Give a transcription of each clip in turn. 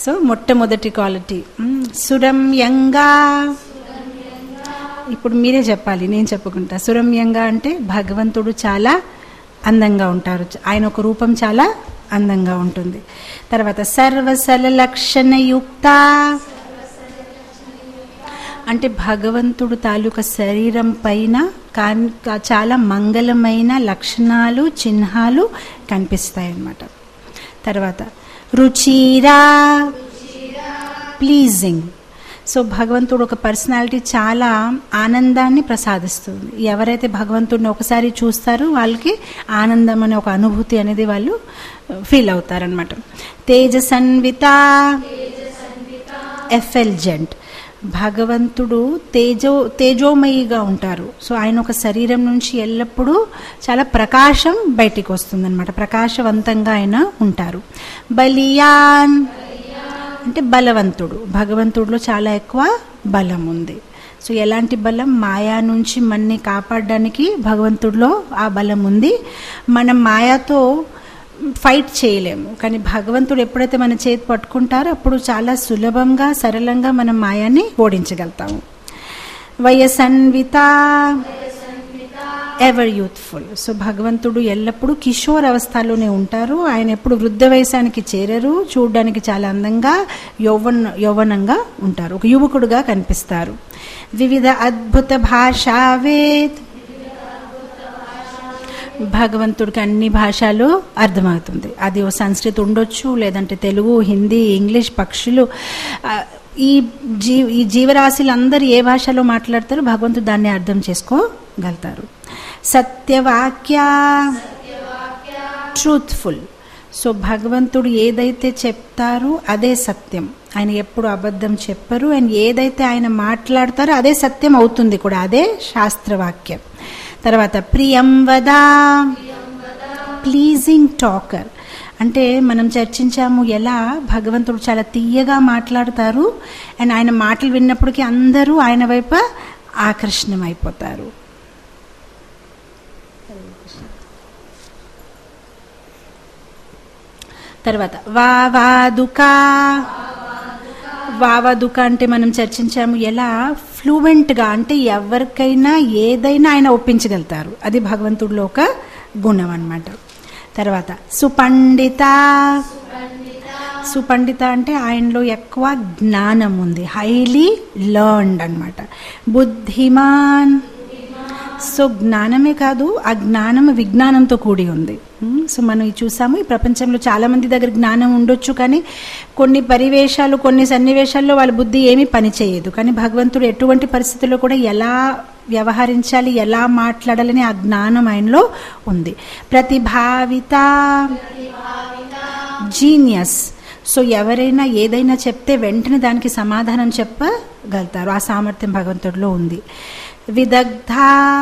So మొట్టమొదటి quality మ్, సురమ్యంగా ఇప్పుడు మీరే చెప్పాలి నేను చెప్పుకుంటా సురమ్యంగా అంటే భగవంతుడు చాలా అందంగా ఉంటారు ఆయన ఒక రూపం చాలా అందంగా ఉంటుంది తర్వాత సర్వసల లక్షణయుక్త అంటే భగవంతుడు తాలూకా శరీరం పైన కాన్- కా- చాలా మంగళమైన లక్షణాలు చిహ్నాలు కనిపిస్తాయి అన్నమాట తర్వాత రుచిరా ప్లీజింగ్ సో భగవంతుడు ఒక పర్సనాలిటీ చాలా ఆనందాన్ని ప్రసాదిస్తుంది ఎవరైతే భగవంతుడిని ఒకసారి చూస్తారో వాళ్ళకి ఆనందం అనే ఒక అనుభూతి అనేది వాళ్ళు ఫీల్ అవుతారనమాట తేజసన్విత ఎఫెల్జెంట్ భగవంతుడు తేజో తేజోమయిగా ఉంటారు సో ఆయన ఒక శరీరం నుంచి ఎల్లప్పుడూ చాలా ప్రకాశం బయటికి వస్తుందన్నమాట ప్రకాశవంతంగా ఆయన ఉంటారు బలియాన్ అంటే బలవంతుడు భగవంతుడిలో చాలా ఎక్కువ బలం ఉంది సో ఎలాంటి బలం మాయా నుంచి మన్ని కాపాడడానికి భగవంతుడిలో ఆ బలం ఉంది మనం మాయాతో ఫైట్ చేయలేము కానీ భగవంతుడు ఎప్పుడైతే మన చేతి పట్టుకుంటారో అప్పుడు చాలా సులభంగా సరళంగా మనం మాయాన్ని ఓడించగలుగుతాము వయసన్విత ఎవర్ యూత్ఫుల్ సో భగవంతుడు ఎల్లప్పుడూ కిషోర్ అవస్థలోనే ఉంటారు ఆయన ఎప్పుడు వృద్ధ వయసానికి చేరరు చూడడానికి చాలా అందంగా యౌవన యౌవనంగా ఉంటారు ఒక యువకుడుగా కనిపిస్తారు వివిధ అద్భుత భాషావేద్ భగవంతుడికి అన్ని భాషలు అర్థమవుతుంది అది ఓ సంస్కృతి ఉండొచ్చు లేదంటే తెలుగు హిందీ ఇంగ్లీష్ పక్షులు ఆ, ఈ జీ ఈ జీవరాశులు అందరూ ఏ భాషలో మాట్లాడతారో భగవంతుడు దాన్ని అర్థం చేసుకోగలుగుతారు సత్యవాక్య ట్రూత్ఫుల్ సో భగవంతుడు ఏదైతే చెప్తారో అదే సత్యం ఆయన ఎప్పుడు అబద్ధం చెప్పరు అండ్ ఏదైతే ఆయన మాట్లాడతారో అదే సత్యం అవుతుంది కూడా అదే శాస్త్రవాక్యం తర్వాత ప్రియం వదా ప్లీజింగ్ టాకర్ అంటే మనం చర్చించాము ఎలా భగవంతుడు చాలా తీయగా మాట్లాడతారు అండ్ ఆయన మాటలు విన్నప్పటికీ అందరూ ఆయన వైపు ఆకర్షణం అయిపోతారు తర్వాత వావాదుక వావాదుక అంటే మనం చర్చించాము ఎలా ఫ్లూవెంట్గా అంటే ఎవరికైనా ఏదైనా ఆయన ఒప్పించగలుగుతారు అది భగవంతుడిలో ఒక గుణం అన్నమాట తర్వాత సుపండిత సుపండిత అంటే ఆయనలో ఎక్కువ జ్ఞానం ఉంది హైలీ లర్న్డ్ అన్నమాట బుద్ధిమాన్ సో జ్ఞానమే కాదు ఆ జ్ఞానం విజ్ఞానంతో కూడి ఉంది ఉమ్, సో మనం ఇది చూసాము ఈ ప్రపంచంలో చాలా మంది దగ్గర జ్ఞానం ఉండొచ్చు కానీ కొన్ని పరివేశాలు కొన్ని సన్నివేశాల్లో వాళ్ళ బుద్ధి ఏమీ పనిచేయదు కానీ భగవంతుడు ఎటువంటి పరిస్థితుల్లో కూడా ఎలా వ్యవహరించాలి ఎలా మాట్లాడాలని ఆ జ్ఞానం ఆయనలో ఉంది ప్రతిభావిత జీనియస్ సో ఎవరైనా ఏదైనా చెప్తే వెంటనే దానికి సమాధానం చెప్పగలుగుతారు ఆ సామర్థ్యం భగవంతుడిలో ఉంది విదగ్ధ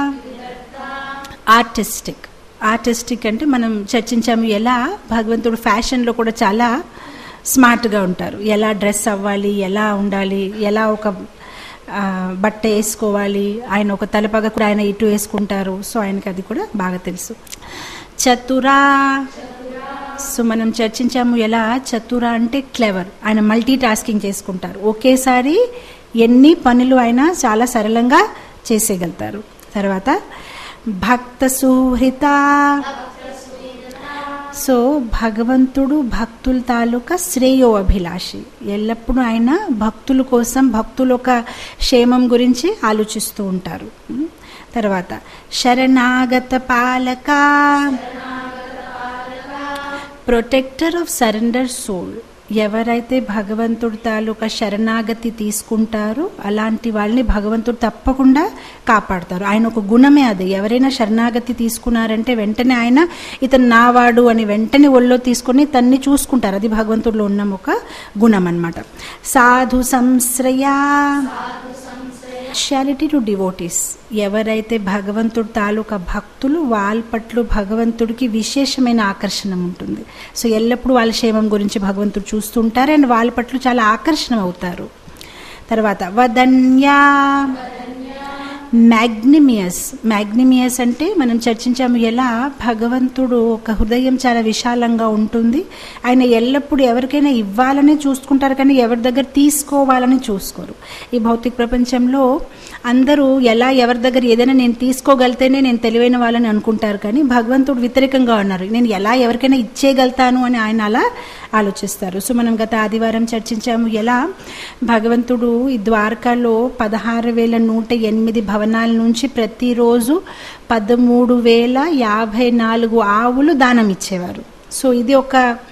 ఆర్టిస్టిక్ ఆర్టిస్టిక్ అంటే మనం చర్చించాము ఎలా భగవంతుడు ఫ్యాషన్లో కూడా చాలా స్మార్ట్గా ఉంటారు ఎలా డ్రెస్ అవ్వాలి ఎలా ఉండాలి ఎలా ఒక ఆ, బట్ట వేసుకోవాలి ఆయన ఒక తలపగ కూడా ఆయన ఇటు వేసుకుంటారు సో ఆయనకి అది కూడా బాగా తెలుసు చతురా సో మనం చర్చించాము ఎలా చతుర అంటే క్లెవర్ ఆయన మల్టీ టాస్కింగ్ చేసుకుంటారు ఒకేసారి ఎన్ని పనులు ఆయన చాలా సరళంగా చేసేయగలుగుతారు తర్వాత భక్త సుహృత సో భగవంతుడు భక్తుల తాలూకా శ్రేయో అభిలాషి ఎల్లప్పుడూ ఆయన భక్తుల కోసం భక్తుల యొక్క క్షేమం గురించి ఆలోచిస్తూ ఉంటారు ఉమ్. తర్వాత శరణాగత పాలక ప్రొటెక్టర్ ఆఫ్ సరెండర్ సోల్ ఎవరైతే భగవంతుడి తాలూకా శరణాగతి తీసుకుంటారో అలాంటి వాళ్ళని భగవంతుడు తప్పకుండా కాపాడతారు ఆయన ఒక గుణమే అది ఎవరైనా శరణాగతి తీసుకున్నారంటే వెంటనే ఆయన ఇతను నావాడు అని వెంటనే ఒళ్ళో తీసుకొని తన్ని చూసుకుంటారు అది భగవంతుడిలో ఉన్న ఒక గుణం అన్నమాట సాధు సంశ్రయా పార్షాలిటీ టు డివోటీస్ ఎవరైతే భగవంతుడు తాలూకా భక్తులు వాళ్ళ పట్ల భగవంతుడికి విశేషమైన ఆకర్షణ ఉంటుంది సో ఎల్లప్పుడూ వాళ్ళ క్షేమం గురించి భగవంతుడు చూస్తుంటారు అండ్ వాళ్ళ పట్ల చాలా ఆకర్షణ అవుతారు తర్వాత వదన్యా మ్యాగ్నిమియస్ మ్యాగ్నిమియస్ అంటే మనం చర్చించాము ఎలా భగవంతుడు ఒక హృదయం చాలా విశాలంగా ఉంటుంది ఆయన ఎల్లప్పుడూ ఎవరికైనా ఇవ్వాలని చూసుకుంటారు కానీ ఎవరి దగ్గర తీసుకోవాలని చూసుకోరు ఈ భౌతిక ప్రపంచంలో అందరూ ఎలా ఎవరి దగ్గర ఏదైనా నేను తీసుకోగలితేనే నేను తెలివైన వాళ్ళని అనుకుంటారు కానీ భగవంతుడు వ్యతిరేకంగా ఉన్నారు నేను ఎలా ఎవరికైనా ఇచ్చేయగలుగుతాను అని ఆయన అలా ఆలోచిస్తారు సో మనం గత ఆదివారం చర్చించాము ఎలా భగవంతుడు ఈ ద్వారకాలో పదహారు వేల నూట ఎనిమిది భవనాల నుంచి ప్రతిరోజు పదమూడు వేల యాభై నాలుగు ఆవులు దానం ఇచ్చేవారు సో ఇది ఒక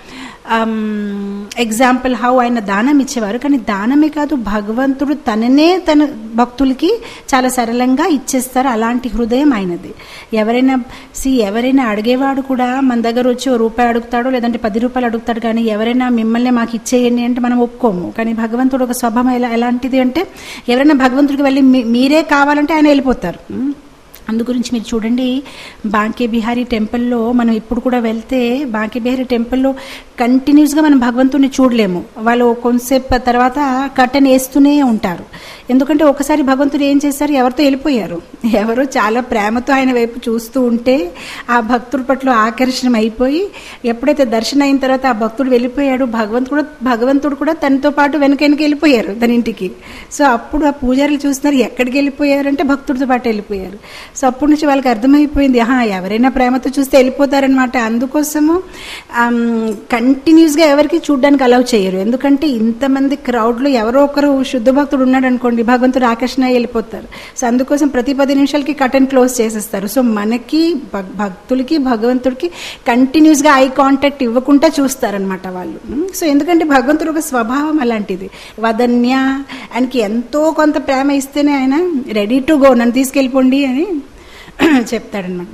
ఎగ్జాంపుల్ హౌ ఆయన దానం ఇచ్చేవారు కానీ దానమే కాదు భగవంతుడు తననే తన భక్తులకి చాలా సరళంగా ఇచ్చేస్తారు అలాంటి హృదయం ఆయనది ఎవరైనా సి ఎవరైనా అడిగేవాడు కూడా మన దగ్గర వచ్చి ఓ రూపాయి అడుగుతాడో లేదంటే పది రూపాయలు అడుగుతాడు కానీ ఎవరైనా మిమ్మల్ని మాకు ఇచ్చేయండి అంటే మనం ఒప్పుకోము కానీ భగవంతుడు ఒక స్వభావం ఎలా ఎలాంటిది అంటే ఎవరైనా భగవంతుడికి వెళ్ళి మీ- మీరే కావాలంటే ఆయన వెళ్ళిపోతారు ఉం? అందు గురించి మీరు చూడండి బాంకే బిహారీ టెంపుల్లో మనం ఇప్పుడు కూడా వెళ్తే బాంకే బిహారీ టెంపుల్లో కంటిన్యూస్గా మనం భగవంతుడిని చూడలేము వాళ్ళు కొంతసేపు తర్వాత కట్టెన్ వేస్తూనే ఉంటారు ఎందుకంటే ఒకసారి భగవంతుడు ఏం చేశారు ఎవరితో వెళ్ళిపోయారు ఎవరో చాలా ప్రేమతో ఆయన వైపు చూస్తూ ఉంటే ఆ భక్తుడి పట్ల ఆకర్షణ అయిపోయి ఎప్పుడైతే దర్శనం అయిన తర్వాత ఆ భక్తుడు వెళ్ళిపోయాడు భగవంతుడు కూడా భగవంతుడు కూడా తనతో పాటు వెనక వెనక వెళ్ళిపోయారు తన ఇంటికి సో అప్పుడు ఆ పూజారులు చూస్తున్నారు ఎక్కడికి వెళ్ళిపోయారు అంటే భక్తుడితో పాటు వెళ్ళిపోయారు సో అప్పటి నుంచి వాళ్ళకి అర్థమైపోయింది ఆహా ఎవరైనా ప్రేమతో చూస్తే వెళ్ళిపోతారనమాట అందుకోసము కంటిన్యూస్గా ఎవరికి చూడడానికి అలౌ చేయరు ఎందుకంటే ఇంతమంది క్రౌడ్లో ఎవరో ఒకరు శుద్ధ భక్తుడు ఉన్నాడు అనుకోండి భగవంతుడు ఆకర్షణ అయి వెళ్ళిపోతారు సో అందుకోసం ప్రతి పది నిమిషాలకి కటన్ క్లోజ్ చేసేస్తారు సో మనకి భక్- భక్తులకి భగవంతుడికి కంటిన్యూస్గా ఐ కాంటాక్ట్ ఇవ్వకుండా చూస్తారనమాట వాళ్ళు ఉమ్, సో ఎందుకంటే భగవంతుడు ఒక స్వభావం అలాంటిది వదన్య ఆయనకి ఎంతో కొంత ప్రేమ ఇస్తేనే ఆయన రెడీ టు గో నన్ను తీసుకెళ్ళిపోండి అని చెప్తాడనమాట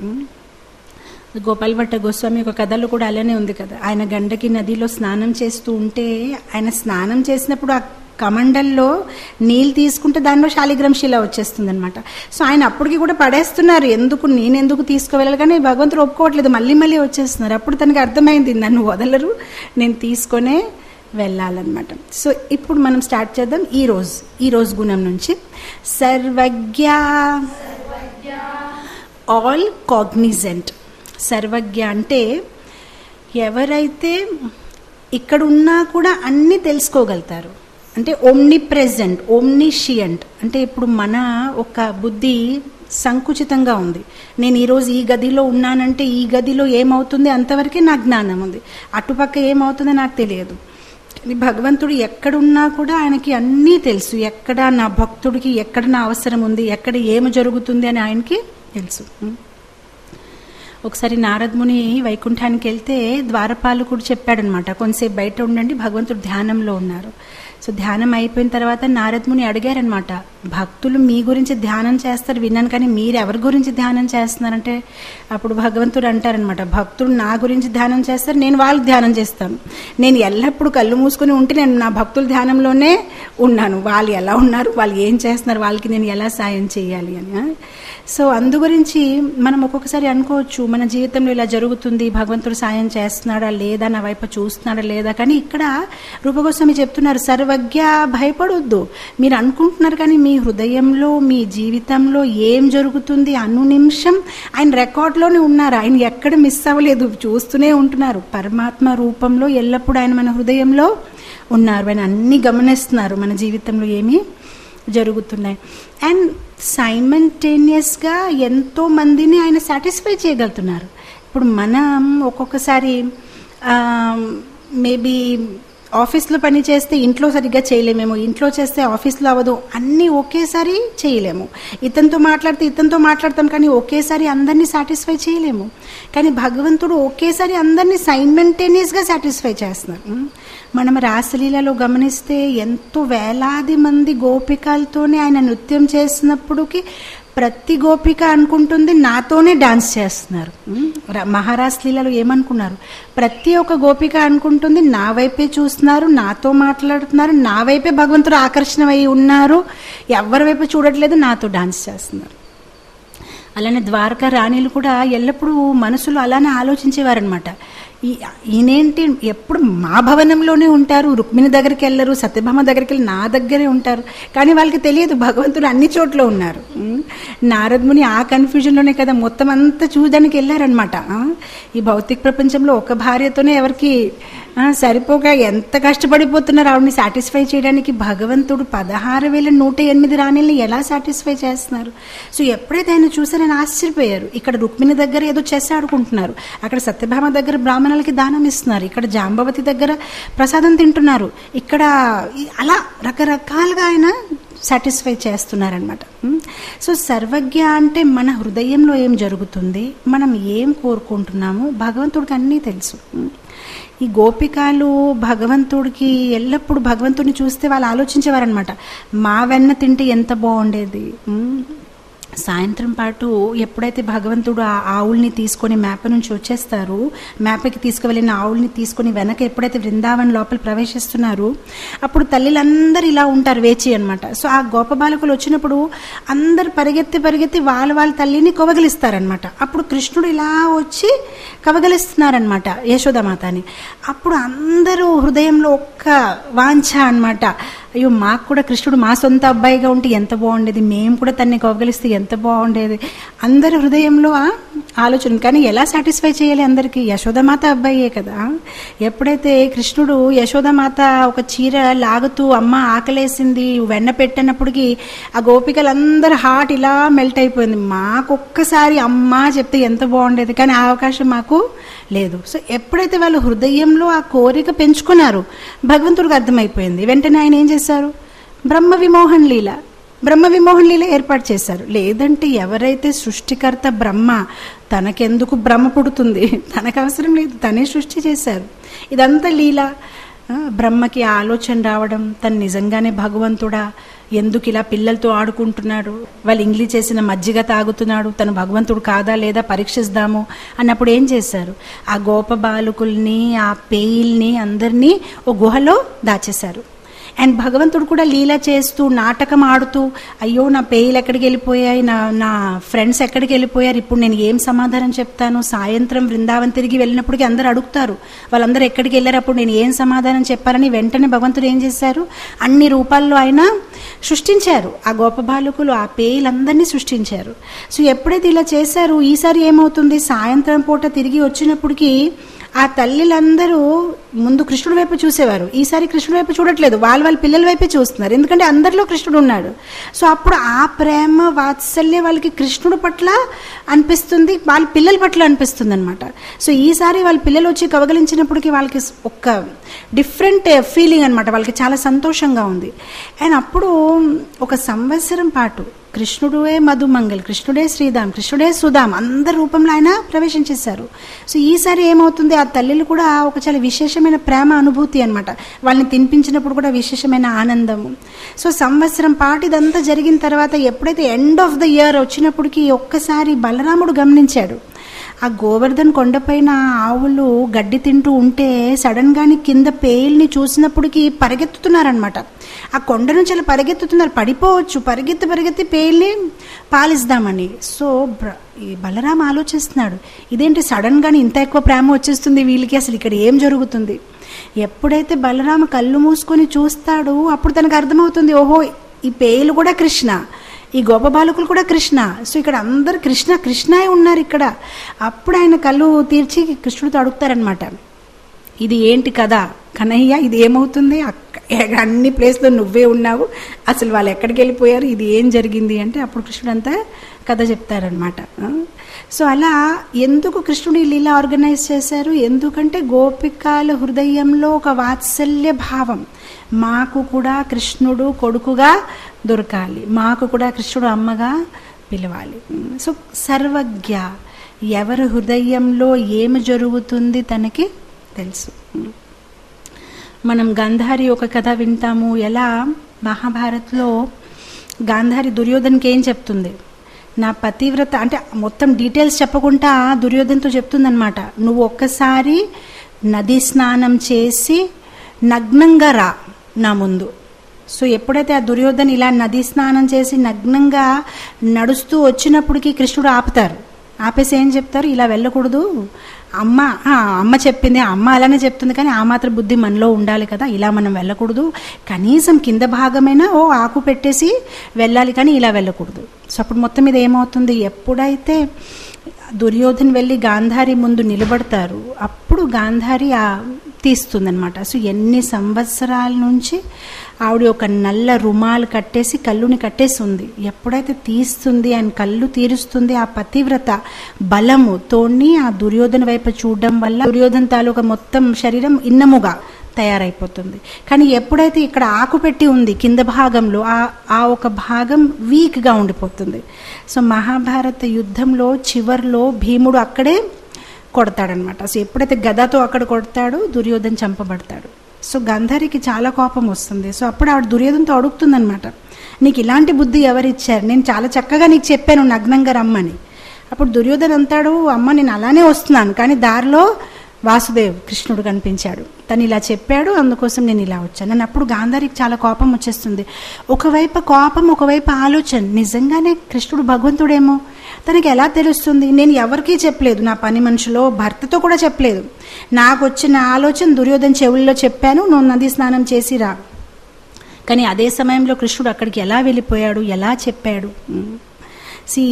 గోపాల్ భట్ట గోస్వామి ఒక కథలో కూడా అలానే ఉంది కదా ఆయన గండకి నదిలో స్నానం చేస్తూ ఉంటే ఆయన స్నానం చేసినప్పుడు ఆ కమండల్లో నీళ్ళు తీసుకుంటే దానిలో శాలిగ్రామ్ శిల వచ్చేస్తుంది అనమాట సో ఆయన అప్పటికి కూడా పడేస్తున్నారు ఎందుకు నేను ఎందుకు తీసుకువెళ్ళాలి కానీ భగవంతుడు ఒప్పుకోవట్లేదు మళ్ళీ మళ్ళీ వచ్చేస్తున్నారు అప్పుడు తనకి అర్థమైంది నన్ను వదలరు నేను తీసుకొనే వెళ్ళాలన్నమాట సో ఇప్పుడు మనం స్టార్ట్ చేద్దాం ఈ రోజు ఈ రోజు గుణం నుంచి సర్వజ్ఞ ఆల్ కాగ్నిజెంట్ సర్వజ్ఞ అంటే ఎవరైతే ఇక్కడ ఉన్నా కూడా అన్నీ తెలుసుకోగలుగుతారు అంటే ఓమ్ని ప్రెజెంట్ ఓమ్నిషియంట్ అంటే ఇప్పుడు మన ఒక బుద్ధి సంకుచితంగా ఉంది నేను ఈరోజు ఈ గదిలో ఉన్నానంటే ఈ గదిలో ఏమవుతుంది అంతవరకే నా జ్ఞానం ఉంది అటుపక్క ఏమవుతుందో నాకు తెలియదు కానీ భగవంతుడు ఎక్కడున్నా కూడా ఆయనకి అన్నీ తెలుసు ఎక్కడ నా భక్తుడికి ఎక్కడ నా అవసరం ఉంది ఎక్కడ ఏమి జరుగుతుంది అని ఆయనకి తెలుసు ఒకసారి నారదముని వైకుంఠానికి వెళ్తే ద్వారపాలకుడు చెప్పాడనమాట కొంతసేపు బయట ఉండండి భగవంతుడు ధ్యానంలో ఉన్నారు సో ధ్యానం అయిపోయిన తర్వాత నారదముని అడిగారనమాట భక్తులు మీ గురించి ధ్యానం చేస్తారు విన్నాను కానీ మీరు ఎవరి గురించి ధ్యానం చేస్తున్నారంటే అప్పుడు భగవంతుడు అంటారనమాట భక్తుడు నా గురించి ధ్యానం చేస్తారు నేను వాళ్ళకి ధ్యానం చేస్తాను నేను ఎల్లప్పుడూ కళ్ళు మూసుకొని ఉంటే నేను నా భక్తుల ధ్యానంలోనే ఉన్నాను వాళ్ళు ఎలా ఉన్నారు వాళ్ళు ఏం చేస్తున్నారు వాళ్ళకి నేను ఎలా సాయం చేయాలి అని ఆ? సో అందు గురించి మనం ఒక్కొక్కసారి అనుకోవచ్చు మన జీవితంలో ఇలా జరుగుతుంది భగవంతుడు సాయం చేస్తున్నాడా లేదా నా వైపు చూస్తున్నాడా లేదా కానీ ఇక్కడ రూపగోస్వామి చెప్తున్నారు సర్వజ్ఞ భయపడొద్దు మీరు అనుకుంటున్నారు కానీ మీ హృదయంలో మీ జీవితంలో ఏం జరుగుతుంది అను నిమిషం ఆయన రికార్డ్లోనే ఉన్నారు ఆయన ఎక్కడ మిస్ అవ్వలేదు చూస్తూనే ఉంటున్నారు పరమాత్మ రూపంలో ఎల్లప్పుడూ ఆయన మన హృదయంలో ఉన్నారు ఆయన అన్ని గమనిస్తున్నారు మన జీవితంలో ఏమి జరుగుతున్నాయి అండ్ సైమల్టేనియస్గా ఎంతో మందిని ఆయన సాటిస్ఫై చేయగలుగుతున్నారు ఇప్పుడు మనం ఒక్కొక్కసారి మేబీ ఆఫీస్లో పని చేస్తే ఇంట్లో సరిగ్గా చేయలేమేమో ఇంట్లో చేస్తే ఆఫీస్లో అవ్వదు అన్నీ ఒకేసారి చేయలేము ఇతనితో మాట్లాడితే ఇతనితో మాట్లాడతాం కానీ ఒకేసారి అందరినీ సాటిస్ఫై చేయలేము కానీ భగవంతుడు ఒకేసారి అందరినీ సైమల్టేనియస్గా సాటిస్ఫై చేస్తున్నారు ఉం? మనం రాసలీలలో గమనిస్తే ఎంతో వేలాది మంది గోపికలతోనే ఆయన నృత్యం చేసినప్పుడుకి ప్రతి గోపిక అనుకుంటుంది నాతోనే డాన్స్ చేస్తున్నారు ఉం? ర- మహారాజ్ లీలలో ఏమనుకున్నారు ప్రతి ఒక్క గోపిక అనుకుంటుంది నా వైపే చూస్తున్నారు నాతో మాట్లాడుతున్నారు నా వైపే భగవంతుడు ఆకర్షణ అయి ఉన్నారు ఎవరి వైపు చూడట్లేదు నాతో డాన్స్ చేస్తున్నారు అలానే ద్వారకా రాణిలు కూడా ఎల్లప్పుడూ మనసులో అలానే ఆలోచించేవారనమాట ఈ- ఈయనేంటి ఎప్పుడు మా భవనంలోనే ఉంటారు రుక్మిణి దగ్గరికి వెళ్ళరు సత్యభామ దగ్గరికి వెళ్ళి నా దగ్గరే ఉంటారు కానీ వాళ్ళకి తెలియదు భగవంతుడు అన్ని చోట్ల ఉన్నారు ఉం. నారదముని ఆ కన్ఫ్యూజన్లోనే కదా మొత్తం అంతా చూడడానికి వెళ్ళారనమాట ఈ భౌతిక ప్రపంచంలో ఒక భార్యతోనే ఎవరికి ఆ, సరిపోక ఎంత కష్టపడిపోతున్నారు ఆవిడని సాటిస్ఫై చేయడానికి భగవంతుడు పదహారు వేల నూట ఎనిమిది రాణిల్ని ఎలా సాటిస్ఫై చేస్తున్నారు సో ఎప్పుడైతే ఆయన చూసారని ఆశ్చర్యపోయారు ఇక్కడ రుక్మిణి దగ్గర ఏదో చేసి ఆడుకుంటున్నారు అక్కడ సత్యభామ దగ్గర బ్రాహ్మణులకి దానం ఇస్తున్నారు ఇక్కడ జాంబవతి దగ్గర ప్రసాదం తింటున్నారు ఇక్కడ ఈ- అలా రకరకాలుగా ఆయన సాటిస్ఫై చేస్తున్నారనమాట సో సర్వజ్ఞ అంటే మన హృదయంలో ఏం జరుగుతుంది మనం ఏం కోరుకుంటున్నాము భగవంతుడికి అన్నీ తెలుసు ఉం. ఈ గోపికాలు భగవంతుడికి ఎల్లప్పుడూ భగవంతుడిని చూస్తే వాళ్ళు ఆలోచించేవారనమాట మా వెన్న తింటే ఎంత బాగుండేది ఉం. సాయంత్రం పాటు ఎప్పుడైతే భగవంతుడు ఆ ఆవుల్ని తీసుకొని మేప నుంచి వచ్చేస్తారు మేపకి తీసుకువెళ్ళిన ఆవుల్ని తీసుకొని వెనక ఎప్పుడైతే బృందావన్ లోపల ప్రవేశిస్తున్నారు అప్పుడు తల్లిలందరూ ఇలా ఉంటారు వేచి అన్నమాట సో ఆ గోప బాలకులు వచ్చినప్పుడు అందరు పరిగెత్తి పరిగెత్తి వాళ్ళ వాళ్ళ తల్లిని కొవగలిస్తారనమాట అప్పుడు కృష్ణుడు ఇలా వచ్చి కవగలిస్తున్నారనమాట యశోదమాతని అప్పుడు అందరూ హృదయంలో ఒక్క వాంఛ అన్నమాట అయ్యో మాకు కూడా కృష్ణుడు మా సొంత అబ్బాయిగా ఉంటే ఎంత బాగుండేది మేము కూడా తన్ని కవగలిస్తే ఎంత బాగుండేది అందరి హృదయంలో ఆ ఆలోచన కానీ ఎలా సాటిస్ఫై చేయాలి అందరికీ యశోదమాత అబ్బాయే కదా ఎప్పుడైతే కృష్ణుడు యశోదమాత ఒక చీర లాగుతూ అమ్మ ఆకలేసింది వెన్న పెట్టినప్పటికీ ఆ గోపికలందరూ హార్ట్ ఇలా మెల్ట్ అయిపోయింది మాకు ఒక్కసారి అమ్మ చెప్తే ఎంత బాగుండేది కానీ ఆ అవకాశం మాకు లేదు సో ఎప్పుడైతే వాళ్ళు హృదయంలో ఆ కోరిక పెంచుకున్నారు భగవంతుడికి అర్థమైపోయింది వెంటనే ఆయన ఏం చేశారు బ్రహ్మ విమోహన్ లీల బ్రహ్మ విమోహన్ లీల ఏర్పాటు చేశారు లేదంటే ఎవరైతే సృష్టికర్త బ్రహ్మ తనకెందుకు భ్రమ పుడుతుంది తనకు అవసరం లేదు తనే సృష్టి చేశారు ఇదంతా లీల ఆ, బ్రహ్మకి ఆ ఆలోచన రావడం తను నిజంగానే భగవంతుడా ఎందుకు ఇలా పిల్లలతో ఆడుకుంటున్నాడు వాళ్ళు ఇంగ్లీ చేసిన మజ్జిగ తాగుతున్నాడు తను భగవంతుడు కాదా లేదా పరీక్షిస్తాము అన్నప్పుడు ఏం చేశారు ఆ గోప బాలకుల్ని ఆ పేయిల్ని అందరినీ ఓ గుహలో దాచేశారు అండ్ భగవంతుడు కూడా లీల చేస్తూ నాటకం ఆడుతూ అయ్యో నా పేయిలు ఎక్కడికి వెళ్ళిపోయాయి నా నా ఫ్రెండ్స్ ఎక్కడికి వెళ్ళిపోయారు ఇప్పుడు నేను ఏం సమాధానం చెప్తాను సాయంత్రం బృందావన్ తిరిగి వెళ్ళినప్పటికీ అందరు అడుగుతారు వాళ్ళందరూ ఎక్కడికి వెళ్ళారు అప్పుడు నేను ఏం సమాధానం చెప్పాలని వెంటనే భగవంతుడు ఏం చేశారు అన్ని రూపాల్లో ఆయన సృష్టించారు ఆ గోప బాలకులు ఆ పేయిలందరినీ సృష్టించారు సో ఎప్పుడైతే ఇలా చేశారు ఈసారి ఏమవుతుంది సాయంత్రం పూట తిరిగి వచ్చినప్పటికీ ఆ తల్లిలందరూ ముందు కృష్ణుడి వైపు చూసేవారు ఈసారి కృష్ణుడి వైపు చూడట్లేదు వాళ్ళ వాళ్ళ పిల్లల వైపే చూస్తున్నారు ఎందుకంటే అందరిలో కృష్ణుడు ఉన్నాడు సో అప్పుడు ఆ ప్రేమ వాత్సల్య వాళ్ళకి కృష్ణుడు పట్ల అనిపిస్తుంది వాళ్ళ పిల్లల పట్ల అనిపిస్తుంది అనమాట సో ఈసారి వాళ్ళ పిల్లలు వచ్చి కవగలించినప్పటికీ వాళ్ళకి ఒక డిఫరెంట్ ఫీలింగ్ అనమాట వాళ్ళకి చాలా సంతోషంగా ఉంది అండ్ అప్పుడు ఒక సంవత్సరం పాటు కృష్ణుడే మధుమంగల్ కృష్ణుడే శ్రీధామ్ కృష్ణుడే సుధామ్ అందరి రూపంలో ఆయన ప్రవేశించేశారు సో ఈసారి ఏమవుతుంది ఆ తల్లిలు కూడా ఒక చాలా విశేషమైన ప్రేమ అనుభూతి అనమాట వాళ్ళని తినిపించినప్పుడు కూడా విశేషమైన ఆనందము సో సంవత్సరం పాటు ఇదంతా జరిగిన తర్వాత ఎప్పుడైతే ఎండ్ ఆఫ్ ద ఇయర్ వచ్చినప్పటికీ ఒక్కసారి బలరాముడు గమనించాడు ఆ గోవర్ధన్ కొండపైన ఆవులు గడ్డి తింటూ ఉంటే సడన్ గాని కింద పేల్ని చూసినప్పటికీ పరిగెత్తుతున్నారనమాట ఆ కొండ నుంచి అలా పరిగెత్తుతున్నారు పడిపోవచ్చు పరిగెత్తి పరిగెత్తి పేల్ని పాలిస్తామని సో బ్ర- ఈ బలరాం ఆలోచిస్తున్నాడు ఇదేంటి సడన్ గాని ఇంత ఎక్కువ ప్రేమ వచ్చేస్తుంది వీళ్ళకి అసలు ఇక్కడ ఏం జరుగుతుంది ఎప్పుడైతే బలరామ కళ్ళు మూసుకొని చూస్తాడు అప్పుడు తనకు అర్థమవుతుంది ఓహో ఈ పేలు కూడా కృష్ణ ఈ గోప బాలకులు కూడా కృష్ణ సో ఇక్కడ అందరు కృష్ణ కృష్ణయే ఉన్నారు ఇక్కడ అప్పుడు ఆయన కళ్ళు తీర్చి కృష్ణుడితో అడుగుతారనమాట ఇది ఏంటి కదా కనయ్య ఇది ఏమవుతుంది అక్క- అన్ని ప్లేస్లో నువ్వే ఉన్నావు అసలు వాళ్ళు ఎక్కడికి వెళ్ళిపోయారు ఇది ఏం జరిగింది అంటే అప్పుడు కృష్ణుడు అంతా కథ చెప్తారనమాట సో అలా ఎందుకు కృష్ణుడు ఈ లీల ఆర్గనైజ్ చేశారు ఎందుకంటే గోపికాల హృదయంలో ఒక వాత్సల్య భావం మాకు కూడా కృష్ణుడు కొడుకుగా దొరకాలి మాకు కూడా కృష్ణుడు అమ్మగా పిలవాలి సో సర్వజ్ఞ ఎవరి హృదయంలో ఏమి జరుగుతుంది తనకి తెలుసు మనం గాంధారి ఒక కథ వింటాము ఎలా మహాభారత్లో గాంధారి దుర్యోధన్కి ఏం చెప్తుంది నా పతివ్రత అంటే మొత్తం డీటెయిల్స్ చెప్పకుండా దుర్యోధన్తో చెప్తుందనమాట నువ్వు ఒక్కసారి నది స్నానం చేసి నగ్నంగా రా నా ముందు సో ఎప్పుడైతే ఆ దుర్యోధన్ ఇలా నది స్నానం చేసి నగ్నంగా నడుస్తూ వచ్చినప్పటికీ కృష్ణుడు ఆపుతారు ఆపేసి ఏం చెప్తారు ఇలా వెళ్ళకూడదు అమ్మ ఆ, అమ్మ చెప్పింది ఆ అమ్మ అలానే చెప్తుంది కానీ ఆ మాత్రం బుద్ధి మనలో ఉండాలి కదా ఇలా మనం వెళ్ళకూడదు కనీసం కింద భాగమైనా ఓ ఆకు పెట్టేసి వెళ్ళాలి కానీ ఇలా వెళ్ళకూడదు సో అప్పుడు మొత్తం మీద ఏమవుతుంది ఎప్పుడైతే దుర్యోధన్ వెళ్ళి గాంధారి ముందు నిలబడతారు అప్పుడు గాంధారి ఆ తీస్తుందనమాట సో ఎన్ని సంవత్సరాల నుంచి ఆవిడ ఒక నల్ల రుమాలు కట్టేసి కళ్ళుని కట్టేసి ఉంది ఎప్పుడైతే తీస్తుంది ఆయన కళ్ళు తీరుస్తుంది ఆ పతివ్రత బలము తోని ఆ దుర్యోధన వైపు చూడడం వల్ల దుర్యోధన తాలూకా మొత్తం శరీరం ఇన్నముగా తయారైపోతుంది కానీ ఎప్పుడైతే ఇక్కడ ఆకు పెట్టి ఉంది కింద భాగంలో ఆ ఆ ఒక భాగం వీక్గా ఉండిపోతుంది సో మహాభారత యుద్ధంలో చివర్లో భీముడు అక్కడే కొడతాడనమాట సో ఎప్పుడైతే గదతో అక్కడ కొడతాడో దుర్యోధన్ చంపబడతాడు సో గంధారికి చాలా కోపం వస్తుంది సో అప్పుడు ఆవిడ దుర్యోధనతో అడుగుతుందనమాట నీకు ఇలాంటి బుద్ధి ఎవరిచ్చారు నేను చాలా చక్కగా నీకు చెప్పాను నగ్నంగా రమ్మని అప్పుడు దుర్యోధన్ అంటాడు అమ్మ నేను అలానే వస్తున్నాను కానీ దారిలో వాసుదేవ్ కృష్ణుడు కనిపించాడు తను ఇలా చెప్పాడు అందుకోసం నేను ఇలా వచ్చాను అని అప్పుడు గాంధారికి చాలా కోపం వచ్చేస్తుంది ఒకవైపు కోపం ఒకవైపు ఆలోచన నిజంగానే కృష్ణుడు భగవంతుడేమో తనకి ఎలా తెలుస్తుంది నేను ఎవరికీ చెప్పలేదు నా పని మనుషులో భర్తతో కూడా చెప్పలేదు నాకు వచ్చిన ఆలోచన దుర్యోధన చెవుల్లో చెప్పాను నువ్వు నది స్నానం చేసి రా కానీ అదే సమయంలో కృష్ణుడు అక్కడికి ఎలా వెళ్ళిపోయాడు ఎలా చెప్పాడు సి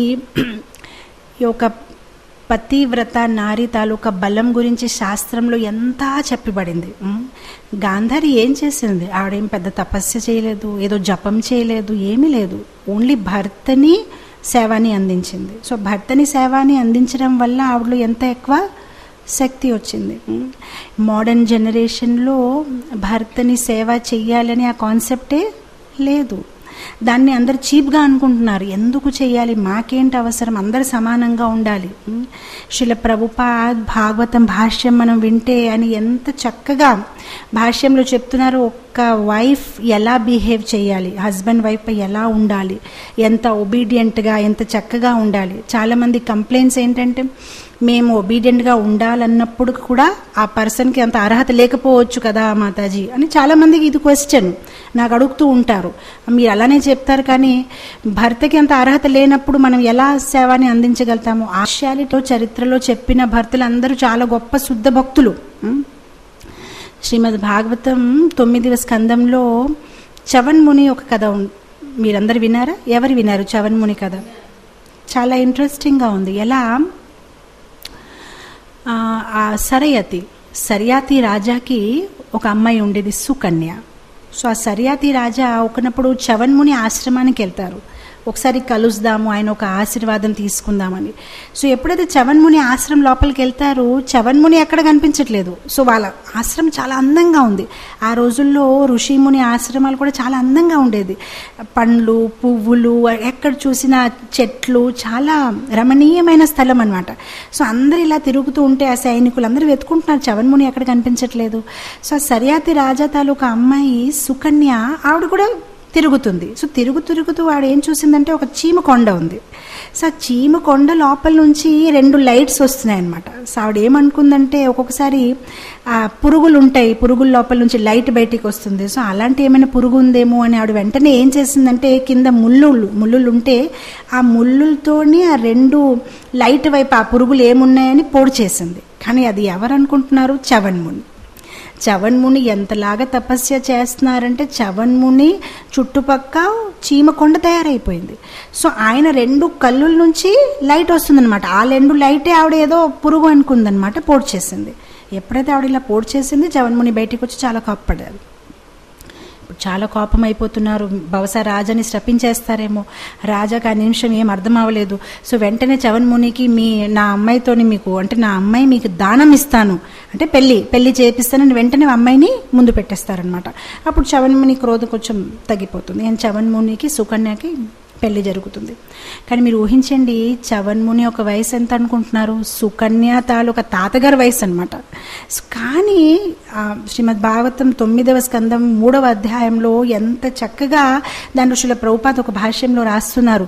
ఈ యొక్క పతివ్రత నారి తాలూకా బలం గురించి శాస్త్రంలో ఎంత చెప్పబడింది ఉమ్. గాంధారి ఏం చేసింది ఆవిడేం పెద్ద తపస్య చేయలేదు ఏదో జపం చేయలేదు ఏమీ లేదు ఓన్లీ భర్తని సేవాని అందించింది సో భర్తని సేవాని అందించడం వల్ల ఆవిడలో ఎంత ఎక్కువ శక్తి వచ్చింది మోడర్న్ జనరేషన్లో భర్తని సేవ చెయ్యాలని ఆ కాన్సెప్టే లేదు దాన్ని అందరు చీప్గా అనుకుంటున్నారు ఎందుకు చేయాలి మాకేంటి అవసరం అందరు సమానంగా ఉండాలి ఉమ్. శిల ప్రభుపాద్ భాగవతం భాష్యం మనం వింటే అని ఎంత చక్కగా భాష్యంలో చెప్తున్నారు ఒక్క వైఫ్ ఎలా బిహేవ్ చేయాలి హస్బెండ్ వైఫ్ ఎలా ఉండాలి ఎంత ఒబీడియంట్గా ఎంత చక్కగా ఉండాలి చాలామంది కంప్లైంట్స్ ఏంటంటే మేము ఒబీడియంట్గా ఉండాలన్నప్పుడు కూడా ఆ పర్సన్కి అంత అర్హత లేకపోవచ్చు కదా మాతాజీ అని చాలామందికి ఇది క్వశ్చన్ నాకు అడుగుతూ ఉంటారు మీరు అలానే చెప్తారు కానీ భర్తకి అంత అర్హత లేనప్పుడు మనం ఎలా సేవని అందించగలుగుతాము ఆశ్యాలితో చరిత్రలో చెప్పిన భర్తలు అందరూ చాలా గొప్ప శుద్ధ భక్తులు ఉం? శ్రీమద్ భాగవతం తొమ్మిదవ స్కందంలో చవన్ముని ఒక కథ ఉం- మీరందరు విన్నారా ఎవరు విన్నారు చవన్ముని కథ చాలా ఇంట్రెస్టింగ్గా ఉంది ఎలా ఆ, ఆ సరయతి సరియాతి రాజాకి ఒక అమ్మాయి ఉండేది సుకన్య సో ఆ సరియాతి రాజా ఒకనప్పుడు చవన్ముని ఆశ్రమానికి వెళ్తారు ఒకసారి కలుద్దాము ఆయన ఒక ఆశీర్వాదం తీసుకుందామని సో ఎప్పుడైతే చవన్ముని ఆశ్రమం లోపలికి వెళ్తారో చవన్ముని ఎక్కడ కనిపించట్లేదు సో వాళ్ళ ఆశ్రమం చాలా అందంగా ఉంది ఆ రోజుల్లో ఋషిముని ఆశ్రమాలు కూడా చాలా అందంగా ఉండేది పండ్లు పువ్వులు ఎక్కడ చూసినా చెట్లు చాలా రమణీయమైన స్థలం అనమాట సో అందరు ఇలా తిరుగుతూ ఉంటే ఆ సైనికులు అందరూ వెతుకుంటున్నారు చవన్ముని ఎక్కడ కనిపించట్లేదు సో ఆ సరియాతి రాజా తాలూకా అమ్మాయి సుకన్య ఆవిడ కూడా తిరుగుతుంది సో తిరుగు తిరుగుతూ వాడు ఏం చూసిందంటే ఒక చీమ కొండ ఉంది సో ఆ చీమ కొండ లోపల నుంచి రెండు లైట్స్ వస్తున్నాయి అనమాట సో ఆవిడ ఏమనుకుందంటే ఒక్కొక్కసారి ఆ పురుగులు ఉంటాయి పురుగుల లోపల నుంచి లైట్ బయటికి వస్తుంది సో అలాంటి ఏమైనా పురుగు ఉందేమో అని ఆవిడ వెంటనే ఏం చేసిందంటే కింద ముళ్ళుళ్ళు ముళ్ళులు ఉంటే ఆ ముళ్ళులతోని ఆ రెండు లైట్ వైపు ఆ పురుగులు ఏమున్నాయని పొడి చేసింది కానీ అది ఎవరు అనుకుంటున్నారు చవన్ముని చవన్ముని ఎంతలాగా తపస్య చేస్తున్నారంటే చవన్ముని చుట్టుపక్క చీమకొండ తయారైపోయింది సో ఆయన రెండు కళ్ళుల నుంచి లైట్ వస్తుందన్నమాట ఆ రెండు లైటే ఆవిడ ఏదో పురుగు అనుకుందనమాట పోటు చేసింది ఎప్పుడైతే ఆవిడ ఇలా పోటు చేసింది చవన్ముని బయటికి వచ్చి చాలా కాపాడారు ఇప్పుడు చాలా కోపం అయిపోతున్నారు బహుశా రాజాని శపించేస్తారేమో రాజాకి ఆ నిమిషం ఏం అర్థం అవ్వలేదు సో వెంటనే చవన్మునికి మీ నా అమ్మాయితోని మీకు అంటే నా అమ్మాయి మీకు దానం ఇస్తాను అంటే పెళ్ళి పెళ్లి చేపిస్తానని వెంటనే అమ్మాయిని ముందు పెట్టేస్తారనమాట అప్పుడు చవన్ముని క్రోధం కొంచెం తగ్గిపోతుంది అండ్ చవన్మునికి సుకన్యకి పెళ్లి జరుగుతుంది కానీ మీరు ఊహించండి చవన్ముని ఒక వయసు ఎంత అనుకుంటున్నారు సుకన్య తాలూకా తాతగారి వయసు అనమాట కానీ ఆ, శ్రీమద్ భాగవతం తొమ్మిదవ స్కందం మూడవ అధ్యాయంలో ఎంత చక్కగా దాని ఋషుల ప్రభుపాత ఒక భాష్యంలో రాస్తున్నారు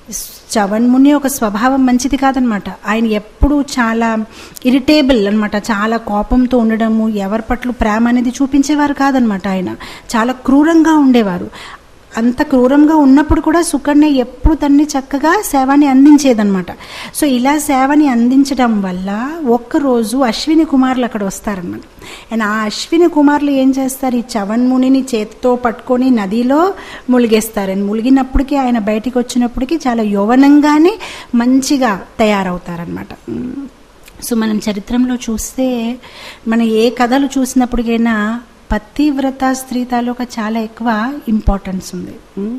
చవన్ముని ఒక స్వభావం మంచిది కాదనమాట ఆయన ఎప్పుడూ చాలా ఇరిటేబుల్ అనమాట చాలా కోపంతో ఉండడము ఎవరి పట్ల ప్రేమ అనేది చూపించేవారు కాదనమాట ఆయన చాలా క్రూరంగా ఉండేవారు అంత క్రూరంగా ఉన్నప్పుడు కూడా సుకన్య ఎప్పుడు తన్ని చక్కగా సేవని అందించేదన్నమాట సో ఇలా సేవని అందించడం వల్ల ఒక్కరోజు అశ్విని కుమారులు అక్కడ వస్తారన్నమాట అండ్ ఆ అశ్విని కుమారులు ఏం చేస్తారు ఈ చవన్మునిని చేతితో పట్టుకొని నదిలో ములిగేస్తారు అండ్ ములిగినప్పటికీ ఆయన బయటికి వచ్చినప్పటికీ చాలా యౌవనంగానే మంచిగా తయారవుతారనమాట సో మనం చరిత్రలో చూస్తే మనం ఏ కథలు చూసినప్పటికైనా పతివ్రత స్త్రీ తాలూకా చాలా ఎక్కువ ఇంపార్టెన్స్ ఉంది ఉమ్.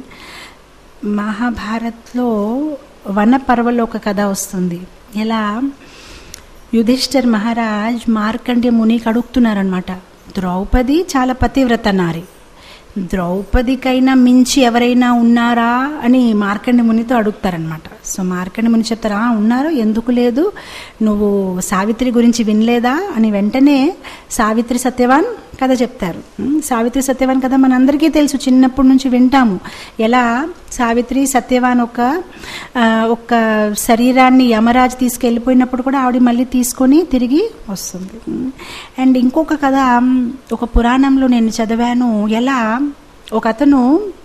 మహాభారత్లో వన పర్వలో ఒక కథ వస్తుంది ఎలా యుధిష్ఠర్ మహారాజ్ మార్కండ్య మునికి అడుగుతున్నారనమాట ద్రౌపది చాలా పతివ్రత నారి ద్రౌపదికైనా మించి ఎవరైనా ఉన్నారా అని మార్కండి మునితో అడుగుతారనమాట సో మార్కండి ముని చెప్తారా "ఆ, ఉన్నారు ఎందుకు లేదు నువ్వు సావిత్రి గురించి వినలేదా అని వెంటనే సావిత్రి సత్యవాన్ కథ చెప్తారు ఉమ్, సావిత్రి సత్యవాన్ కథ మనందరికీ తెలుసు చిన్నప్పటి నుంచి వింటాము ఎలా సావిత్రి సత్యవాన్ ఒక ఆ, ఒక శరీరాన్ని యమరాజ్ తీసుకెళ్ళిపోయినప్పుడు కూడా ఆవిడ మళ్ళీ తీసుకొని తిరిగి వస్తుంది ఉమ్, అండ్ ఇంకొక కథ ఉమ్, ఒక పురాణంలో నేను చదివాను ఎలా ఒక అతను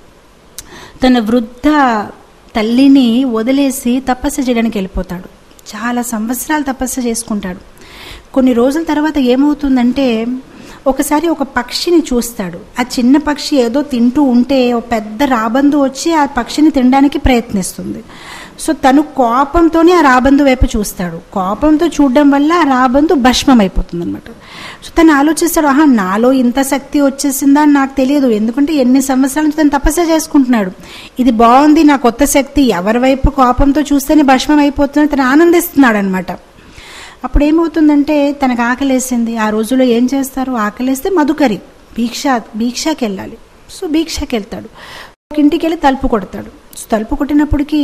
తన వృద్ధ తల్లిని వదిలేసి తపస్సు చేయడానికి వెళ్ళిపోతాడు చాలా సంవత్సరాలు తపస్సు చేసుకుంటాడు కొన్ని రోజుల తర్వాత ఏమవుతుందంటే ఒకసారి ఒక పక్షిని చూస్తాడు ఆ చిన్న పక్షి ఏదో తింటూ ఉంటే ఒక పెద్ద రాబందు వచ్చి ఆ పక్షిని తినడానికి ప్రయత్నిస్తుంది సో తను కోపంతోనే ఆ రాబందు వైపు చూస్తాడు కోపంతో చూడడం వల్ల ఆ రాబందు భస్మం అయిపోతుంది అనమాట సో తను ఆలోచిస్తాడు ఆహా నాలో ఇంత శక్తి వచ్చేసిందా అని నాకు తెలియదు ఎందుకంటే ఎన్ని సంవత్సరాల నుంచి తను తపస్సు చేసుకుంటున్నాడు ఇది బాగుంది నా కొత్త శక్తి ఎవరి వైపు కోపంతో చూస్తేనే భస్మం అయిపోతుంది తను ఆనందిస్తున్నాడు అనమాట అప్పుడు ఏమవుతుందంటే తనకు ఆకలేసింది ఆ రోజుల్లో ఏం చేస్తారు ఆకలేస్తే మధుకరి భిక్ష భిక్షకి వెళ్ళాలి సో భిక్షకి వెళ్తాడు ఒక ఇంటికి వెళ్ళి తలుపు కొడతాడు సో తలుపు కొట్టినప్పటికీ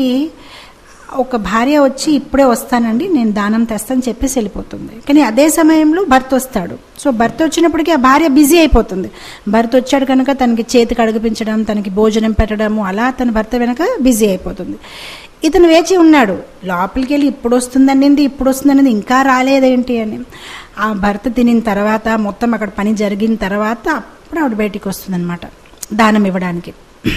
ఒక భార్య వచ్చి ఇప్పుడే వస్తానండి నేను దానం తెస్తాను చెప్పేసి వెళ్ళిపోతుంది కానీ అదే సమయంలో భర్త వస్తాడు సో భర్త వచ్చినప్పటికీ ఆ భార్య బిజీ అయిపోతుంది భర్త వచ్చాడు కనుక తనకి చేతికి అడుగుపించడం తనకి భోజనం పెట్టడము అలా తన భర్త వెనక బిజీ అయిపోతుంది ఇతను వేచి ఉన్నాడు లోపలికి వెళ్ళి ఇప్పుడు వస్తుందనేది ఇప్పుడు వస్తుందనేది ఇంకా రాలేదేంటి అని ఆ భర్త తినిన తర్వాత మొత్తం అక్కడ పని జరిగిన తర్వాత అప్పుడు ఆవిడ బయటికి వస్తుందన్నమాట దానం ఇవ్వడానికి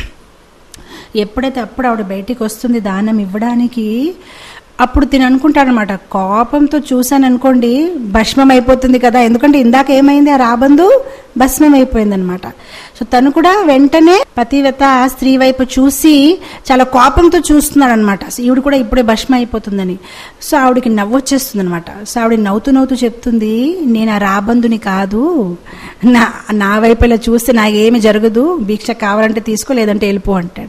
ఎప్పుడైతే అప్పుడు ఆవిడ బయటికి వస్తుంది దానం ఇవ్వడానికి అప్పుడు తిని అనుకుంటాడనమాట కోపంతో చూశాను అనుకోండి భస్మం అయిపోతుంది కదా ఎందుకంటే ఇందాక ఏమైంది ఆ రాబందు భస్మం అయిపోయిందనమాట సో తను కూడా వెంటనే పతివ్రత స్త్రీ వైపు చూసి చాలా కోపంతో చూస్తున్నాడు అనమాట ఈవిడ కూడా ఇప్పుడే భస్మం అయిపోతుందని సో ఆవిడకి నవ్వు వచ్చేస్తుంది అనమాట సో ఆవిడ నవ్వుతూ నవ్వుతూ చెప్తుంది నేను ఆ రాబందుని కాదు నా నా వైపు ఇలా చూస్తే నాకేమి జరగదు భిక్ష కావాలంటే తీసుకో లేదంటే వెళ్ళిపో అంటాడు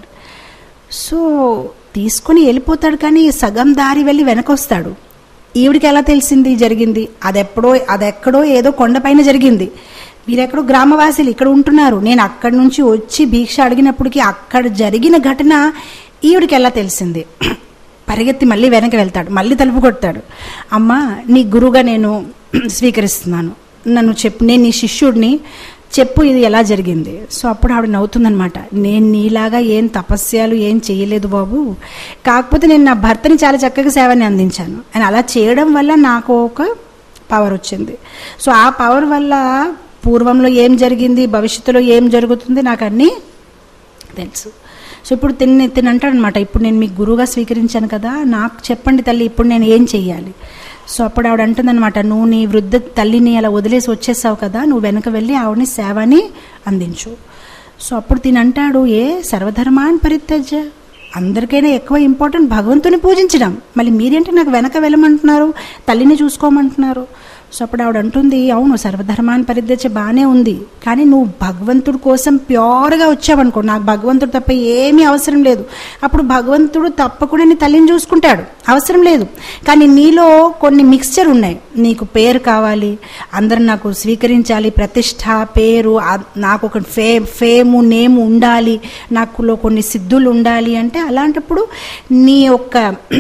సో తీసుకుని వెళ్ళిపోతాడు కానీ సగం దారి వెళ్ళి వెనకొస్తాడు ఈవిడికి ఎలా తెలిసింది జరిగింది అదెప్పుడో అదెక్కడో ఏదో కొండపైన జరిగింది వీరెక్కడో గ్రామవాసులు ఇక్కడ ఉంటున్నారు నేను అక్కడి నుంచి వచ్చి భిక్ష అడిగినప్పటికీ అక్కడ జరిగిన ఘటన ఈవిడికి ఎలా తెలిసింది పరిగెత్తి మళ్ళీ వెనక్కి వెళ్తాడు మళ్ళీ తలుపు కొడతాడు అమ్మ నీ గురువుగా నేను స్వీకరిస్తున్నాను నన్ను చెప్పు నేను నీ శిష్యుడిని చెప్పు ఇది ఎలా జరిగింది సో అప్పుడు ఆవిడ నవ్వుతుందనమాట నేను నీలాగా ఏం తపస్యాలు ఏం చేయలేదు బాబు కాకపోతే నేను నా భర్తని చాలా చక్కగా సేవని అందించాను అని అలా చేయడం వల్ల నాకు ఒక పవర్ వచ్చింది సో ఆ పవర్ వల్ల పూర్వంలో ఏం జరిగింది భవిష్యత్తులో ఏం జరుగుతుంది నాకు అన్నీ తెలుసు సో ఇప్పుడు తిని తిని అంటాడనమాట ఇప్పుడు నేను మీకు గురువుగా స్వీకరించాను కదా నాకు చెప్పండి తల్లి ఇప్పుడు నేను ఏం చెయ్యాలి సో అప్పుడు ఆవిడ అంటుందన్నమాట నువ్వు నీ వృద్ధ తల్లిని అలా వదిలేసి వచ్చేసావు కదా నువ్వు వెనక వెళ్ళి ఆవిడని సేవని అందించు సో అప్పుడు తిని అంటాడు ఏ సర్వధర్మాన్ పరిత్యజ అందరికైనా ఎక్కువ ఇంపార్టెంట్ భగవంతుని పూజించడం మళ్ళీ మీరేంటి నాకు వెనక వెళ్ళమంటున్నారు తల్లిని చూసుకోమంటున్నారు సో అప్పుడు ఆవిడ అంటుంది అవును సర్వధర్మాన్ని పరిత్యజ బాగానే ఉంది కానీ నువ్వు భగవంతుడి కోసం ప్యూర్గా వచ్చావనుకో నాకు భగవంతుడు తప్ప ఏమీ అవసరం లేదు అప్పుడు భగవంతుడు తప్పకుండా నీ తల్లిని చూసుకుంటాడు అవసరం లేదు కానీ నీలో కొన్ని మిక్స్చర్ ఉన్నాయి నీకు పేరు కావాలి అందరు నాకు స్వీకరించాలి ప్రతిష్ట పేరు ఆ- నాకు ఒక ఫే ఫేము నేము ఉండాలి నాకులో కొన్ని సిద్ధులు ఉండాలి అంటే అలాంటప్పుడు నీ యొక్క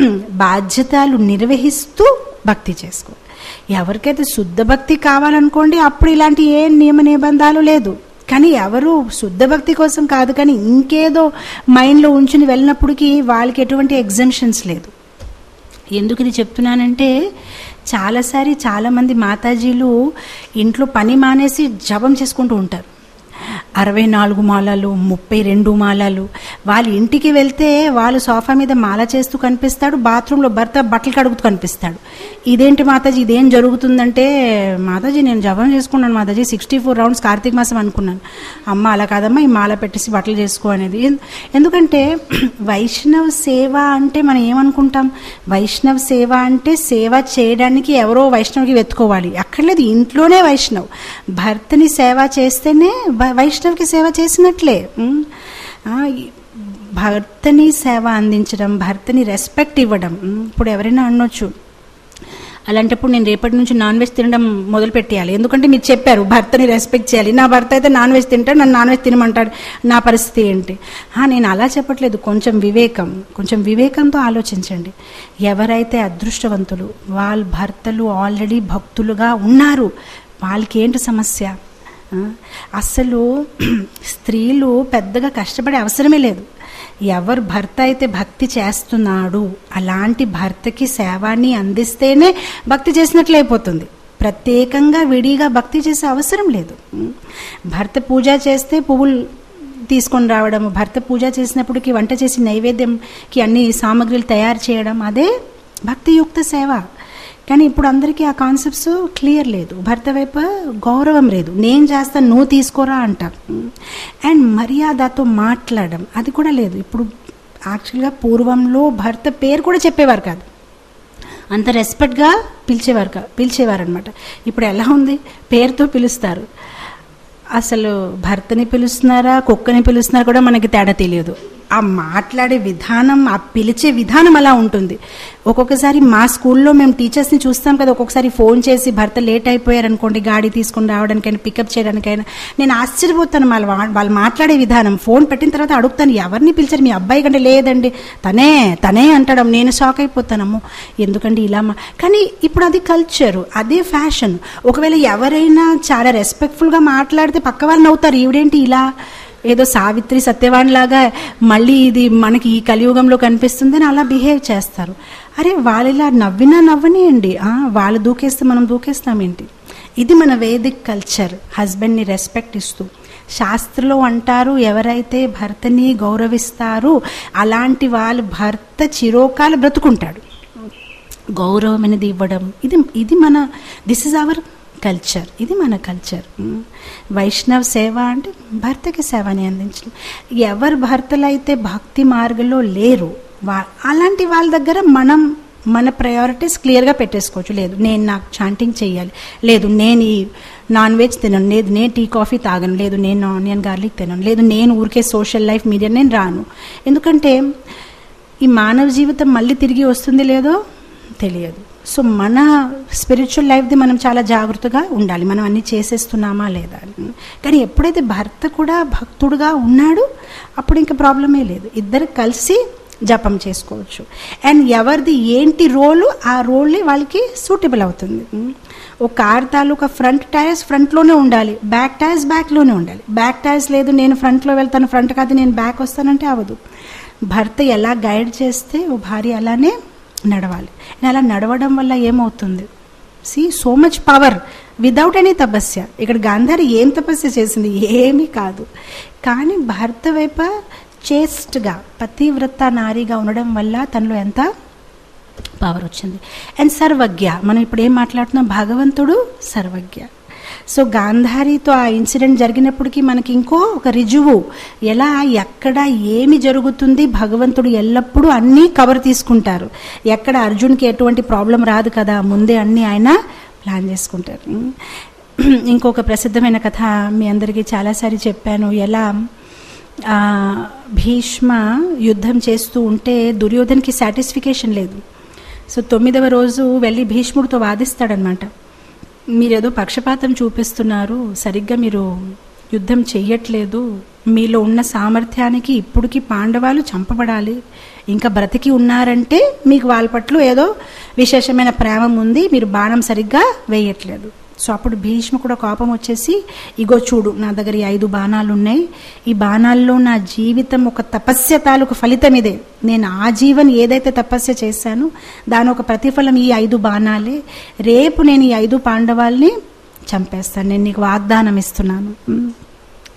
బాధ్యతలు నిర్వహిస్తూ భక్తి చేసుకో ఎవరికైతే శుద్ధ భక్తి కావాలనుకోండి అప్పుడు ఇలాంటి ఏ నియమ నిబంధాలు లేదు కానీ ఎవరు శుద్ధ భక్తి కోసం కాదు కానీ ఇంకేదో మైండ్లో ఉంచుని వెళ్ళినప్పటికీ వాళ్ళకి ఎటువంటి ఎగ్జంప్షన్స్ లేదు ఎందుకు ఇది చెప్తున్నానంటే చాలాసారి చాలామంది మాతాజీలు ఇంట్లో పని మానేసి జపం చేసుకుంటూ ఉంటారు అరవై నాలుగు మాలలు ముప్పై రెండు మాలలు వాళ్ళ ఇంటికి వెళ్తే వాళ్ళు సోఫా మీద మాల చేస్తూ కనిపిస్తాడు బాత్రూంలో భర్త బట్టలు కడుగుతూ కనిపిస్తాడు ఇదేంటి మాతాజీ ఇదేం జరుగుతుందంటే మాతాజీ నేను జపం చేసుకున్నాను మాతాజీ సిక్స్టీ ఫోర్ రౌండ్స్ కార్తీక మాసం అనుకున్నాను అమ్మ అలా కాదమ్మా ఈ మాల పెట్టేసి బట్టలు చేసుకో అనేది ఎన్- ఎందుకంటే వైష్ణవ్ సేవ అంటే మనం ఏమనుకుంటాం వైష్ణవ్ సేవ అంటే సేవ చేయడానికి ఎవరో వైష్ణవ్కి వెతుకోవాలి అక్కర్లేదు ఇంట్లోనే వైష్ణవ్ భర్తని సేవ చేస్తేనే భ- వైష్ణవ్కి సేవ చేసినట్లే ఉమ్. ఆ, ఈ- భర్తని సేవ అందించడం భర్తని రెస్పెక్ట్ ఇవ్వడం ఉమ్, ఇప్పుడు ఎవరైనా అనొచ్చు అలాంటప్పుడు నేను రేపటి నుంచి నాన్ వెజ్ తినడం మొదలు పెట్టేయాలి ఎందుకంటే మీరు చెప్పారు భర్తని రెస్పెక్ట్ చేయాలి నా భర్త అయితే నాన్ వెజ్ తింటాడు నన్ను నాన్ వెజ్ తినమంటాడు నా పరిస్థితి ఏంటి ఆ, నేను అలా చెప్పట్లేదు కొంచెం వివేకం కొంచెం వివేకంతో ఆలోచించండి ఎవరైతే అదృష్టవంతులు వాళ్ళ భర్తలు ఆల్రెడీ భక్తులుగా ఉన్నారు వాళ్ళకి ఏంటి సమస్య ఆ, అసలు స్త్రీలు పెద్దగా కష్టపడే అవసరమే లేదు ఎవరు భర్త అయితే భక్తి చేస్తున్నాడు అలాంటి భర్తకి సేవాన్ని అందిస్తేనే భక్తి చేసినట్లు అయిపోతుంది ప్రత్యేకంగా విడిగా భక్తి చేసే అవసరం లేదు ఉం. భర్త పూజ చేస్తే పువ్వులు తీసుకొని రావడం భర్త పూజ చేసినప్పటికి వంట చేసి నైవేద్యంకి అన్ని సామాగ్రిలు తయారు చేయడం అదే భక్తియుక్త సేవ కానీ ఇప్పుడు అందరికీ ఆ కాన్సెప్ట్స్ క్లియర్ లేదు భర్త వైపు గౌరవం లేదు నేను చేస్తాను నువ్వు తీసుకోరా అంటారు అండ్ మర్యాదతో మాట్లాడడం అది కూడా లేదు ఇప్పుడు యాక్చువల్గా పూర్వంలో భర్త పేరు కూడా చెప్పేవారు కాదు అంత రెస్పెక్ట్గా పిలిచేవారు కా పిలిచేవారు అనమాట ఇప్పుడు ఎలా ఉంది పేరుతో పిలుస్తారు అసలు భర్తని పిలుస్తున్నారా కుక్కని పిలుస్తున్నారా కూడా మనకి తేడా తెలియదు ఆ మాట్లాడే విధానం ఆ పిలిచే విధానం అలా ఉంటుంది ఒక్కొక్కసారి మా స్కూల్లో మేము టీచర్స్ని చూస్తాం కదా ఒక్కొక్కసారి ఫోన్ చేసి భర్త లేట్ అయిపోయారు అనుకోండి గాడి తీసుకుని రావడానికైనా పికప్ చేయడానికైనా నేను ఆశ్చర్యపోతాను వాళ్ళ వాళ్ళు మాట్లాడే విధానం ఫోన్ పెట్టిన తర్వాత అడుగుతాను ఎవరిని పిలిచారు మీ అబ్బాయి కంటే లేదండి తనే తనే అంటడం నేను షాక్ అయిపోతానమ్మో ఎందుకండి ఇలా మా కానీ ఇప్పుడు అది కల్చర్ అదే ఫ్యాషన్ ఒకవేళ ఎవరైనా చాలా రెస్పెక్ట్ఫుల్గా మాట్లాడితే పక్క వాళ్ళు నవ్వుతారు ఈవిడేంటి ఇలా ఏదో సావిత్రి సత్యవాణి లాగా మళ్ళీ ఇది మనకి ఈ కలియుగంలో కనిపిస్తుందని అలా బిహేవ్ చేస్తారు అరే వాళ్ళు ఇలా నవ్వినా నవ్వనియండి ఆ, వాళ్ళు దూకేస్తే మనం దూకేస్తామేంటి ఇది మన వేదిక్ కల్చర్ హస్బెండ్ని రెస్పెక్ట్ ఇస్తూ శాస్త్రలో అంటారు ఎవరైతే భర్తని గౌరవిస్తారో అలాంటి వాళ్ళు భర్త చిరోకాలు బ్రతుకుంటాడు గౌరవం అనేది ఇవ్వడం ఇది ఇది మన దిస్ ఇస్ అవర్ కల్చర్ ఇది మన కల్చర్ ఉమ్. వైష్ణవ్ సేవ అంటే భర్తకి సేవని అందించడం ఎవరు భర్తలైతే భక్తి మార్గంలో లేరు వా అలాంటి వాళ్ళ దగ్గర మనం మన ప్రయారిటీస్ క్లియర్గా పెట్టేసుకోవచ్చు లేదు నేను నాకు చాంటింగ్ చేయాలి లేదు నేను ఈ నాన్ వెజ్ తినను లేదు నేను టీ కాఫీ తాగను లేదు నేను ఆనియన్ గార్లిక్ తినను లేదు నేను ఊరికే సోషల్ లైఫ్ మీడియా నేను రాను ఎందుకంటే ఈ మానవ జీవితం మళ్ళీ తిరిగి వస్తుంది లేదో తెలియదు సో మన స్పిరిచువల్ లైఫ్ది మనం చాలా జాగ్రత్తగా ఉండాలి మనం అన్ని చేసేస్తున్నామా లేదా అని. కానీ ఎప్పుడైతే భర్త కూడా భక్తుడుగా ఉన్నాడు అప్పుడు ఇంకా ప్రాబ్లమే లేదు ఇద్దరు కలిసి జపం చేసుకోవచ్చు అండ్ ఎవరిది ఏంటి రోలు ఆ రోలే వాళ్ళకి సూటబుల్ అవుతుంది ఒక కార్ తాలూకా ఫ్రంట్ టైర్స్ ఫ్రంట్లోనే ఉండాలి బ్యాక్ టైర్స్ బ్యాక్లోనే ఉండాలి బ్యాక్ టైర్స్ లేదు నేను ఫ్రంట్లో వెళ్తాను ఫ్రంట్ కాదు నేను బ్యాక్ వస్తానంటే అవ్వదు భర్త ఎలా గైడ్ చేస్తే ఓ భార్య అలానే నడవాలి And అలా నడవడం వల్ల ఏమవుతుంది see so much power without any తపస్య ఇక్కడ గాంధారి ఏం తపస్య చేసింది ఏమీ కాదు కానీ భర్త వైపు చేస్ట్గా పతివ్రత నారిగా ఉండడం వల్ల తనలో ఎంత పవర్ వచ్చింది అండ్ సర్వజ్ఞ మనం ఇప్పుడు ఏం మాట్లాడుతున్నాం భగవంతుడు సర్వజ్ఞ సో గాంధారితో ఆ ఇన్సిడెంట్ జరిగినప్పటికీ మనకి ఇంకో ఒక రుజువు ఎలా ఎక్కడ ఏమి జరుగుతుంది భగవంతుడు ఎల్లప్పుడూ అన్నీ కవర్ తీసుకుంటారు ఎక్కడ అర్జున్కి ఎటువంటి ప్రాబ్లం రాదు కదా ముందే అన్నీ ఆయన ప్లాన్ చేసుకుంటారు ఇంకొక ప్రసిద్ధమైన కథ మీ అందరికీ చాలాసారి చెప్పాను ఎలా ఆ, భీష్మ యుద్ధం చేస్తూ ఉంటే దుర్యోధన్కి సాటిస్ఫికేషన్ లేదు సో తొమ్మిదవ రోజు వెళ్ళి భీష్ముడితో వాదిస్తాడనమాట మీరేదో పక్షపాతం చూపిస్తున్నారు సరిగ్గా మీరు యుద్ధం చెయ్యట్లేదు మీలో ఉన్న సామర్థ్యానికి ఇప్పుడుకి పాండవాలు చంపబడాలి ఇంకా బ్రతికి ఉన్నారంటే మీకు వాళ్ళ పట్ల ఏదో విశేషమైన ప్రేమ ఉంది మీరు బాణం సరిగ్గా వేయట్లేదు సో అప్పుడు భీష్మ కూడా కోపం వచ్చేసి ఇగో చూడు నా దగ్గర ఈ ఐదు బాణాలు ఉన్నాయి ఈ బాణాల్లో నా జీవితం ఒక తపస్య తాలూకు ఫలితం ఇదే నేను ఆ జీవన్ ఏదైతే తపస్య చేశానో దాని ఒక ప్రతిఫలం ఈ ఐదు బాణాలే రేపు నేను ఈ ఐదు పాండవాల్ని చంపేస్తాను నేను నీకు వాగ్దానం ఇస్తున్నాను ఉమ్.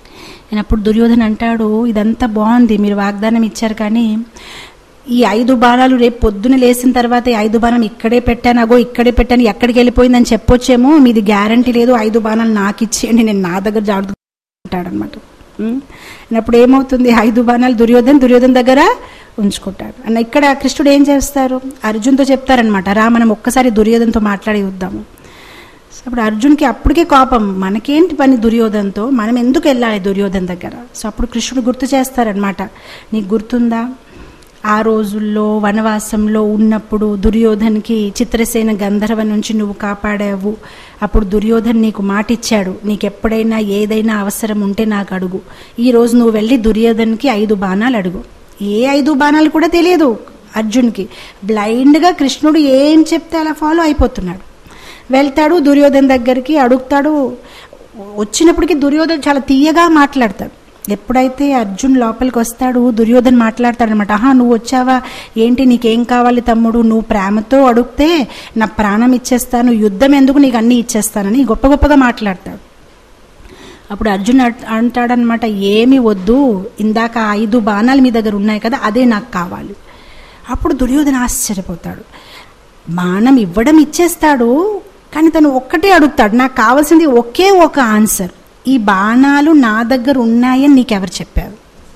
అయినప్పుడు దుర్యోధన అంటాడు ఇదంతా బాగుంది మీరు వాగ్దానం ఇచ్చారు కానీ ఈ ఐదు బాణాలు రేపు పొద్దున లేచిన తర్వాత ఈ ఐదు బాణం ఇక్కడే పెట్టాను అగో ఇక్కడే పెట్టాను ఎక్కడికి వెళ్ళిపోయిందని చెప్పొచ్చేమో మీది గ్యారంటీ లేదు ఐదు బాణాలు నాకు ఇచ్చేయండి నేను నా దగ్గర జాగ్రత్త ఉంటాడనమాట అప్పుడు ఏమవుతుంది ఐదు బాణాలు దుర్యోధన్ దుర్యోధన్ దగ్గర ఉంచుకుంటాడు అన్న ఇక్కడ కృష్ణుడు ఏం చేస్తారు అర్జున్తో చెప్తారనమాట రా మనం ఒక్కసారి దుర్యోధన్తో మాట్లాడి చూద్దాము సో అప్పుడు అర్జున్కి అప్పటికే కోపం మనకేంటి పని దుర్యోధన్తో మనం ఎందుకు వెళ్ళాలి దుర్యోధన్ దగ్గర సో అప్పుడు కృష్ణుడు గుర్తు చేస్తారనమాట నీకు గుర్తుందా ఆ రోజుల్లో వనవాసంలో ఉన్నప్పుడు దుర్యోధన్కి చిత్రసేన గంధర్వ నుంచి నువ్వు కాపాడావు అప్పుడు దుర్యోధన్ నీకు మాటిచ్చాడు నీకు ఎప్పుడైనా ఏదైనా అవసరం ఉంటే నాకు అడుగు ఈ రోజు నువ్వు వెళ్ళి దుర్యోధన్కి ఐదు బాణాలు అడుగు ఏ ఐదు బాణాలు కూడా తెలియదు అర్జున్కి బ్లైండ్గా కృష్ణుడు ఏం చెప్తే అలా ఫాలో అయిపోతున్నాడు వెళ్తాడు దుర్యోధన్ దగ్గరికి అడుగుతాడు వచ్చినప్పటికీ దుర్యోధన్ చాలా తీయగా మాట్లాడతాడు ఎప్పుడైతే అర్జున్ లోపలికి వస్తాడు దుర్యోధన్ మాట్లాడతాడు అనమాట ఆహా నువ్వు వచ్చావా ఏంటి నీకేం కావాలి తమ్ముడు నువ్వు ప్రేమతో అడిగితే నా ప్రాణం ఇచ్చేస్తాను యుద్ధం ఎందుకు నీకు అన్నీ ఇచ్చేస్తానని గొప్ప గొప్పగా మాట్లాడతాడు అప్పుడు అర్జున్ అంటాడనమాట ఏమి వద్దు ఇందాక ఐదు బాణాలు మీ దగ్గర ఉన్నాయి కదా అదే నాకు కావాలి అప్పుడు దుర్యోధన ఆశ్చర్యపోతాడు బాణం ఇవ్వడం ఇచ్చేస్తాడు కానీ తను ఒక్కటే అడుగుతాడు నాకు కావాల్సింది ఒకే ఒక ఆన్సర్ ఈ బాణాలు నా దగ్గర ఉన్నాయని నీకెవరు చెప్పారు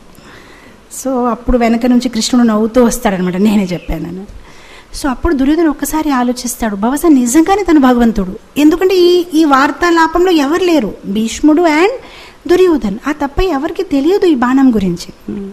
సో అప్పుడు వెనక నుంచి కృష్ణుడు నవ్వుతూ వస్తాడనమాట నేనే చెప్పానని సో అప్పుడు దుర్యోధన ఒక్కసారి ఆలోచిస్తాడు బహుశా నిజంగానే తను భగవంతుడు ఎందుకంటే ఈ ఈ వార్తాలాపంలో ఎవరు లేరు భీష్ముడు అండ్ దుర్యోధన్ ఆ తప్ప ఎవరికి తెలియదు ఈ బాణం గురించి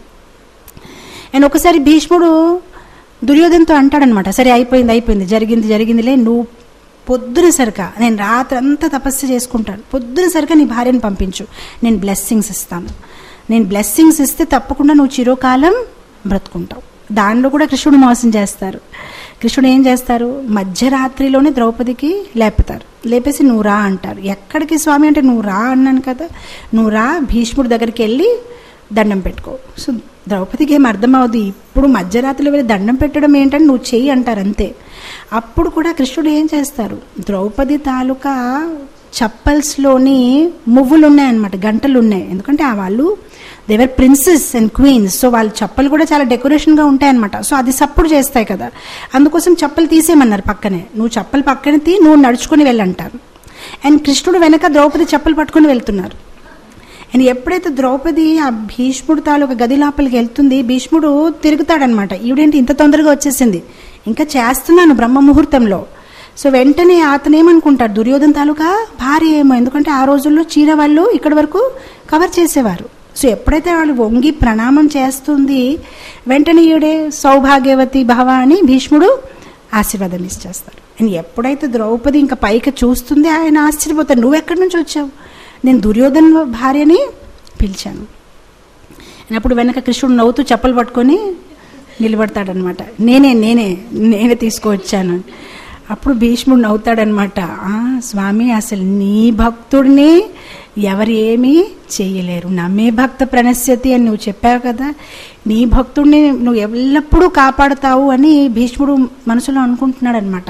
అండ్ ఒకసారి భీష్ముడు దుర్యోధనతో అంటాడనమాట సరే అయిపోయింది అయిపోయింది జరిగింది జరిగిందిలే నువ్వు పొద్దున సరిక నేను రాత్రి అంతా తపస్సు చేసుకుంటాను పొద్దున సరిక నీ భార్యను పంపించు నేను బ్లెస్సింగ్స్ ఇస్తాను నేను బ్లెస్సింగ్స్ ఇస్తే తప్పకుండా నువ్వు చిరకాలం బ్రతుకుంటావు దానిలో కూడా కృష్ణుడు మోసం చేస్తారు కృష్ణుడు ఏం చేస్తారు మధ్యరాత్రిలోనే ద్రౌపదికి లేపుతారు లేపేసి నువ్వు రా అంటారు ఎక్కడికి స్వామి అంటే నువ్వు రా అన్నాను కదా నువ్వు రా భీష్ముడి దగ్గరికి వెళ్ళి దండం పెట్టుకో సో ద్రౌపదికి ఏం అర్థమవుద్ది ఇప్పుడు మధ్యరాత్రిలో వెళ్ళి దండం పెట్టడం ఏంటని నువ్వు చెయ్యి అంటారు అంతే అప్పుడు కూడా కృష్ణుడు ఏం చేస్తారు ద్రౌపది తాలూకా చప్పల్స్లోని మువ్వులు ఉన్నాయన్నమాట గంటలు ఉన్నాయి ఎందుకంటే ఆ వాళ్ళు they were princess and queens so వాళ్ళ చప్పలు కూడా చాలా డెకరేషన్గా ఉంటాయన్నమాట సో అది సప్పుడు చేస్తాయి కదా అందుకోసం చప్పలు తీసేయమన్నారు పక్కనే నువ్వు చప్పలు పక్కన తీ నువ్వు నడుచుకొని వెళ్ళంటారు అండ్ కృష్ణుడు వెనక ద్రౌపది చప్పలు పట్టుకొని వెళ్తున్నారు అండ్ ఎప్పుడైతే ద్రౌపది ఆ భీష్ముడు తాలూకా గది లోపలికి వెళ్తుంది భీష్ముడు తిరుగుతాడనమాట ఈవిడేంటి ఇంత తొందరగా వచ్చేసింది ఇంకా చేస్తున్నాను బ్రహ్మ ముహూర్తంలో సో వెంటనే అతను ఏమనుకుంటాడు దుర్యోధన తాలూకా భార్య ఏమో ఎందుకంటే ఆ రోజుల్లో చీర వాళ్ళు ఇక్కడి వరకు కవర్ చేసేవారు సో ఎప్పుడైతే వాళ్ళు వంగి ప్రణామం చేస్తుంది వెంటనే ఈవిడే సౌభాగ్యవతి భవ అని భీష్ముడు ఆశీర్వాదం ఇచ్చేస్తారు అండ్ ఎప్పుడైతే ద్రౌపది ఇంకా పైకి చూస్తుంది ఆయన ఆశ్చర్యపోతాడు నువ్వు ఎక్కడి నుంచి వచ్చావు నేను దుర్యోధన భార్యని పిలిచాను అప్పుడు వెనక కృష్ణుడు నవ్వుతూ చెప్పలు పట్టుకొని నిలబడతాడనమాట నేనే నేనే నేనే తీసుకువచ్చాను అప్పుడు భీష్ముడు నవ్వుతాడనమాట స్వామి అసలు నీ భక్తుడిని ఎవరు ఏమీ చేయలేరు నమ్మే భక్త ప్రణశ్యతి అని నువ్వు చెప్పావు కదా నీ భక్తుడిని నువ్వు ఎల్లప్పుడూ కాపాడుతావు అని భీష్ముడు మనసులో అనుకుంటున్నాడు అనమాట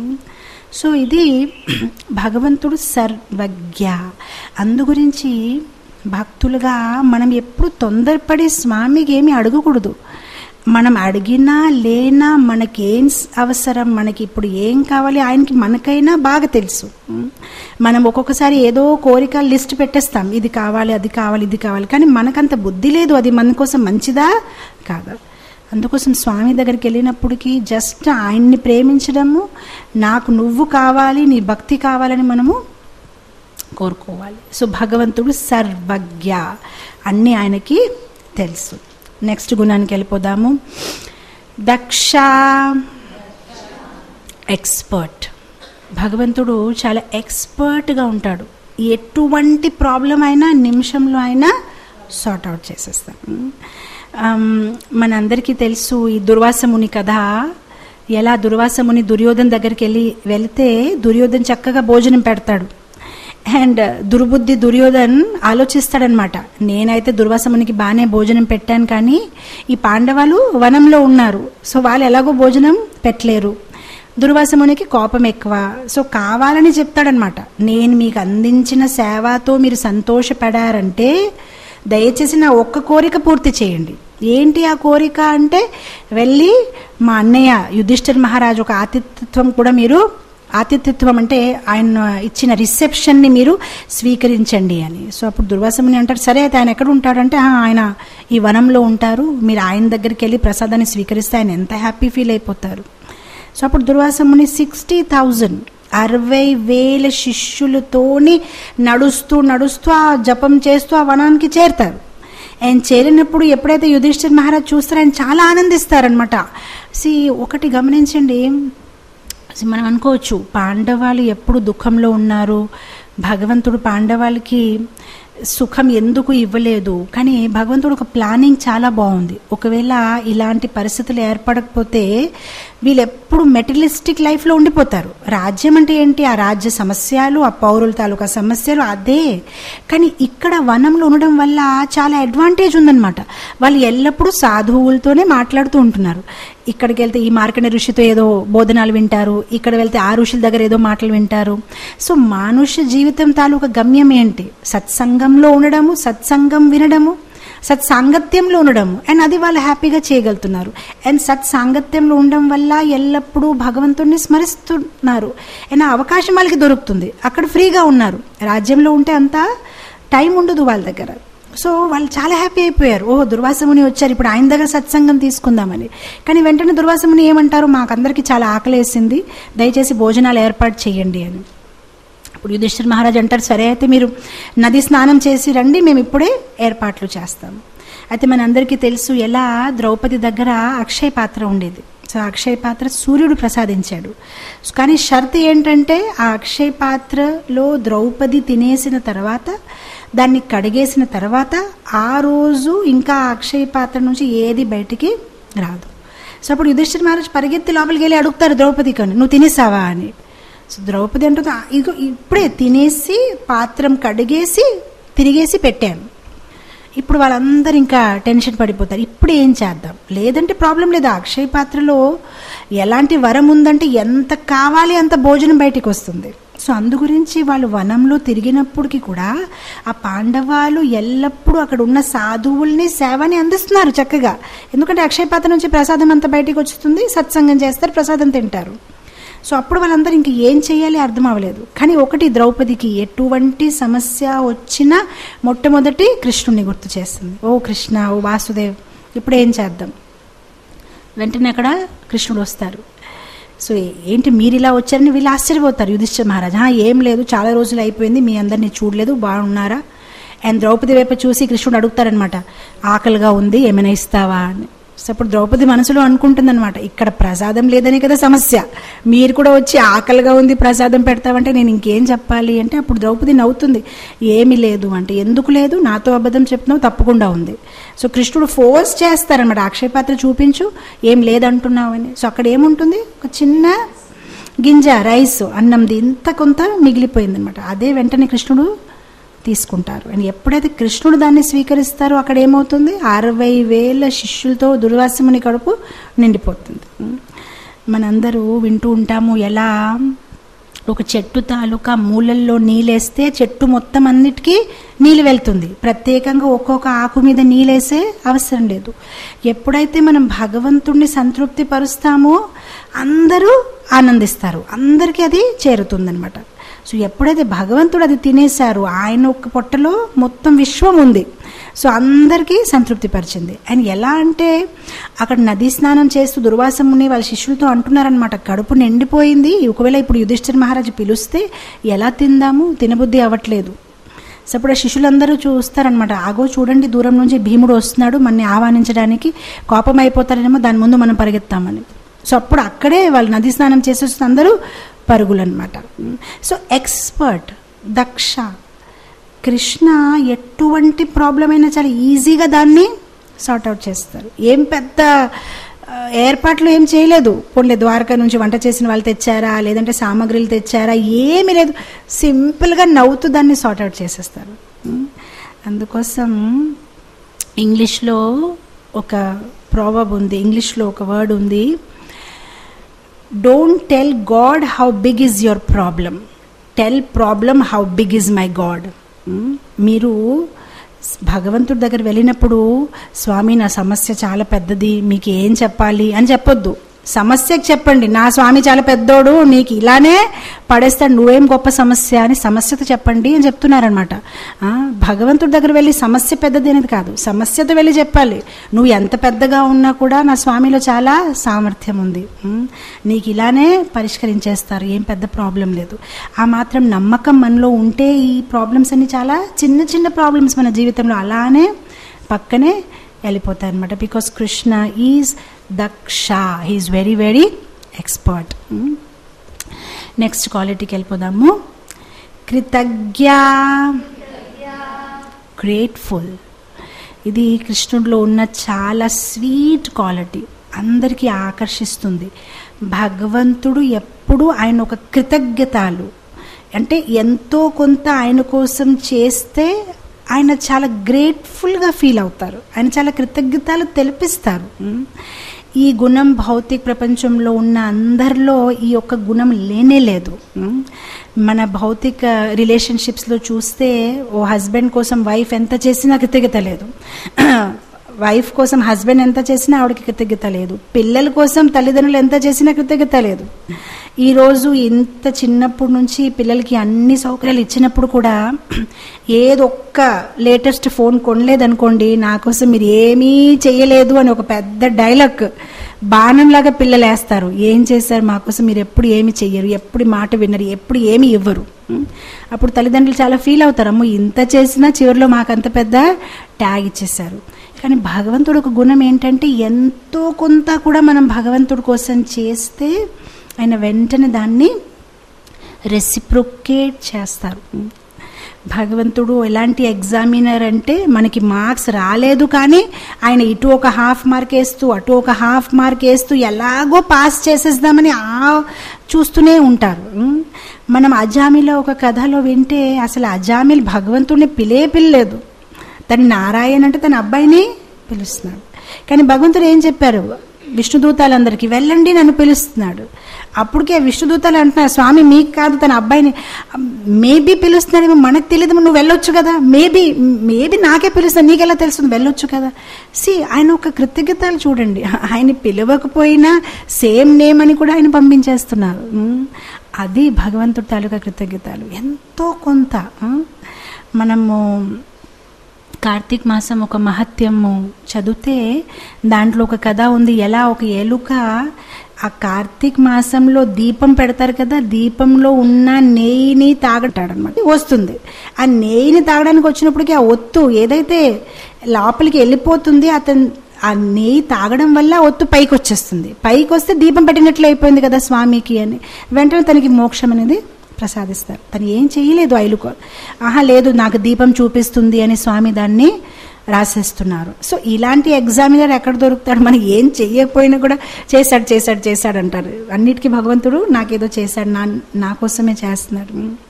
సో ఇది భగవంతుడు సర్వజ్ఞ అందు గురించి భక్తులుగా మనం ఎప్పుడు తొందరపడి స్వామికి ఏమి అడగకూడదు మనం అడిగినా లేనా మనకేం అవసరం మనకి ఇప్పుడు ఏం కావాలి ఆయనకి మనకైనా బాగా తెలుసు మనం ఒక్కొక్కసారి ఏదో కోరిక లిస్ట్ పెట్టేస్తాం ఇది కావాలి అది కావాలి ఇది కావాలి కానీ మనకంత బుద్ధి లేదు అది మన కోసం మంచిదా కాదా అందుకోసం స్వామి దగ్గరికి వెళ్ళినప్పటికీ జస్ట్ ఆయన్ని ప్రేమించడము నాకు నువ్వు కావాలి నీ భక్తి కావాలని మనము కోరుకోవాలి సో భగవంతుడు సర్వజ్ఞ అన్నీ ఆయనకి తెలుసు నెక్స్ట్ గుణానికి వెళ్ళిపోదాము దక్ష ఎక్స్పర్ట్ భగవంతుడు చాలా ఎక్స్పర్ట్గా ఉంటాడు ఎటువంటి ప్రాబ్లం అయినా నిమిషంలో అయినా సార్ట్ అవుట్ చేసేస్తాం మనందరికీ తెలుసు ఈ దుర్వాసముని కథ ఎలా దుర్వాసముని దుర్యోధన్ దగ్గరికి వెళ్ళి వెళితే దుర్యోధన్ చక్కగా భోజనం పెడతాడు అండ్ దుర్బుద్ధి దుర్యోధన్ ఆలోచిస్తాడనమాట నేనైతే దుర్వాసమునికి బాగానే భోజనం పెట్టాను కానీ ఈ పాండవాలు వనంలో ఉన్నారు సో వాళ్ళు ఎలాగో భోజనం పెట్టలేరు దుర్వాసమునికి కోపం ఎక్కువ సో కావాలని చెప్తాడనమాట నేను మీకు అందించిన సేవతో మీరు సంతోషపడారంటే దయచేసి నా ఒక్క కోరిక పూర్తి చేయండి ఏంటి ఆ కోరిక అంటే వెళ్ళి మా అన్నయ్య యుధిష్ఠిర్ మహారాజు ఒక ఆతిథ్యత్వం కూడా మీరు ఆతిథ్యత్వం అంటే ఆయన ఇచ్చిన రిసెప్షన్ని మీరు స్వీకరించండి అని సో అప్పుడు దుర్వాసముని అంటారు సరే అయితే ఆయన ఎక్కడ ఉంటాడంటే "ఆ, ఆయన ఈ వనంలో ఉంటారు మీరు ఆయన దగ్గరికి వెళ్ళి ప్రసాదాన్ని స్వీకరిస్తే ఆయన ఎంత హ్యాపీ ఫీల్ అయిపోతారు సో అప్పుడు దుర్వాసముని సిక్స్టీ థౌజండ్ అరవై వేల శిష్యులతోని నడుస్తూ నడుస్తూ ఆ జపం చేస్తూ ఆ వనానికి చేరుతారు ఆయన చేరినప్పుడు ఎప్పుడైతే యుధిష్ఠిర్ మహారాజ్ చూస్తారో ఆయన చాలా ఆనందిస్తారనమాట సి ఒకటి గమనించండి అసలు మనం అనుకోవచ్చు పాండవాలు ఎప్పుడు దుఃఖంలో ఉన్నారు భగవంతుడు పాండవాలకి సుఖం ఎందుకు ఇవ్వలేదు కానీ భగవంతుడు ఒక ప్లానింగ్ చాలా బాగుంది ఒకవేళ ఇలాంటి పరిస్థితులు ఏర్పడకపోతే వీళ్ళు ఎప్పుడు మెటలిస్టిక్ లైఫ్లో ఉండిపోతారు రాజ్యం అంటే ఏంటి ఆ రాజ్య సమస్యలు ఆ పౌరుల తాలూకా సమస్యలు అదే కానీ ఇక్కడ వనంలో ఉండడం వల్ల చాలా అడ్వాంటేజ్ ఉందన్నమాట వాళ్ళు ఎల్లప్పుడూ సాధువులతోనే మాట్లాడుతూ ఉంటున్నారు ఇక్కడికి వెళ్తే ఈ మార్కండ ఋషితో ఏదో బోధనాలు వింటారు ఇక్కడ వెళ్తే ఆ ఋషుల దగ్గర ఏదో మాటలు వింటారు సో మానుష్య జీవితం తాలూకా గమ్యం ఏంటి సత్సంగంలో ఉండడము సత్సంగం వినడము సత్సాంగత్యంలో ఉండడము అండ్ అది వాళ్ళు హ్యాపీగా చేయగలుగుతున్నారు అండ్ సత్సాంగత్యంలో ఉండడం వల్ల ఎల్లప్పుడూ భగవంతుడిని స్మరిస్తున్నారు అండ్ ఆ అవకాశం వాళ్ళకి దొరుకుతుంది అక్కడ ఫ్రీగా ఉన్నారు రాజ్యంలో ఉంటే అంత టైం ఉండదు వాళ్ళ దగ్గర సో వాళ్ళు చాలా హ్యాపీ అయిపోయారు ఓ దుర్వాసముని వచ్చారు ఇప్పుడు ఆయన దగ్గర సత్సంగం తీసుకుందామని కానీ వెంటనే దుర్వాసముని ఏమంటారు మాకందరికీ చాలా ఆకలి వేసింది దయచేసి భోజనాలు ఏర్పాటు చేయండి అని ఇప్పుడు యుధిష్ఠిర్ మహారాజ్ అంటారు సరే అయితే మీరు నది స్నానం చేసి రండి మేము ఇప్పుడే ఏర్పాట్లు చేస్తాం అయితే మనందరికీ తెలుసు ఎలా ద్రౌపది దగ్గర అక్షయ పాత్ర ఉండేది సో ఆ అక్షయ పాత్ర సూర్యుడు ప్రసాదించాడు కానీ షరతు ఏంటంటే ఆ అక్షయ పాత్రలో ద్రౌపది తినేసిన తర్వాత దాన్ని కడిగేసిన తర్వాత ఆ రోజు ఇంకా ఆ అక్షయ పాత్ర నుంచి ఏది బయటికి రాదు సో అప్పుడు యుధిష్ఠిర్ మహారాజ్ పరిగెత్తి లోపలికి వెళ్ళి అడుగుతారు ద్రౌపదికి అని నువ్వు తినేసావా అని సో ద్రౌపది అంటుంది "ఆ, ఇగో ఇప్పుడే తినేసి పాత్రం కడిగేసి తిరిగేసి పెట్టాను ఇప్పుడు వాళ్ళందరూ ఇంకా టెన్షన్ పడిపోతారు ఇప్పుడు ఏం చేద్దాం లేదంటే ప్రాబ్లం లేదు ఆ అక్షయ పాత్రలో ఎలాంటి వరం ఉందంటే ఎంత కావాలి అంత భోజనం బయటికి వస్తుంది సో అందు గురించి వాళ్ళు వనంలో తిరిగినప్పటికీ కూడా ఆ పాండవాలు ఎల్లప్పుడూ అక్కడ ఉన్న సాధువుల్ని సేవని అందిస్తున్నారు చక్కగా ఎందుకంటే అక్షయ పాత్ర నుంచి ప్రసాదం అంతా బయటికి వస్తుంది సత్సంగం చేస్తారు ప్రసాదం తింటారు సో అప్పుడు వాళ్ళందరూ ఇంక ఏం చేయాలి అర్థం అవ్వలేదు కానీ ఒకటి ద్రౌపదికి ఎటువంటి సమస్య వచ్చినా మొట్టమొదటి కృష్ణుని గుర్తు చేస్తుంది ఓ కృష్ణ ఓ వాసుదేవ్ ఇప్పుడు ఏం చేద్దాం వెంటనే అక్కడ కృష్ణుడు వస్తారు సో ఏంటి మీరు ఇలా వచ్చారని వీళ్ళు ఆశ్చర్యపోతారు యుధిష్ఠిర మహారాజ్ "ఆ, ఏం లేదు చాలా రోజులు అయిపోయింది మీ అందరినీ చూడలేదు బాగున్నారా అండ్ ద్రౌపది వైపు చూసి కృష్ణుడు అడుగుతారనమాట ఆకలిగా ఉంది ఏమైనా ఇస్తావా అని సో అప్పుడు ద్రౌపది మనసులో అనుకుంటుందన్నమాట ఇక్కడ ప్రసాదం లేదనే కదా సమస్య మీరు కూడా వచ్చి ఆకలిగా ఉంది ప్రసాదం పెడతావంటే నేను ఇంకేం చెప్పాలి అంటే అప్పుడు ద్రౌపది నవ్వుతుంది ఏమీ లేదు అంటే ఎందుకు లేదు నాతో అబద్ధం చెప్తున్నావు తప్పకుండా ఉంది సో కృష్ణుడు ఫోర్స్ చేస్తారనమాట అక్షయ పాత్ర చూపించు ఏం లేదంటున్నావు అని సో అక్కడ ఏముంటుంది ఒక చిన్న గింజ రైస్ అన్నంది ఇంత కొంత మిగిలిపోయింది అనమాట అదే వెంటనే కృష్ణుడు తీసుకుంటారు అండ్ ఎప్పుడైతే కృష్ణుడు దాన్ని స్వీకరిస్తారో అక్కడ ఏమవుతుంది అరవై వేల శిష్యులతో దుర్వాసముని కడుపు నిండిపోతుంది మనందరూ వింటూ ఉంటాము ఎలా ఒక చెట్టు తాలూకా మూలల్లో నీళ్ళేస్తే చెట్టు మొత్తం అన్నిటికీ నీళ్ళు వెళ్తుంది ప్రత్యేకంగా ఒక్కొక్క ఆకు మీద నీళ్ళేసే అవసరం లేదు ఎప్పుడైతే మనం భగవంతుణ్ణి సంతృప్తి పరుస్తామో అందరూ ఆనందిస్తారు అందరికీ అది చేరుతుందనమాట సో ఎప్పుడైతే భగవంతుడు అది తినేశారు ఆయన ఒక్క పొట్టలో మొత్తం విశ్వం ఉంది సో అందరికీ సంతృప్తి పరిచింది అండ్ ఎలా అంటే అక్కడ నదీ స్నానం చేస్తూ దుర్వాసముని వాళ్ళ శిష్యులతో అంటున్నారనమాట కడుపు నిండిపోయింది ఒకవేళ ఇప్పుడు యుధిష్ఠిర్ మహారాజు పిలుస్తే ఎలా తిందాము తినబుద్ధి అవ్వట్లేదు సో అప్పుడు ఆ శిష్యులందరూ చూస్తారనమాట ఆగో చూడండి దూరం నుంచి భీముడు వస్తున్నాడు మనని ఆహ్వానించడానికి కోపం అయిపోతారేమో దాని ముందు మనం పరిగెత్తామని సో అప్పుడు అక్కడే వాళ్ళు నది స్నానం చేసేస్తే అందరూ పరుగులు అనమాట సో ఎక్స్పర్ట్ దక్ష కృష్ణ ఎటువంటి ప్రాబ్లం అయినా చాలా ఈజీగా దాన్ని సార్ట్అవుట్ చేస్తారు ఏం పెద్ద ఆ, ఏర్పాట్లు ఏం చేయలేదు పోన్లే ద్వారకా నుంచి వంట చేసిన వాళ్ళు తెచ్చారా లేదంటే సామాగ్రిలు తెచ్చారా ఏమీ లేదు సింపుల్గా నవ్వుతూ దాన్ని సార్ట్అవుట్ చేసేస్తారు ఉమ్, అందుకోసం ఇంగ్లీష్లో ఒక ప్రావబ్ ఉంది ఇంగ్లీష్లో ఒక వర్డ్ ఉంది don't tell God how big is your problem tell problem how big is my God మీరు భగవంతుడి దగ్గర వెళ్ళినప్పుడు స్వామి నా సమస్య చాలా పెద్దది మీకు ఏం చెప్పాలి అని చెప్పొద్దు సమస్యకి చెప్పండి నా స్వామి చాలా పెద్దోడు నీకు ఇలానే పడేస్తాడు నువ్వేం గొప్ప సమస్య అని సమస్యతో చెప్పండి అని చెప్తున్నారనమాట భగవంతుడి దగ్గర వెళ్ళి సమస్య పెద్దది అనేది కాదు సమస్యతో వెళ్ళి చెప్పాలి నువ్వు ఎంత పెద్దగా ఉన్నా కూడా నా స్వామిలో చాలా సామర్థ్యం ఉంది ఉమ్, నీకు ఇలానే పరిష్కరించేస్తారు ఏం పెద్ద ప్రాబ్లం లేదు ఆ మాత్రం నమ్మకం మనలో ఉంటే ఈ ప్రాబ్లమ్స్ అన్ని చాలా చిన్న చిన్న ప్రాబ్లమ్స్ మన జీవితంలో అలానే పక్కనే వెళ్ళిపోతాయి అనమాట because Krishna is daksha he's very very expert next క్వాలిటీకి వెళ్ళిపోదాము కృతజ్ఞ గ్రేట్ఫుల్ ఇది కృష్ణుడిలో ఉన్న చాలా స్వీట్ క్వాలిటీ అందరికీ ఆకర్షిస్తుంది భగవంతుడు ఎప్పుడు ఆయన ఒక కృతజ్ఞతలు అంటే ఎంతో కొంత ఆయన కోసం చేస్తే ఆయన చాలా గ్రేట్ఫుల్గా ఫీల్ అవుతారు ఆయన చాలా కృతజ్ఞతలు తెలిపిస్తారు ఉమ్. ఈ గుణం భౌతిక ప్రపంచంలో ఉన్న అందరిలో ఈ యొక్క గుణం లేనే లేదు ఉమ్. మన భౌతిక రిలేషన్షిప్స్లో చూస్తే ఓ హస్బెండ్ కోసం వైఫ్ ఎంత చేసినా కృతజ్ఞత లేదు వైఫ్ కోసం హస్బెండ్ ఎంత చేసినా ఆవిడకి కృతజ్ఞత లేదు పిల్లల కోసం తల్లిదండ్రులు ఎంత చేసినా కృతజ్ఞత లేదు ఈరోజు ఇంత చిన్నప్పటి నుంచి పిల్లలకి అన్ని సౌకర్యాలు ఇచ్చినప్పుడు కూడా ఏదొక్క లేటెస్ట్ ఫోన్ కొనలేదనుకోండి నా కోసం మీరు ఏమీ చేయలేదు అని ఒక పెద్ద డైలాగ్ బాణంలాగా పిల్లలు వేస్తారు ఏం చేశారు మా కోసం మీరు ఎప్పుడు ఏమి చెయ్యరు ఎప్పుడు మాట వినరు ఎప్పుడు ఏమి ఇవ్వరు ఉం? అప్పుడు తల్లిదండ్రులు చాలా ఫీల్ అవుతారు అమ్మో ఇంత చేసినా చివరిలో మాకు అంత పెద్ద ట్యాగ్ ఇచ్చేశారు కానీ భగవంతుడు ఒక గుణం ఏంటంటే ఎంతో కొంత కూడా మనం భగవంతుడి కోసం చేస్తే ఆయన వెంటనే దాన్ని రెసిప్రొకేట్ చేస్తారు భగవంతుడు ఎలాంటి ఎగ్జామినర్ అంటే మనకి మార్క్స్ రాలేదు కానీ ఆయన ఇటు ఒక హాఫ్ మార్క్ వేస్తూ అటు ఒక హాఫ్ మార్క్ వేస్తూ ఎలాగో పాస్ చేసేద్దామని ఆ చూస్తూనే ఉంటారు ఉమ్. మనం అజామిలో ఒక కథలో వింటే అసలు అజామిల్ భగవంతుడిని పిలే పిల్లలేదు తన నారాయణ అంటే తన అబ్బాయిని పిలుస్తున్నాడు కానీ భగవంతుడు ఏం చెప్పారు విష్ణుదూతాలందరికీ వెళ్ళండి నన్ను పిలుస్తున్నాడు అప్పటికే విష్ణుదూతాలు అంటున్నారు స్వామి మీకు కాదు తన అబ్బాయిని మేబీ పిలుస్తున్నాడేమో మనకు తెలియదు నువ్వు వెళ్ళొచ్చు కదా మేబీ మేబీ నాకే పిలుస్తాను నీకెలా తెలుస్తుంది వెళ్ళొచ్చు కదా సి ఆయన ఒక కృతజ్ఞతలు చూడండి ఆయన పిలవకపోయినా సేమ్ నేమ్ అని కూడా ఆయన పంపించేస్తున్నారు ఉమ్, అది భగవంతుడి తాలూకా కృతజ్ఞతలు ఎంతో కొంత ఆ, మనము కార్తీక్ మాసం ఒక మహత్యము చదివితే దాంట్లో ఒక కథ ఉంది ఎలా ఒక ఎలుక ఆ కార్తీక్ మాసంలో దీపం పెడతారు కదా దీపంలో ఉన్న నెయ్యిని తాగటాడనమాట వస్తుంది ఆ నెయ్యిని తాగడానికి వచ్చినప్పటికీ ఆ ఒత్తు ఏదైతే లోపలికి వెళ్ళిపోతుంది అతను ఆ నెయ్యి తాగడం వల్ల ఆ ఒత్తు పైకి వచ్చేస్తుంది పైకి వస్తే దీపం పెట్టినట్లు అయిపోయింది కదా స్వామికి అని వెంటనే తనకి మోక్షం అనేది ప్రసాదిస్తారు తను ఏం చేయలేదు ఐలుకో ఆహా లేదు నాకు దీపం చూపిస్తుంది అని స్వామి దాన్ని రాసేస్తున్నారు సో ఇలాంటి ఎగ్జామినర్ ఎక్కడ దొరుకుతాడు మనం ఏం చెయ్యకపోయినా కూడా చేశాడు చేశాడు చేశాడు అంటారు అన్నిటికీ భగవంతుడు నాకేదో చేశాడు నా నా కోసమే చేస్తున్నాడు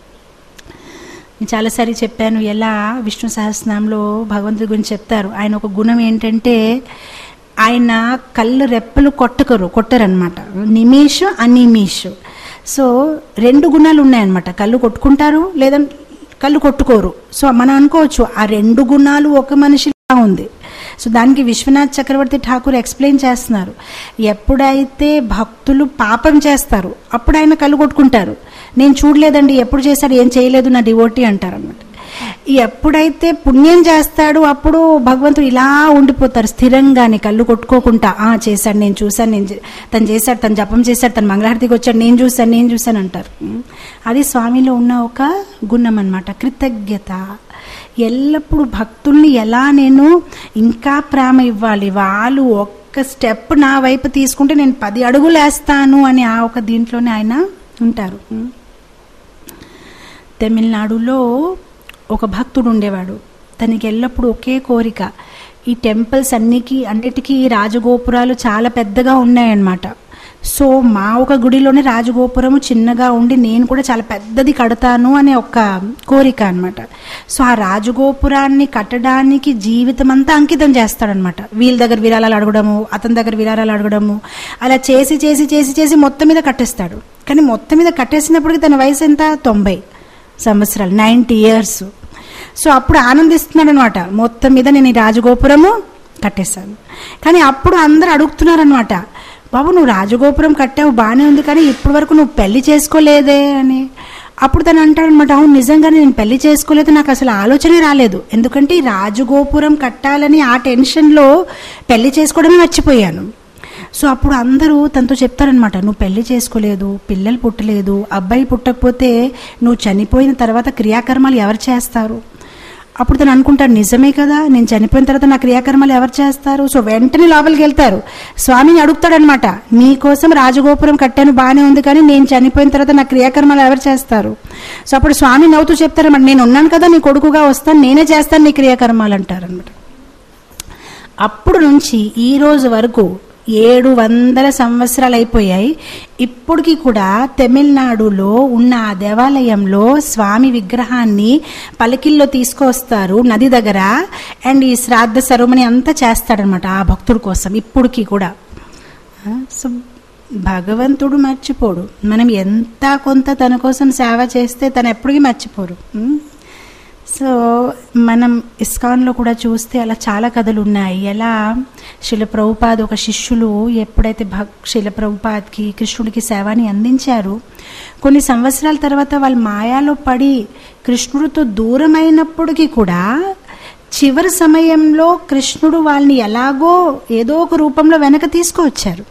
నేను చాలాసారి చెప్పాను ఎలా విష్ణు సహస్రనామంలో భగవంతుడి గురించి చెప్తారు ఆయన ఒక గుణం ఏంటంటే ఆయన కళ్ళు రెప్పలు కొట్టకరు కొట్టరనమాట నిమేషు అనిమేషు సో రెండు గుణాలు ఉన్నాయన్నమాట కళ్ళు కొట్టుకుంటారు లేదా కళ్ళు కొట్టుకోరు సో మనం అనుకోవచ్చు ఆ రెండు గుణాలు ఒక మనిషిలా ఉంది సో దానికి విశ్వనాథ్ చక్రవర్తి ఠాకూర్ ఎక్స్ప్లెయిన్ చేస్తున్నారు ఎప్పుడైతే భక్తులు పాపం చేస్తారు అప్పుడు ఆయన కళ్ళు కొట్టుకుంటారు నేను చూడలేదండి ఎప్పుడు చేశాడు ఏం చేయలేదు నా డివోటీ అంటారు అనమాట ఎప్పుడైతే పుణ్యం చేస్తాడు అప్పుడు భగవంతుడు ఇలా ఉండిపోతారు స్థిరంగానే కళ్ళు కొట్టుకోకుండా ఆ చేశాడు నేను చూశాను నేను చే- తను చేశాడు తను జపం చేశాడు తను మంగళహారతికి వచ్చాడు నేను చూశాను నేను చూశాను అంటారు ఉం. అది స్వామిలో ఉన్న ఒక గుణం అన్నమాట కృతజ్ఞత ఎల్లప్పుడూ భక్తుల్ని ఎలా నేను ఇంకా ప్రేమ ఇవ్వాలి వాళ్ళు ఒక్క స్టెప్ నా వైపు తీసుకుంటే నేను పది అడుగులు వేస్తాను అని ఆ ఒక దీంట్లోనే ఆయన ఉంటారు ఉం. తమిళనాడులో ఒక భక్తుడు ఉండేవాడు తనకి ఎల్లప్పుడూ ఒకే కోరిక ఈ టెంపుల్స్ అన్నికి అన్నిటికీ రాజగోపురాలు చాలా పెద్దగా ఉన్నాయన్నమాట సో మా ఒక గుడిలోనే రాజగోపురము చిన్నగా ఉండి నేను కూడా చాలా పెద్దది కడతాను అనే ఒక కోరిక అన్నమాట సో ఆ రాజగోపురాన్ని కట్టడానికి జీవితం అంతా అంకితం చేస్తాడనమాట వీళ్ళ దగ్గర విరాళాలు అడగడము అతని దగ్గర విరాళాలు అడగడము అలా చేసి చేసి చేసి చేసి మొత్తం మీద కట్టేస్తాడు కానీ మొత్తం మీద కట్టేసినప్పటికీ తన వయసు ఎంత తొంభై సంవత్సరాలు నైంటీ ఇయర్స్ సో అప్పుడు ఆనందిస్తున్నాడు అనమాట మొత్తం మీద నేను ఈ రాజగోపురము కట్టేశాను కానీ అప్పుడు అందరు అడుగుతున్నారనమాట బాబు నువ్వు రాజగోపురం కట్టావు బాగానే ఉంది కానీ ఇప్పటి వరకు నువ్వు పెళ్లి చేసుకోలేదే అని అప్పుడు తను అంటాడనమాట అవును నిజంగానే నేను పెళ్లి చేసుకోలేదు నాకు అసలు ఆలోచనే రాలేదు ఎందుకంటే ఈ రాజగోపురం కట్టాలని ఆ టెన్షన్లో పెళ్లి చేసుకోవడమే మర్చిపోయాను సో అప్పుడు అందరూ తనతో చెప్తారనమాట నువ్వు పెళ్లి చేసుకోలేదు పిల్లలు పుట్టలేదు అబ్బాయి పుట్టకపోతే నువ్వు చనిపోయిన తర్వాత క్రియాకర్మాలు ఎవరు చేస్తారు అప్పుడు తను అనుకుంటాడు నిజమే కదా నేను చనిపోయిన తర్వాత నా క్రియాకర్మాలు ఎవరు చేస్తారు సో వెంటనే లోపలికి వెళ్తారు స్వామిని అడుగుతాడనమాట నీకోసం రాజగోపురం కట్టాను బాగానే ఉంది కానీ నేను చనిపోయిన తర్వాత నా క్రియాకర్మాలు ఎవరు చేస్తారు సో అప్పుడు స్వామి నవ్వుతూ చెప్తారన్నమాట నేను ఉన్నాను కదా నీ కొడుకుగా వస్తాను నేనే చేస్తాను నీ క్రియాకర్మాలు అంటారనమాట అప్పుడు నుంచి ఈ రోజు వరకు ఏడు వందల సంవత్సరాలు అయిపోయాయి ఇప్పటికి కూడా తమిళనాడులో ఉన్న ఆ దేవాలయంలో స్వామి విగ్రహాన్ని పలికిల్లో తీసుకొస్తారు నది దగ్గర అండ్ ఈ శ్రాద్ధ సరుమని అంతా చేస్తాడనమాట ఆ భక్తుడి కోసం ఇప్పటికి కూడా ఆ, సో భగవంతుడు మర్చిపోడు మనం ఎంత కొంత తన కోసం సేవ చేస్తే తను ఎప్పటికీ మర్చిపోరు ఉం? సో మనం ఇస్కాన్లో కూడా చూస్తే అలా చాలా కథలు ఉన్నాయి ఎలా శిల ప్రభుపాద్ ఒక శిష్యులు ఎప్పుడైతే భక్ శిల ప్రభుపాద్కి కృష్ణుడికి సేవని అందించారు కొన్ని సంవత్సరాల తర్వాత వాళ్ళు మాయాలో పడి కృష్ణుడితో దూరమైనప్పటికీ కూడా చివరి సమయంలో కృష్ణుడు వాళ్ళని ఎలాగో ఏదో ఒక రూపంలో వెనక తీసుకువచ్చారు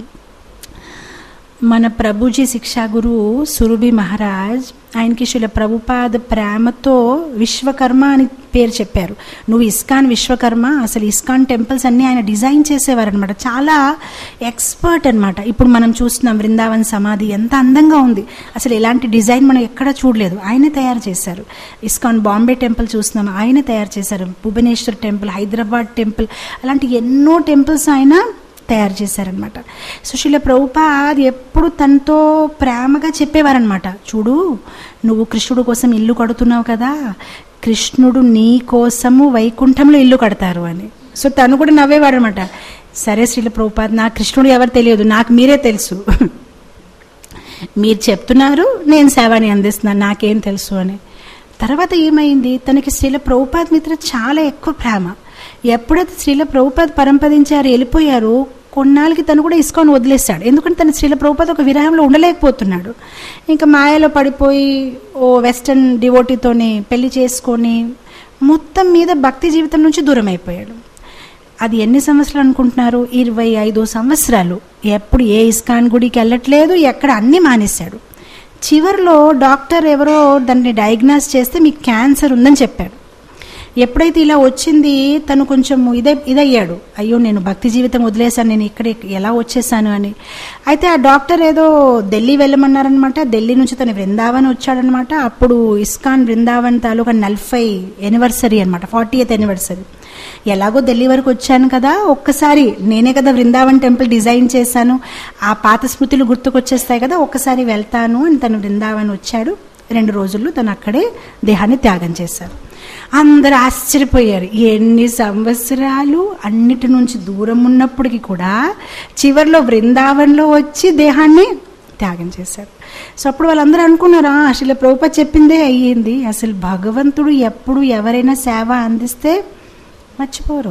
మన ప్రభుజీ శిక్షా గురువు సురభి మహారాజ్ ఆయనకి శిల ప్రభుపాద ప్రేమతో విశ్వకర్మ అని పేరు చెప్పారు నువ్వు ఇస్కాన్ విశ్వకర్మ అసలు ఇస్కాన్ టెంపుల్స్ అన్నీ ఆయన డిజైన్ చేసేవారనమాట చాలా ఎక్స్పర్ట్ అనమాట ఇప్పుడు మనం చూస్తున్నాం బృందావన్ సమాధి ఎంత అందంగా ఉంది అసలు ఇలాంటి డిజైన్ మనం ఎక్కడ చూడలేదు ఆయనే తయారు చేశారు ఇస్కాన్ బాంబే టెంపుల్ చూస్తున్నాం ఆయనే తయారు చేశారు భువనేశ్వర్ టెంపుల్ హైదరాబాద్ టెంపుల్ అలాంటి ఎన్నో టెంపుల్స్ ఆయన తయారు చేశారనమాట సుశీల ప్రభుపాద్ ఎప్పుడు తనతో ప్రేమగా చెప్పేవారనమాట చూడు నువ్వు కృష్ణుడు కోసం ఇల్లు కడుతున్నావు కదా కృష్ణుడు నీ కోసము వైకుంఠంలో ఇల్లు కడతారు అని సో తను కూడా నవ్వేవాడు అనమాట సరే శ్రీల ప్రభుపాద్ నా కృష్ణుడు ఎవరు తెలియదు నాకు మీరే తెలుసు మీరు చెప్తున్నారు నేను సేవని అందిస్తున్నాను నాకేం తెలుసు అని తర్వాత ఏమైంది తనకి శ్రీల ప్రభుపాద్ మిత్ర చాలా ఎక్కువ ప్రేమ ఎప్పుడైతే శ్రీల ప్రభుపాద్ పరంపదించారు వెళ్ళిపోయారు కొన్నాళ్ళకి తను కూడా ఇస్కాన్ వదిలేశాడు ఎందుకంటే తన శ్రీల ప్రభుపాద్ ఒక విరహంలో ఉండలేకపోతున్నాడు ఇంకా మాయలో పడిపోయి ఓ వెస్టర్న్ డివోటీతోనే పెళ్లి చేసుకొని మొత్తం మీద భక్తి జీవితం నుంచి దూరం అయిపోయాడు అది ఎన్ని సంవత్సరాలు అనుకుంటున్నారు ఇరవై ఐదు సంవత్సరాలు ఎప్పుడు ఏ ఇస్కాన్ గుడికి వెళ్ళట్లేదు ఎక్కడ అన్నీ మానేశాడు చివరిలో డాక్టర్ ఎవరో దాన్ని డయాగ్నాస్ చేస్తే మీకు క్యాన్సర్ ఉందని చెప్పాడు ఎప్పుడైతే ఇలా వచ్చింది తను కొంచెం ఇదే ఇదయ్యాడు అయ్యో నేను భక్తి జీవితం వదిలేశాను నేను ఇక్కడ ఎలా వచ్చేసాను అని అయితే ఆ డాక్టర్ ఏదో ఢిల్లీ వెళ్ళమన్నారనమాట ఢిల్లీ నుంచి తను బృందావన్ వచ్చాడనమాట అప్పుడు ఇస్కాన్ బృందావన్ తాలూకా నలభై ఎనివర్సరీ అనమాట ఫార్టీ ఎయిత్ ఎనివర్సరీ ఎలాగో ఢిల్లీ వరకు వచ్చాను కదా ఒక్కసారి నేనే కదా బృందావన్ టెంపుల్ డిజైన్ చేశాను ఆ పాత స్మృతులు గుర్తుకొచ్చేస్తాయి కదా ఒక్కసారి వెళ్తాను అని తను బృందావన్ వచ్చాడు రెండు రోజుల్లో తను అక్కడే దేహాన్ని త్యాగం చేశారు అందరు ఆశ్చర్యపోయారు ఎన్ని సంవత్సరాలు అన్నిటి నుంచి దూరం ఉన్నప్పటికీ కూడా చివరిలో బృందావన్లో వచ్చి దేహాన్ని త్యాగం చేశారు సో అప్పుడు వాళ్ళందరూ అనుకున్నారా అసలు ప్రభుప చెప్పిందే అయ్యింది అసలు భగవంతుడు ఎప్పుడు ఎవరైనా సేవ అందిస్తే మర్చిపోరు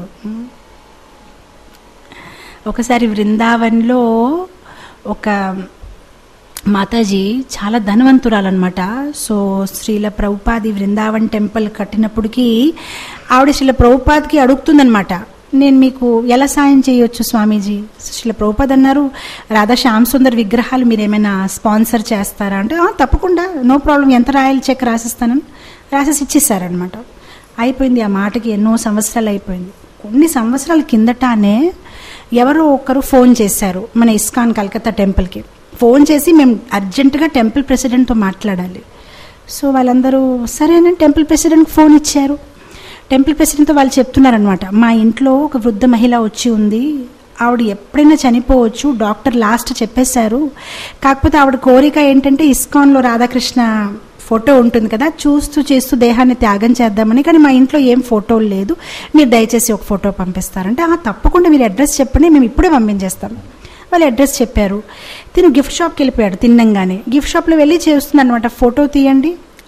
ఒకసారి బృందావన్లో ఒక మాతాజీ చాలా ధనవంతురాలన్నమాట సో శ్రీల ప్రభుపాది బృందావన్ టెంపుల్ కట్టినప్పటికీ ఆవిడ శ్రీల ప్రభుపాద్కి అడుగుతుందనమాట నేను మీకు ఎలా సాయం చేయొచ్చు స్వామీజీ శ్రీల ప్రభుపాద్ అన్నారు రాధా శ్యామ్ సుందర్ విగ్రహాలు మీరు ఏమైనా స్పాన్సర్ చేస్తారా అంటే "ఆ, తప్పకుండా నో ప్రాబ్లం ఎంత రాయల్ చెక్ రాసిస్తానని రాసేసి ఇచ్చేసారనమాట అయిపోయింది ఆ మాటకి ఎన్నో సంవత్సరాలు అయిపోయింది కొన్ని సంవత్సరాల కిందటానే ఎవరో ఒకరు ఫోన్ చేశారు మన ఇస్కాన్ కలకత్తా టెంపుల్కి ఫోన్ చేసి మేము అర్జెంటుగా టెంపుల్ ప్రెసిడెంట్తో మాట్లాడాలి సో వాళ్ళందరూ సరేనని టెంపుల్ ప్రెసిడెంట్కి ఫోన్ ఇచ్చారు టెంపుల్ ప్రెసిడెంట్తో వాళ్ళు చెప్తున్నారనమాట మా ఇంట్లో ఒక వృద్ధ మహిళ వచ్చి ఉంది ఆవిడ ఎప్పుడైనా చనిపోవచ్చు డాక్టర్ లాస్ట్ చెప్పేశారు కాకపోతే ఆవిడ కోరిక ఏంటంటే ఇస్కాన్లో రాధాకృష్ణ ఫోటో ఉంటుంది కదా చూస్తూ చేస్తూ దేహాన్ని త్యాగం చేద్దామని కానీ మా ఇంట్లో ఏం ఫోటోలు లేదు మీరు దయచేసి ఒక ఫోటో పంపిస్తారంటే "ఆ, తప్పకుండా మీరు అడ్రస్ చెప్పండి మేము ఇప్పుడే పంపించేస్తాం వాళ్ళు అడ్రస్ చెప్పారు తిను గిఫ్ట్ షాప్కి వెళ్ళిపోయాడు తిన్నంగానే గిఫ్ట్ షాప్లో వెళ్ళి చేస్తుంది అనమాట ఫోటో తీయండి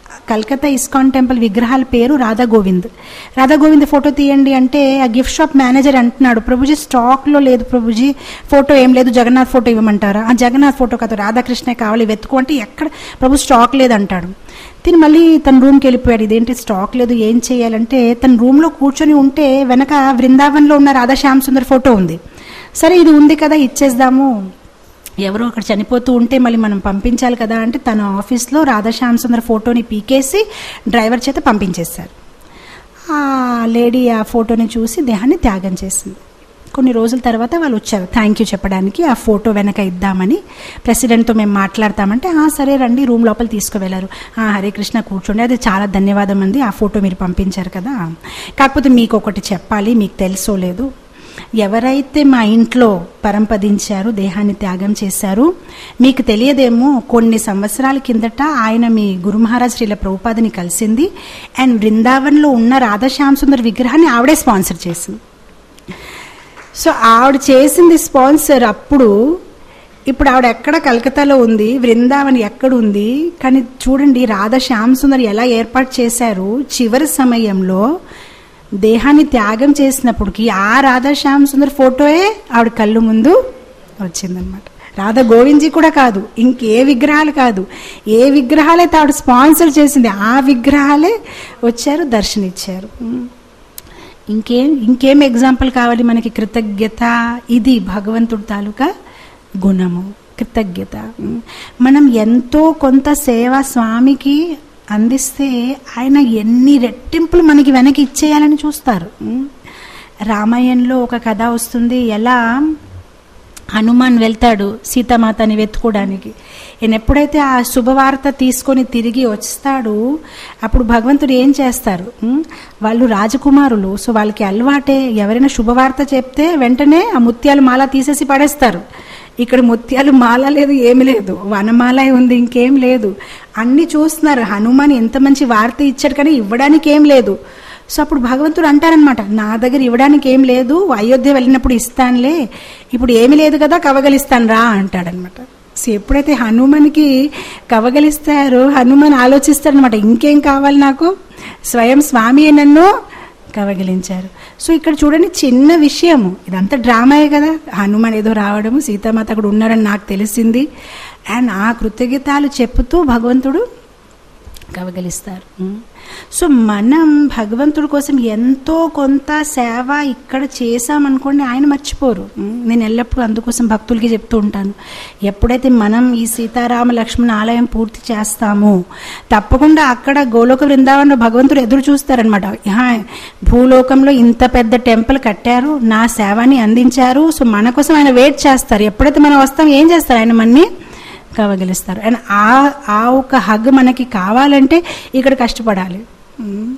కల్కత్తా ఇస్కాన్ టెంపుల్ విగ్రహాల పేరు రాధా గోవింద్ రాధా గోవింద్ ఫోటో తీయండి అంటే ఆ గిఫ్ట్ షాప్ మేనేజర్ అంటున్నాడు ప్రభుజీ స్టాక్లో లేదు ప్రభుజీ ఫోటో ఏం లేదు జగన్నాథ్ ఫోటో ఇవ్వమంటారా ఆ జగన్నాథ్ ఫోటో కాదు రాధాకృష్ణ కావాలి వెతుకు అంటే ఎక్కడ ప్రభు స్టాక్ లేదంటాడు తిని మళ్ళీ తన రూమ్కి వెళ్ళిపోయాడు ఇదేంటి స్టాక్ లేదు ఏం చేయాలంటే తన రూమ్లో కూర్చొని ఉంటే వెనక బృందావన్లో ఉన్న రాధా శ్యామ్ సుందర్ ఫోటో ఉంది సరే ఇది ఉంది కదా ఇచ్చేద్దాము ఎవరో అక్కడ చనిపోతూ ఉంటే మళ్ళీ మనం పంపించాలి కదా అంటే తన ఆఫీస్లో రాధాశ్యామ్ సుందర్ ఫోటోని పీకేసి డ్రైవర్ చేత పంపించేశారు ఆ లేడీ ఆ ఫోటోని చూసి దేహాన్ని త్యాగం చేసింది కొన్ని రోజుల తర్వాత వాళ్ళు వచ్చారు థ్యాంక్ యూ చెప్పడానికి ఆ ఫోటో వెనక ఇద్దామని ప్రెసిడెంట్తో మేము మాట్లాడతామంటే "ఆ, సరే రండి రూమ్ లోపల తీసుకువెళ్ళారు "ఆ, హరే కృష్ణ కూర్చోండి అది చాలా ధన్యవాదం అండి ఆ ఫోటో మీరు పంపించారు కదా కాకపోతే మీకు ఒకటి చెప్పాలి మీకు తెలుసో లేదు ఎవరైతే మా ఇంట్లో పరంపదించారు దేహాన్ని త్యాగం చేశారు మీకు తెలియదేమో కొన్ని సంవత్సరాల కిందట ఆయన మీ గురు మహారాజ్ శ్రీల ప్రభుపాదని కలిసింది అండ్ బృందావన్లో ఉన్న రాధాశ్యామ్ సుందర్ విగ్రహాన్ని ఆవిడే స్పాన్సర్ చేసింది సో ఆవిడ చేసింది స్పాన్సర్ అప్పుడు ఇప్పుడు ఆవిడ ఎక్కడ కలకత్తాలో ఉంది బృందావన్ ఎక్కడ ఉంది కానీ చూడండి రాధా శ్యామ్ సుందర్ ఎలా ఏర్పాటు చేశారు చివరి సమయంలో దేహాన్ని త్యాగం చేసినప్పటికి ఆ రాధా శ్యామ్ సుందర్ ఫోటోయే ఆవిడ కళ్ళు ముందు వచ్చిందనమాట రాధా గోవిందజీ కూడా కాదు ఇంకే విగ్రహాలు కాదు ఏ విగ్రహాలైతే ఆవిడ స్పాన్సర్ చేసింది ఆ విగ్రహాలే వచ్చారు దర్శనిచ్చారు ఇంకేం ఇంకేం ఎగ్జాంపుల్ కావాలి మనకి కృతజ్ఞత ఇది భగవంతుడి తాలూకా గుణము కృతజ్ఞత ఉమ్. మనం ఎంతో కొంత సేవ స్వామికి అందిస్తే ఆయన ఎన్ని రెట్టింపులు మనకి వెనక్కి ఇచ్చేయాలని చూస్తారు ఉమ్. రామాయణంలో ఒక కథ వస్తుంది ఎలా హనుమాన్ వెళ్తాడు సీతామాతని వెతుకోవడానికి ఈయన ఎప్పుడైతే ఆ శుభవార్త తీసుకొని తిరిగి వస్తాడు అప్పుడు భగవంతుడు ఏం చేస్తారు ఉం? వాళ్ళు రాజకుమారులు సో వాళ్ళకి అలవాటే ఎవరైనా శుభవార్త చెప్తే వెంటనే ఆ ముత్యాలు మాల తీసేసి పడేస్తారు ఇక్కడ ముత్యాలు మాల లేదు ఏమి లేదు వనమాల ఉంది ఇంకేం లేదు అన్ని చూస్తున్నారు హనుమాన్ ఎంత మంచి వార్త ఇచ్చాడు కానీ ఇవ్వడానికి ఏం లేదు సో అప్పుడు భగవంతుడు అంటారనమాట నా దగ్గర ఇవ్వడానికి ఏం లేదు అయోధ్య వెళ్ళినప్పుడు ఇస్తానులే ఇప్పుడు ఏమి లేదు కదా కవగలిస్తాను రా అంటాడనమాట సో ఎప్పుడైతే హనుమాన్కి కవగలిస్తారో హనుమాన్ ఆలోచిస్తాడనమాట ఇంకేం కావాలి నాకు స్వయం స్వామి నన్ను కవగిలించారు సో ఇక్కడ చూడండి చిన్న విషయము ఇదంతా డ్రామాయే కదా హనుమాన్ ఏదో రావడము సీతామాత అక్కడ ఉన్నారని నాకు తెలిసింది అండ్ ఆ కృతజ్ఞతలు చెప్పుతూ భగవంతుడు కవగలిస్తారు ఉమ్. సో మనం భగవంతుడి కోసం ఎంతో కొంత సేవ ఇక్కడ చేశామనుకోండి ఆయన మర్చిపోరు ఉమ్. నేను ఎల్లప్పుడూ అందుకోసం భక్తులకి చెప్తూ ఉంటాను ఎప్పుడైతే మనం ఈ సీతారామ లక్ష్మణ ఆలయం పూర్తి చేస్తామో తప్పకుండా అక్కడ గోలోక బృందావనంలో భగవంతుడు ఎదురు చూస్తారనమాట భూలోకంలో ఇంత పెద్ద టెంపుల్ కట్టారు నా సేవని అందించారు సో మన కోసం ఆయన వెయిట్ చేస్తారు ఎప్పుడైతే మనం వస్తాం ఏం చేస్తారు ఆయన మన్ని కవగలుస్తారు అండ్ ఆ ఆ ఒక హగ్ మనకి కావాలంటే ఇక్కడ కష్టపడాలి ఉమ్.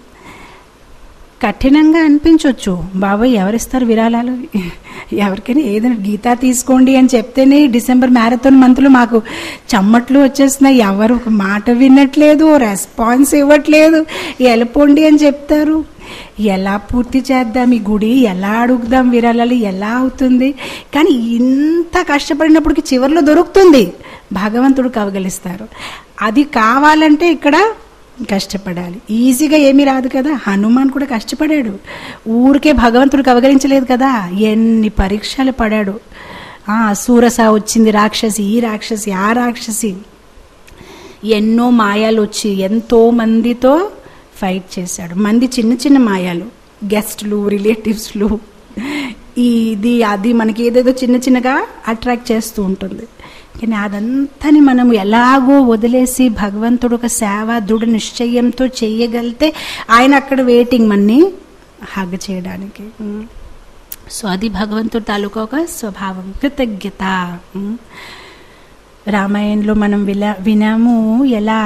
కఠినంగా అనిపించవచ్చు బాబాయ్ ఎవరిస్తారు విరాళాలు ఎవరికైనా ఏదైనా గీతా తీసుకోండి అని చెప్తేనే డిసెంబర్ మ్యారథాన్ మంత్లో మాకు చమ్మట్లు వచ్చేస్తున్నాయి ఎవరు ఒక మాట వినట్లేదు రెస్పాన్స్ ఇవ్వట్లేదు వెళ్ళిపోండి అని చెప్తారు ఎలా పూర్తి చేద్దాం ఈ గుడి ఎలా అడుగుదాం విరాళాలు ఎలా అవుతుంది కానీ ఇంత కష్టపడినప్పటికి చివరిలో దొరుకుతుంది భగవంతుడు కవగలిస్తారు అది కావాలంటే ఇక్కడ కష్టపడాలి ఈజీగా ఏమీ రాదు కదా హనుమాన్ కూడా కష్టపడాడు ఊరికే భగవంతుడు కవగలించలేదు కదా ఎన్ని పరీక్షలు పడాడు ఆ సూరస వచ్చింది రాక్షసి ఈ రాక్షసి ఆ రాక్షసి ఎన్నో మాయాలు వచ్చి ఎంతో మందితో ఫైట్ చేశాడు మంది చిన్న చిన్న మాయాలు గెస్ట్లు రిలేటివ్స్లు ఇది అది మనకి ఏదేదో చిన్న చిన్నగా అట్రాక్ట్ చేస్తూ ఉంటుంది కానీ అదంతని మనం ఎలాగో వదిలేసి భగవంతుడు ఒక సేవ దృఢ నిశ్చయంతో చేయగలితే ఆయన అక్కడ వెయిటింగ్ మన్ని హగ్ చేయడానికి ఉమ్. సో అది భగవంతుడు తాలూకా ఒక స్వభావం కృతజ్ఞత ఉమ్. రామాయణంలో మనం విలా వినాము ఎలా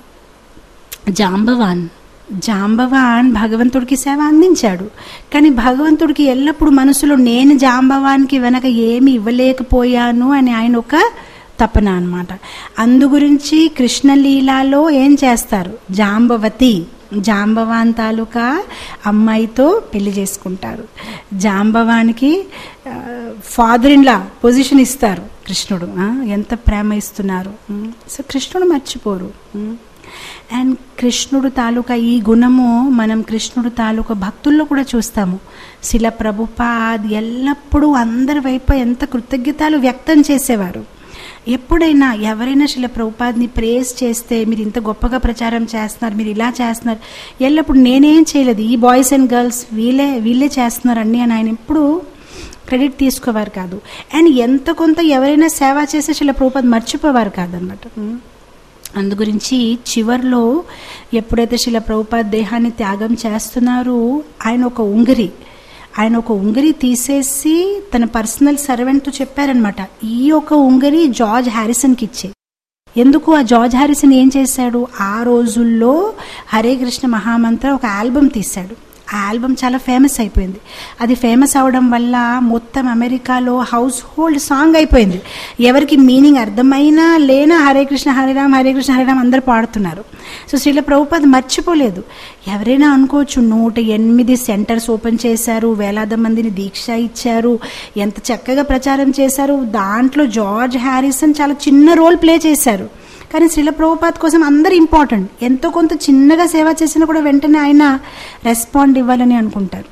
జాంబవాన్ జాంబవాన్ భగవంతుడికి సేవ అందించాడు కానీ భగవంతుడికి ఎల్లప్పుడూ మనసులో నేను జాంబవాన్కి వెనక ఏమి ఇవ్వలేకపోయాను అని ఆయన ఒక తపన అనమాట అందు గురించి కృష్ణలీలాలో ఏం చేస్తారు జాంబవతి జాంబవాన్ తాలూకా అమ్మాయితో పెళ్లి చేసుకుంటారు జాంబవానికి ఫాదర్ ఇన్ లా పొజిషన్ ఇస్తారు కృష్ణుడు ఆ, ఎంత ప్రేమ ఇస్తున్నారు ఉమ్. సో కృష్ణుడు మర్చిపోరు ఉమ్. అండ్ కృష్ణుడు తాలూకా ఈ గుణము మనం కృష్ణుడు తాలూకా భక్తుల్లో కూడా చూస్తాము శిల ప్రభుపాద్ ఎల్లప్పుడూ అందరి వైపు ఎంత కృతజ్ఞతలు వ్యక్తం చేసేవారు ఎప్పుడైనా ఎవరైనా శిల ప్రభుపాద్ని ప్రేస్ చేస్తే మీరు ఇంత గొప్పగా ప్రచారం చేస్తున్నారు మీరు ఇలా చేస్తున్నారు ఎల్లప్పుడు నేనేం చేయలేదు ఈ బాయ్స్ అండ్ గర్ల్స్ వీళ్ళే వీళ్ళే చేస్తున్నారు అన్నీ అని ఆయన ఎప్పుడు క్రెడిట్ తీసుకోవారు కాదు అండ్ ఎంత కొంత ఎవరైనా సేవ చేస్తే శిల ప్రభుపాద్ మర్చిపోవారు కాదనమాట అందు గురించి చివర్లో ఎప్పుడైతే శిల ప్రభుపాద్ దేహాన్ని త్యాగం చేస్తున్నారో ఆయన ఒక ఉంగరి ఆయన ఒక ఉంగరి తీసేసి తన పర్సనల్ సర్వెంట్తో చెప్పారనమాట ఈ ఒక ఉంగరి జార్జ్ హ్యారిసన్కి ఇచ్చే ఎందుకు ఆ జార్జ్ హ్యారిసన్ ఏం చేశాడు ఆ రోజుల్లో హరే కృష్ణ మహామంత్ర ఒక ఆల్బమ్ తీశాడు ఆ ఆల్బమ్ చాలా ఫేమస్ అయిపోయింది అది ఫేమస్ అవడం వల్ల మొత్తం అమెరికాలో హౌస్ హోల్డ్ సాంగ్ అయిపోయింది ఎవరికి మీనింగ్ అర్థమైనా లేనా హరే కృష్ణ హరిరామ్ హరే కృష్ణ హరిరామ్ అందరు పాడుతున్నారు సో శ్రీల ప్రభుపాద్ మర్చిపోలేదు ఎవరైనా అనుకోవచ్చు నూట ఎనిమిది సెంటర్స్ ఓపెన్ చేశారు వేలాది మందిని దీక్ష ఇచ్చారు ఎంత చక్కగా ప్రచారం చేశారు దాంట్లో జార్జ్ హ్యారిసన్ చాలా చిన్న రోల్ ప్లే చేశారు కానీ శ్రీల ప్రభుపాద్ కోసం అందరు ఇంపార్టెంట్ ఎంతో కొంత చిన్నగా సేవ చేసినా కూడా వెంటనే ఆయన రెస్పాండ్ ఇవ్వాలని అనుకుంటారు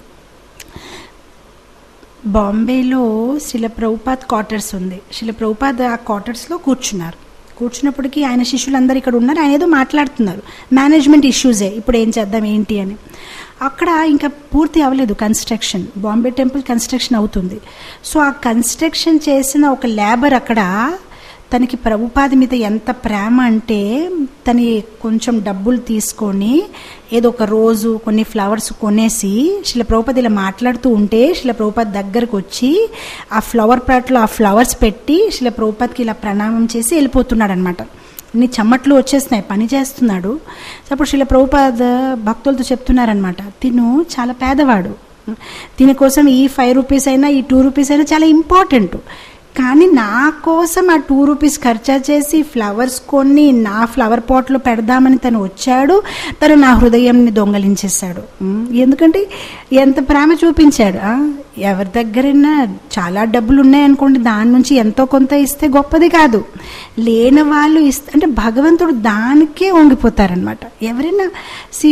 బాంబేలో శ్రీల ప్రభుపాద్ క్వార్టర్స్ ఉంది శ్రీల ప్రభుపాద్ ఆ క్వార్టర్స్లో కూర్చున్నారు కూర్చున్నప్పటికీ ఆయన శిష్యులందరూ ఇక్కడ ఉన్నారు ఆయన ఏదో మాట్లాడుతున్నారు మేనేజ్మెంట్ ఇష్యూసే ఇప్పుడు ఏం చేద్దాం ఏంటి అని అక్కడ ఇంకా పూర్తి అవ్వలేదు కన్స్ట్రక్షన్ బాంబే టెంపుల్ కన్స్ట్రక్షన్ అవుతుంది సో ఆ కన్స్ట్రక్షన్ చేసిన ఒక లేబర్ అక్కడ తనకి ప్రభుపాది మీద ఎంత ప్రేమ అంటే తని కొంచెం డబ్బులు తీసుకొని ఏదో ఒక రోజు కొన్ని ఫ్లవర్స్ కొనేసి శిల ప్రభుపతి ఇలా మాట్లాడుతూ ఉంటే శిల ప్రభుపతి దగ్గరకు వచ్చి ఆ ఫ్లవర్ ప్లాట్లో ఆ ఫ్లవర్స్ పెట్టి శిల ప్రభుపతికి ఇలా ప్రణామం చేసి వెళ్ళిపోతున్నాడు అనమాట అన్ని చెమ్మట్లు వచ్చేస్తున్నాయి పని చేస్తున్నాడు అప్పుడు శిల ప్రభుపాద భక్తులతో చెప్తున్నారనమాట తిను చాలా పేదవాడు దీని కోసం ఈ ఫైవ్ రూపీస్ అయినా ఈ టూ రూపీస్ అయినా చాలా ఇంపార్టెంట్ కానీ నా కోసం ఆ టూ రూపీస్ ఖర్చా చేసి ఫ్లవర్స్ కొన్ని నా ఫ్లవర్ పాట్లో పెడదామని తను వచ్చాడు తను నా హృదయంని దొంగలించేశాడు ఎందుకంటే ఎంత ప్రేమ చూపించాడు ఎవరి దగ్గరైనా చాలా డబ్బులు ఉన్నాయనుకోండి దాని నుంచి ఎంతో కొంత ఇస్తే గొప్పది కాదు లేని వాళ్ళు ఇస్తే అంటే భగవంతుడు దానికే వంగిపోతారనమాట ఎవరైనా సి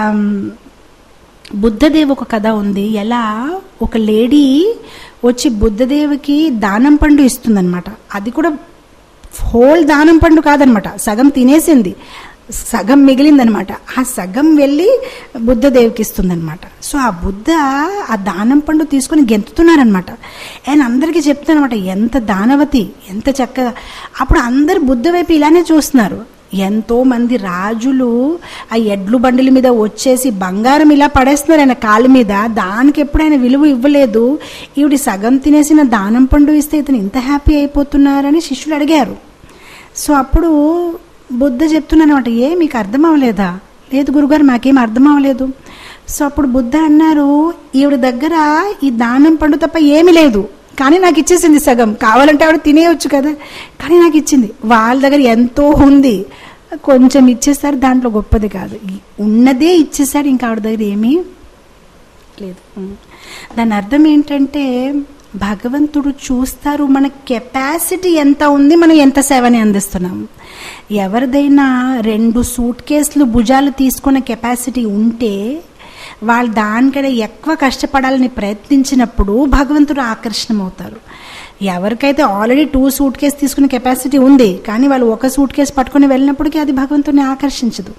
బుద్ధదేవ్ ఒక కథ ఉంది ఎలా ఒక లేడీ వచ్చి బుద్ధదేవికి దానం పండు ఇస్తుందన్నమాట అది కూడా హోల్ దానం పండు కాదనమాట సగం తినేసింది సగం మిగిలిందనమాట ఆ సగం వెళ్ళి బుద్ధదేవికి ఇస్తుందనమాట సో ఆ బుద్ధ ఆ దానం పండు తీసుకొని గెంతుతున్నారనమాట ఆయన అందరికీ చెప్తానమాట ఎంత దానవతి ఎంత చక్కగా అప్పుడు అందరు బుద్ధ వైపు ఇలానే చూస్తున్నారు ఎంతో మంది రాజులు ఆ ఎడ్లు బండిల మీద వచ్చేసి బంగారం ఇలా పడేస్తున్నారు ఆయన కాళ్ళ మీద దానికి ఎప్పుడు ఆయన విలువ ఇవ్వలేదు ఈవిడి సగం తినేసిన దానం పండు ఇస్తే ఇతను ఇంత హ్యాపీ అయిపోతున్నారని శిష్యులు అడిగారు సో అప్పుడు బుద్ధ చెప్తున్నానమాట ఏ మీకు అర్థం అవ్వలేదా లేదు గురుగారు మాకేం అర్థం అవ్వలేదు సో అప్పుడు బుద్ధ అన్నారు ఈవిడ దగ్గర ఈ దానం పండు తప్ప ఏమీ లేదు కానీ నాకు ఇచ్చేసింది సగం కావాలంటే ఆవిడ తినేయచ్చు కదా కానీ నాకు ఇచ్చింది వాళ్ళ దగ్గర ఎంతో ఉంది కొంచెం ఇచ్చేస్తారు దాంట్లో గొప్పది కాదు ఉన్నదే ఇచ్చేసాడు ఇంకా ఆవిడ దగ్గర ఏమీ లేదు దాని అర్థం ఏంటంటే భగవంతుడు చూస్తారు మన కెపాసిటీ ఎంత ఉంది మనం ఎంత సేవని అందిస్తున్నాం ఎవరిదైనా రెండు సూట్ కేసులు భుజాలు తీసుకున్న కెపాసిటీ ఉంటే వాళ్ళు దానికంటే ఎక్కువ కష్టపడాలని ప్రయత్నించినప్పుడు భగవంతుడు ఆకర్షణమవుతారు ఎవరికైతే ఆల్రెడీ టూ సూట్ కేసు తీసుకునే కెపాసిటీ ఉంది కానీ వాళ్ళు ఒక సూట్ కేసు పట్టుకుని వెళ్ళినప్పటికీ అది భగవంతుని ఆకర్షించదు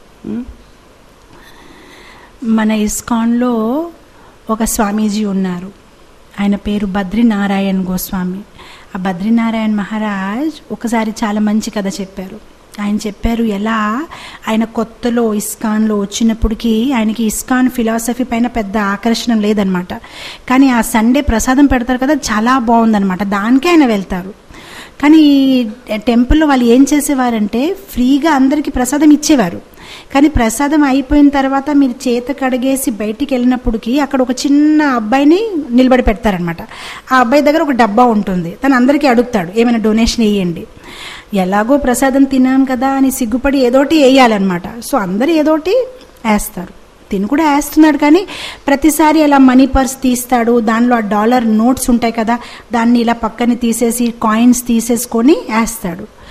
మన ఇస్కాన్లో ఒక స్వామీజీ ఉన్నారు ఆయన పేరు బద్రీనారాయణ్ గోస్వామి ఆ బద్రీనారాయణ్ మహారాజ్ ఒకసారి చాలా మంచి కథ చెప్పారు ఆయన చెప్పారు ఎలా ఆయన కొత్తలో ఇస్కాన్లో వచ్చినప్పటికీ ఆయనకి ఇస్కాన్ ఫిలాసఫీ పైన పెద్ద ఆకర్షణ లేదనమాట కానీ ఆ సండే ప్రసాదం పెడతారు కదా చాలా బాగుందనమాట దానికే ఆయన వెళ్తారు కానీ టెంపుల్లో వాళ్ళు ఏం చేసేవారంటే ఫ్రీగా అందరికీ ప్రసాదం ఇచ్చేవారు కానీ ప్రసాదం అయిపోయిన తర్వాత మీరు చేత కడిగేసి బయటికి వెళ్ళినప్పటికి అక్కడ ఒక చిన్న అబ్బాయిని నిలబడి పెడతారనమాట ఆ అబ్బాయి దగ్గర ఒక డబ్బా ఉంటుంది తను అందరికీ అడుగుతాడు ఏమైనా డొనేషన్ వేయండి ఎలాగో ప్రసాదం తినాం కదా అని సిగ్గుపడి ఏదోటి వేయాలన్నమాట సో అందరు ఏదోటి వేస్తారు తిని కూడా వేస్తున్నాడు కానీ ప్రతిసారి అలా మనీ పర్స్ తీస్తాడు దానిలో ఆ డాలర్ నోట్స్ ఉంటాయి కదా దాన్ని ఇలా పక్కన తీసేసి కాయిన్స్ తీసేసుకొని వేస్తాడు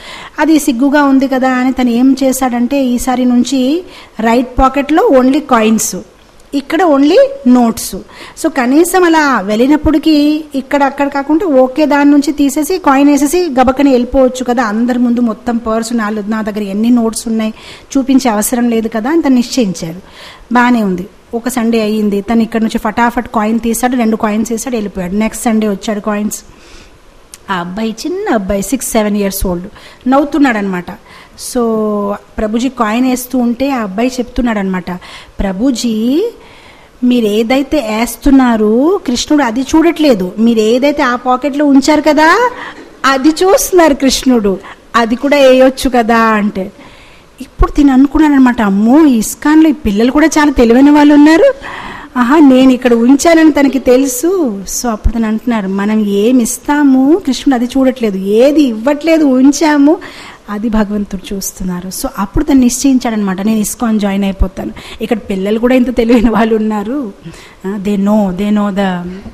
అది సిగ్గుగా ఉంది కదా అని తను ఏం చేశాడంటే ఈసారి నుంచి రైట్ పాకెట్లో ఓన్లీ కాయిన్స్ ఇక్కడ ఓన్లీ నోట్స్ సో కనీసం అలా వెళ్ళినప్పటికీ ఇక్కడ అక్కడ కాకుండా ఓకే దాని నుంచి తీసేసి కాయిన్ వేసేసి గబక్కని వెళ్ళిపోవచ్చు కదా అందరి ముందు మొత్తం పర్స్ నాలుగు నా దగ్గర ఎన్ని నోట్స్ ఉన్నాయి చూపించే అవసరం లేదు కదా అని తను నిశ్చయించాడు బాగానే ఉంది ఒక సండే అయ్యింది తను ఇక్కడ నుంచి ఫటాఫట్ కాయిన్ తీసాడు రెండు కాయిన్స్ వేసాడు వెళ్ళిపోయాడు నెక్స్ట్ సండే వచ్చాడు కాయిన్స్ ఆ అబ్బాయి చిన్న అబ్బాయి సిక్స్ సెవెన్ ఇయర్స్ ఓల్డ్ నవ్వుతున్నాడు అనమాట సో ప్రభుజీ కాయిన్ వేస్తూ ఉంటే ఆ అబ్బాయి చెప్తున్నాడు అనమాట ప్రభుజీ మీరు ఏదైతే వేస్తున్నారు కృష్ణుడు అది చూడట్లేదు మీరు ఏదైతే ఆ పాకెట్లో ఉంచారు కదా అది చూస్తున్నారు కృష్ణుడు అది కూడా వేయొచ్చు కదా అంటే ఇప్పుడు తిని అనుకున్నాను అనమాట అమ్మో ఈ ఇస్కాన్లో ఈ పిల్లలు కూడా చాలా తెలివైన వాళ్ళు ఉన్నారు ఆహా నేను ఇక్కడ ఉంచానని తనకి తెలుసు సో అప్పుడు తను అంటున్నారు మనం ఏమి ఇస్తాము కృష్ణుడు అది చూడట్లేదు ఏది ఇవ్వట్లేదు ఉంచాము అది భగవంతుడు చూస్తున్నారు సో అప్పుడు తను నిశ్చయించాడనమాట నేను ఇస్కాన్ జాయిన్ అయిపోతాను ఇక్కడ పిల్లలు కూడా ఇంత తెలివైన వాళ్ళు ఉన్నారు they know they know the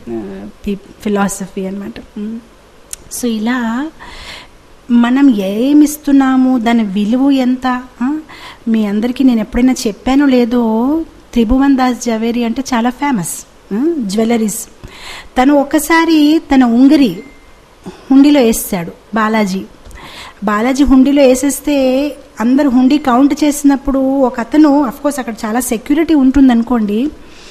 philosophy అనమాట సో ఇలా మనం ఏమిస్తున్నాము దాని విలువ ఎంత ఆ? మీ అందరికీ నేను ఎప్పుడైనా చెప్పానో లేదో త్రిభువన్ దాస్ జవేరి అంటే చాలా ఫేమస్ జ్యువెలరీస్ తను ఒకసారి తన ఉంగరి హుండీలో వేస్తాడు బాలాజీ బాలాజీ హుండీలో వేసేస్తే అందరు హుండీ కౌంట్ చేసినప్పుడు ఒక అతను కోర్స్ అక్కడ చాలా సెక్యూరిటీ ఉంటుంది అనుకోండి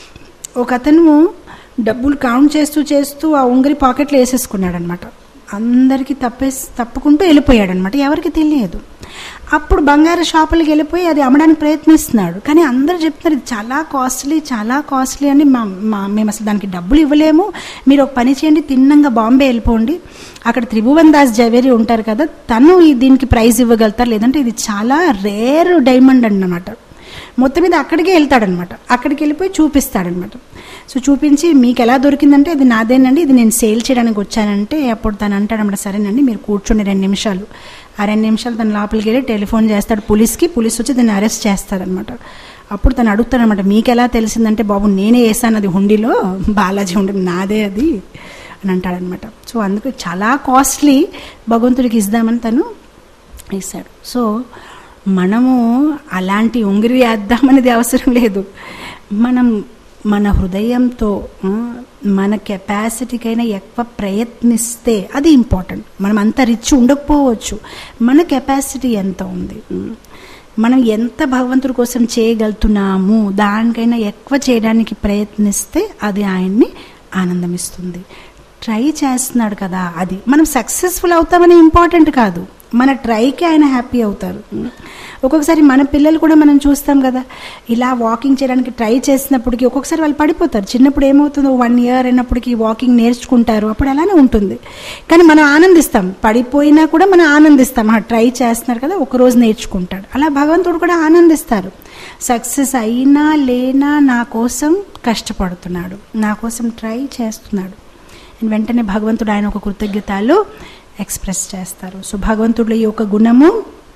ఒక అతను డబ్బులు కౌంట్ చేస్తూ చేస్తూ ఆ ఉంగరి పాకెట్లో వేసేసుకున్నాడు అనమాట అందరికీ తప్పేసి తప్పుకుంటూ వెళ్ళిపోయాడు అనమాట ఎవరికి తెలియదు అప్పుడు బంగారు షాపులకి వెళ్ళిపోయి అది అమ్మడానికి ప్రయత్నిస్తున్నాడు కానీ అందరూ చెప్తున్నారు ఇది చాలా కాస్ట్లీ చాలా కాస్ట్లీ అని మా మా మేము అసలు దానికి డబ్బులు ఇవ్వలేము మీరు ఒక పని చేయండి తిన్నంగా బాంబే వెళ్ళిపోండి అక్కడ త్రిభువన్ దాస్ జవేరి ఉంటారు కదా తను ఈ దీనికి ప్రైజ్ ఇవ్వగలుగుతారు లేదంటే ఇది చాలా రేర్ డైమండ్ అన్నమాట మొత్తం మీద అక్కడికే వెళ్తాడనమాట అక్కడికి వెళ్ళిపోయి చూపిస్తాడనమాట సో చూపించి మీకు ఎలా దొరికిందంటే ఇది నాదేనండి ఇది నేను సేల్ చేయడానికి వచ్చానంటే అప్పుడు తను అంటాడనమాట సరేనండి మీరు కూర్చోండి రెండు నిమిషాలు ఆ రెండు నిమిషాలు తను లోపలికి వెళ్ళి టెలిఫోన్ చేస్తాడు పోలీస్కి పోలీస్ వచ్చి దాన్ని అరెస్ట్ చేస్తారనమాట అప్పుడు తను అడుగుతాడనమాట మీకు ఎలా తెలిసిందంటే బాబు నేనే వేసాను అది హుండీలో బాలాజీ హుండీ నాదే అది అని అంటాడనమాట సో అందుకు చాలా కాస్ట్లీ భగవంతుడికి ఇద్దామని తను వేశాడు సో మనము అలాంటి ఉంగిరి వేద్దామనేది అవసరం లేదు మనం మన హృదయంతో ఆ, మన కెపాసిటీకైనా ఎక్కువ ప్రయత్నిస్తే అది ఇంపార్టెంట్ మనం అంత రిచ్ ఉండకపోవచ్చు మన కెపాసిటీ ఎంత ఉంది ఉమ్. మనం ఎంత భగవంతుడి కోసం చేయగలుగుతున్నాము దానికైనా ఎక్కువ చేయడానికి ప్రయత్నిస్తే అది ఆయన్ని ఆనందమిస్తుంది ట్రై చేస్తున్నాడు కదా అది మనం సక్సెస్ఫుల్ అవుతామని ఇంపార్టెంట్ కాదు మన ట్రైకి ఆయన హ్యాపీ అవుతారు ఒక్కొక్కసారి మన పిల్లలు కూడా మనం చూస్తాం కదా ఇలా వాకింగ్ చేయడానికి ట్రై చేసినప్పటికీ ఒక్కొక్కసారి వాళ్ళు పడిపోతారు చిన్నప్పుడు ఏమవుతుందో వన్ ఇయర్ అయినప్పటికీ వాకింగ్ నేర్చుకుంటారు అప్పుడు అలానే ఉంటుంది కానీ మనం ఆనందిస్తాం పడిపోయినా కూడా మనం ఆనందిస్తాం ఆ ట్రై చేస్తున్నారు కదా ఒక రోజు నేర్చుకుంటాడు అలా భగవంతుడు కూడా ఆనందిస్తారు సక్సెస్ అయినా లేనా నా కోసం కష్టపడుతున్నాడు నా కోసం ట్రై చేస్తున్నాడు అండ్ వెంటనే భగవంతుడు ఆయన ఒక కృతజ్ఞతలు ఎక్స్ప్రెస్ చేస్తారు సో భగవంతుడిలో ఈ ఒక గుణము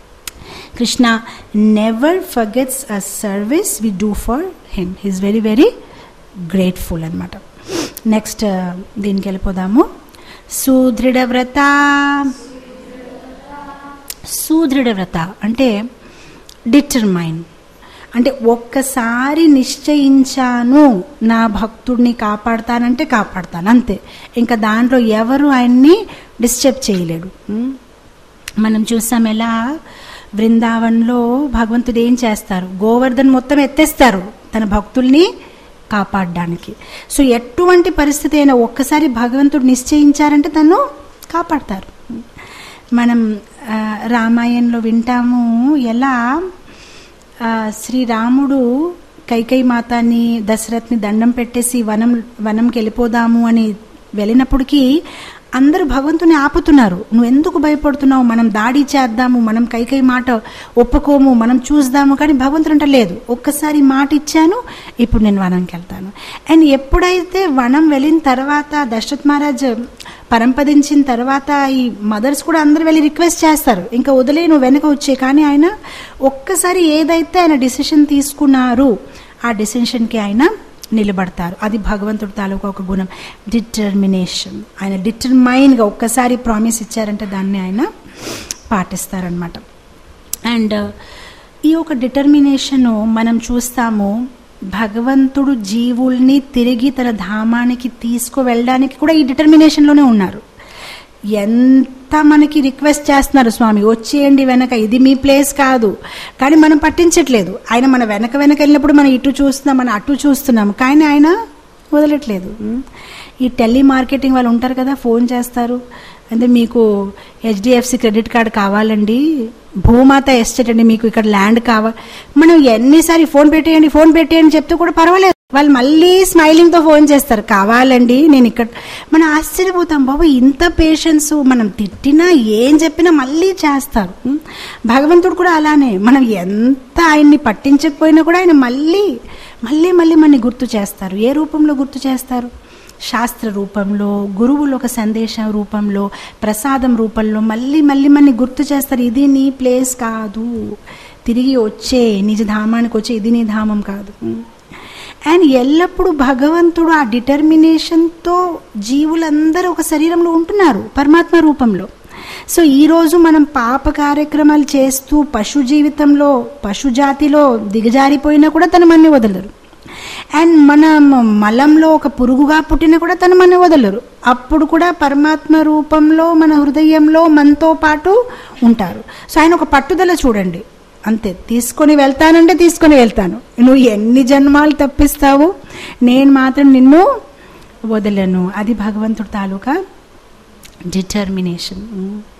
Krishna never forgets a service we do for him he's very very grateful అనమాట నెక్స్ట్ దీనికి వెళ్ళిపోదాము సుదృఢవ్రత సుదృఢవ్రత అంటే డిటర్మైన్ అంటే ఒక్కసారి నిశ్చయించాను నా భక్తుడిని కాపాడతానంటే కాపాడతాను అంతే ఇంకా దాంట్లో ఎవరు ఆయన్ని డిస్టర్బ్ చేయలేడు ఉం? మనం చూసాం ఎలా బృందావన్లో భగవంతుడు ఏం చేస్తారు గోవర్ధన్ మొత్తం ఎత్తేస్తారు తన భక్తుల్ని కాపాడడానికి సో ఎటువంటి పరిస్థితి అయినా ఒక్కసారి భగవంతుడు నిశ్చయించారంటే తను కాపాడతారు మనం ఆ, రామాయణంలో వింటాము ఎలా ఆ, శ్రీరాముడు కైకై మాతాని దశరథ్ని దండం పెట్టేసి వనం వనంకి వెళ్ళిపోదాము అని వెళ్ళినప్పటికీ అందరూ భగవంతుని ఆపుతున్నారు నువ్వు ఎందుకు భయపడుతున్నావు మనం దాడి చేద్దాము మనం కైకై మాట ఒప్పుకోము మనం చూద్దాము కానీ భగవంతుడు అంటే లేదు ఒక్కసారి మాట ఇచ్చాను ఇప్పుడు నేను వనంకి వెళ్తాను అండ్ ఎప్పుడైతే వనం వెళ్ళిన తర్వాత దశరథ్ మహారాజ్ పరంపదించిన తర్వాత ఈ మదర్స్ కూడా అందరు వెళ్ళి రిక్వెస్ట్ చేస్తారు ఇంకా వదిలే నువ్వు వెనక వచ్చే కానీ ఆయన ఒక్కసారి ఏదైతే ఆయన డిసిషన్ తీసుకున్నారు ఆ డిసిషన్కి ఆయన నిలబడతారు అది భగవంతుడి తాలూకా ఒక గుణం డిటర్మినేషన్ ఆయన డిటర్మైన్గా ఒక్కసారి ప్రామిస్ ఇచ్చారంటే దాన్ని ఆయన పాటిస్తారనమాట అండ్ ఈ ఒక డిటర్మినేషను మనం చూస్తాము భగవంతుడు జీవుల్ని తిరిగి తన ధామానికి తీసుకువెళ్ళడానికి కూడా ఈ డిటర్మినేషన్లోనే ఉన్నారు ఎంత మనకి రిక్వెస్ట్ చేస్తున్నారు స్వామి వచ్చేయండి వెనక ఇది మీ ప్లేస్ కాదు కానీ మనం పట్టించట్లేదు ఆయన మన వెనక వెనక వెళ్ళినప్పుడు మనం ఇటు చూస్తున్నాం మనం అటు చూస్తున్నాం కానీ ఆయన వదలట్లేదు ఈ టెలి మార్కెటింగ్ వాళ్ళు ఉంటారు కదా ఫోన్ చేస్తారు అంటే మీకు హెచ్డిఎఫ్సి క్రెడిట్ కార్డ్ కావాలండి భూమాత ఎస్టేట్ అండి మీకు ఇక్కడ ల్యాండ్ కావాలి మనం ఎన్నిసారి ఫోన్ పెట్టేయండి ఫోన్ పెట్టేయండి చెప్తే కూడా పర్వాలేదు వాళ్ళు మళ్ళీ స్మైలింగ్తో ఫోన్ చేస్తారు కావాలండి నేను ఇక్కడ మనం ఆశ్చర్యపోతాం బాబు ఇంత పేషెన్స్ మనం తిట్టినా ఏం చెప్పినా మళ్ళీ చేస్తారు ఉం? భగవంతుడు కూడా అలానే మనం ఎంత ఆయన్ని పట్టించకపోయినా కూడా ఆయన మళ్ళీ మళ్ళీ మళ్ళీ మనని గుర్తు చేస్తారు ఏ రూపంలో గుర్తు చేస్తారు శాస్త్ర రూపంలో గురువులు ఒక సందేశం రూపంలో ప్రసాదం రూపంలో మళ్ళీ మళ్ళీ మనని గుర్తు చేస్తారు ఇది నీ ప్లేస్ కాదు తిరిగి వచ్చే నిజ ధామానికి వచ్చే ఇది నీ ధామం కాదు అండ్ ఎల్లప్పుడూ భగవంతుడు ఆ డిటర్మినేషన్తో జీవులందరూ ఒక శరీరంలో ఉంటున్నారు పరమాత్మ రూపంలో సో ఈరోజు మనం పాప కార్యక్రమాలు చేస్తూ పశు జీవితంలో పశు జాతిలో దిగజారిపోయినా కూడా తన మన్ని వదలరు అండ్ మన మలంలో ఒక పురుగుగా పుట్టినా కూడా తను మన వదలరు అప్పుడు కూడా పరమాత్మ రూపంలో మన హృదయంలో మనతో పాటు ఉంటారు సో ఆయన ఒక పట్టుదల చూడండి అంతే తీసుకొని వెళ్తానంటే తీసుకొని వెళ్తాను నువ్వు ఎన్ని జన్మాలు తప్పిస్తావు నేను మాత్రం నిన్ను వదలను అది భగవంతుడు తాలూకా డిటర్మినేషన్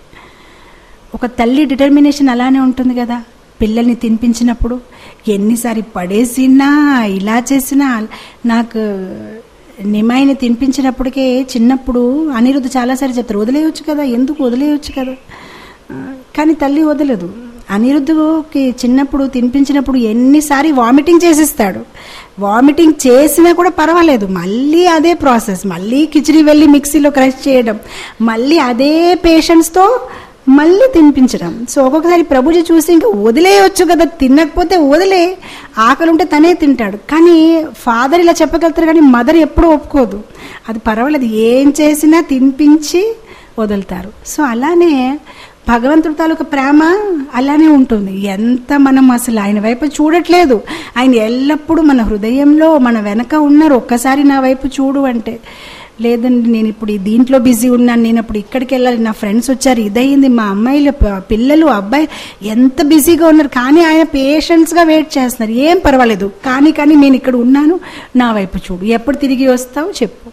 ఒక తల్లి డిటర్మినేషన్ అలానే ఉంటుంది కదా పిల్లల్ని తినిపించినప్పుడు ఎన్నిసారి పడేసినా ఇలా చేసినా నాకు నిమాయిని తినిపించినప్పటికే చిన్నప్పుడు అనిరుద్ధ చాలాసారి చెప్తారు వదిలేయచ్చు కదా ఎందుకు వదిలేయచ్చు కదా ఆ, కానీ తల్లి వదలదు అనిరుద్ధుకి చిన్నప్పుడు తినిపించినప్పుడు ఎన్నిసారి వామిటింగ్ చేసిస్తాడు వామిటింగ్ చేసినా కూడా పర్వాలేదు మళ్ళీ అదే ప్రాసెస్ మళ్ళీ కిచిడి వెళ్ళి మిక్సీలో క్రష్ చేయడం మళ్ళీ అదే పేషెంట్స్తో మళ్ళీ తినిపించడం సో ఒక్కొక్కసారి ప్రభుజీ చూసి ఇంకా వదిలేయచ్చు కదా తినకపోతే వదిలే ఆకలి ఉంటే తనే తింటాడు కానీ ఫాదర్ ఇలా చెప్పగలుగుతారు కానీ మదర్ ఎప్పుడూ ఒప్పుకోదు అది పర్వాలేదు ఏం చేసినా తినిపించి వదులుతారు సో అలానే భగవంతుడి తాలూకా ప్రేమ అలానే ఉంటుంది ఎంత మనం అసలు ఆయన వైపు చూడట్లేదు ఆయన ఎల్లప్పుడూ మన హృదయంలో మన వెనక ఉన్నారు ఒక్కసారి నా వైపు చూడు అంటే లేదండి నేను ఇప్పుడు ఈ దీంట్లో బిజీ ఉన్నాను నేను ఇప్పుడు ఇక్కడికి వెళ్ళాలి నా ఫ్రెండ్స్ వచ్చారు ఇదయింది మా అమ్మాయిలు ప- పిల్లలు అబ్బాయి ఎంత బిజీగా ఉన్నారు కానీ ఆయన పేషెంట్స్గా వెయిట్ చేస్తున్నారు ఏం పర్వాలేదు కానీ కానీ నేను ఇక్కడ ఉన్నాను నా వైపు చూడు ఎప్పుడు తిరిగి వస్తావు చెప్పు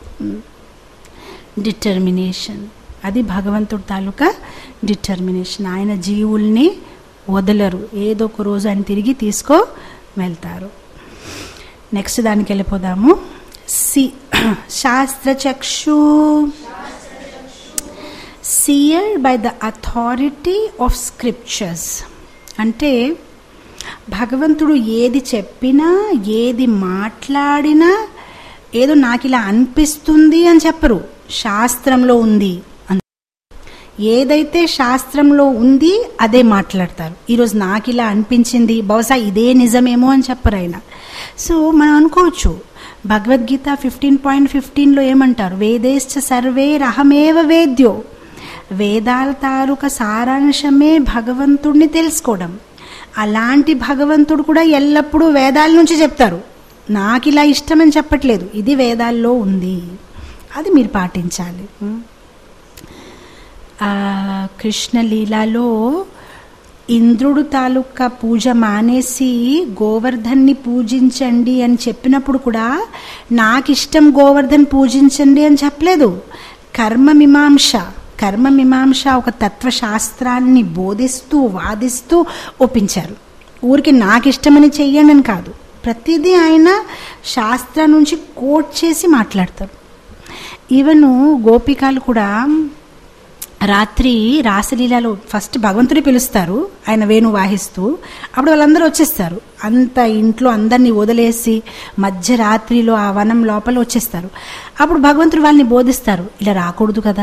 డిటర్మినేషన్ అది భగవంతుడి తాలూకా డిటర్మినేషన్ ఆయన జీవుల్ని వదలరు ఏదో ఒక రోజు ఆయన తిరిగి తీసుకో వెళ్తారు నెక్స్ట్ దానికి వెళ్ళిపోదాము see shastrachakshu seer by the authority of scriptures అంటే భగవంతుడు ఏది చెప్పినా ఏది మాట్లాడినా ఏదో నాకు ఇలా అనిపిస్తుంది అని చెప్పరు శాస్త్రంలో ఉంది అని ఏదైతే శాస్త్రంలో ఉంది అదే మాట్లాడతారు ఈరోజు నాకు ఇలా అనిపించింది బహుశా ఇదే నిజమేమో అని చెప్పరు ఆయన సో మనం అనుకోవచ్చు భగవద్గీత ఫిఫ్టీన్ పాయింట్ ఫిఫ్టీన్లో ఏమంటారు వేదేశ్చ సర్వే రహమేవ వేద్యో వేదాల తాలూక సారాంశమే భగవంతుడిని తెలుసుకోవడం అలాంటి భగవంతుడు కూడా ఎల్లప్పుడూ వేదాల నుంచి చెప్తారు నాకు ఇలా ఇష్టమని చెప్పట్లేదు ఇది వేదాల్లో ఉంది అది మీరు పాటించాలి ఆ, కృష్ణలీలలో ఇంద్రుడు తాలూకా పూజ మానేసి గోవర్ధన్ని పూజించండి అని చెప్పినప్పుడు కూడా నాకు ఇష్టం గోవర్ధన్ పూజించండి అని చెప్పలేదు కర్మమీమాంస కర్మమీమాంస ఒక తత్వశాస్త్రాన్ని బోధిస్తూ వాదిస్తూ ఒప్పించారు ఊరికి నాకు ఇష్టమని చెయ్యండి అని కాదు ప్రతిదీ ఆయన శాస్త్రం నుంచి కోట్ చేసి మాట్లాడతారు ఈవెన్ గోపికలు కూడా రాత్రి రాసలీలలో ఫస్ట్ భగవంతుని పిలుస్తారు ఆయన వేణు వాహిస్తూ అప్పుడు వాళ్ళందరూ వచ్చేస్తారు అంత ఇంట్లో అందరినీ వదిలేసి మధ్యరాత్రిలో ఆ వనం లోపల వచ్చేస్తారు అప్పుడు భగవంతుడు వాళ్ళని బోధిస్తారు ఇలా రాకూడదు కదా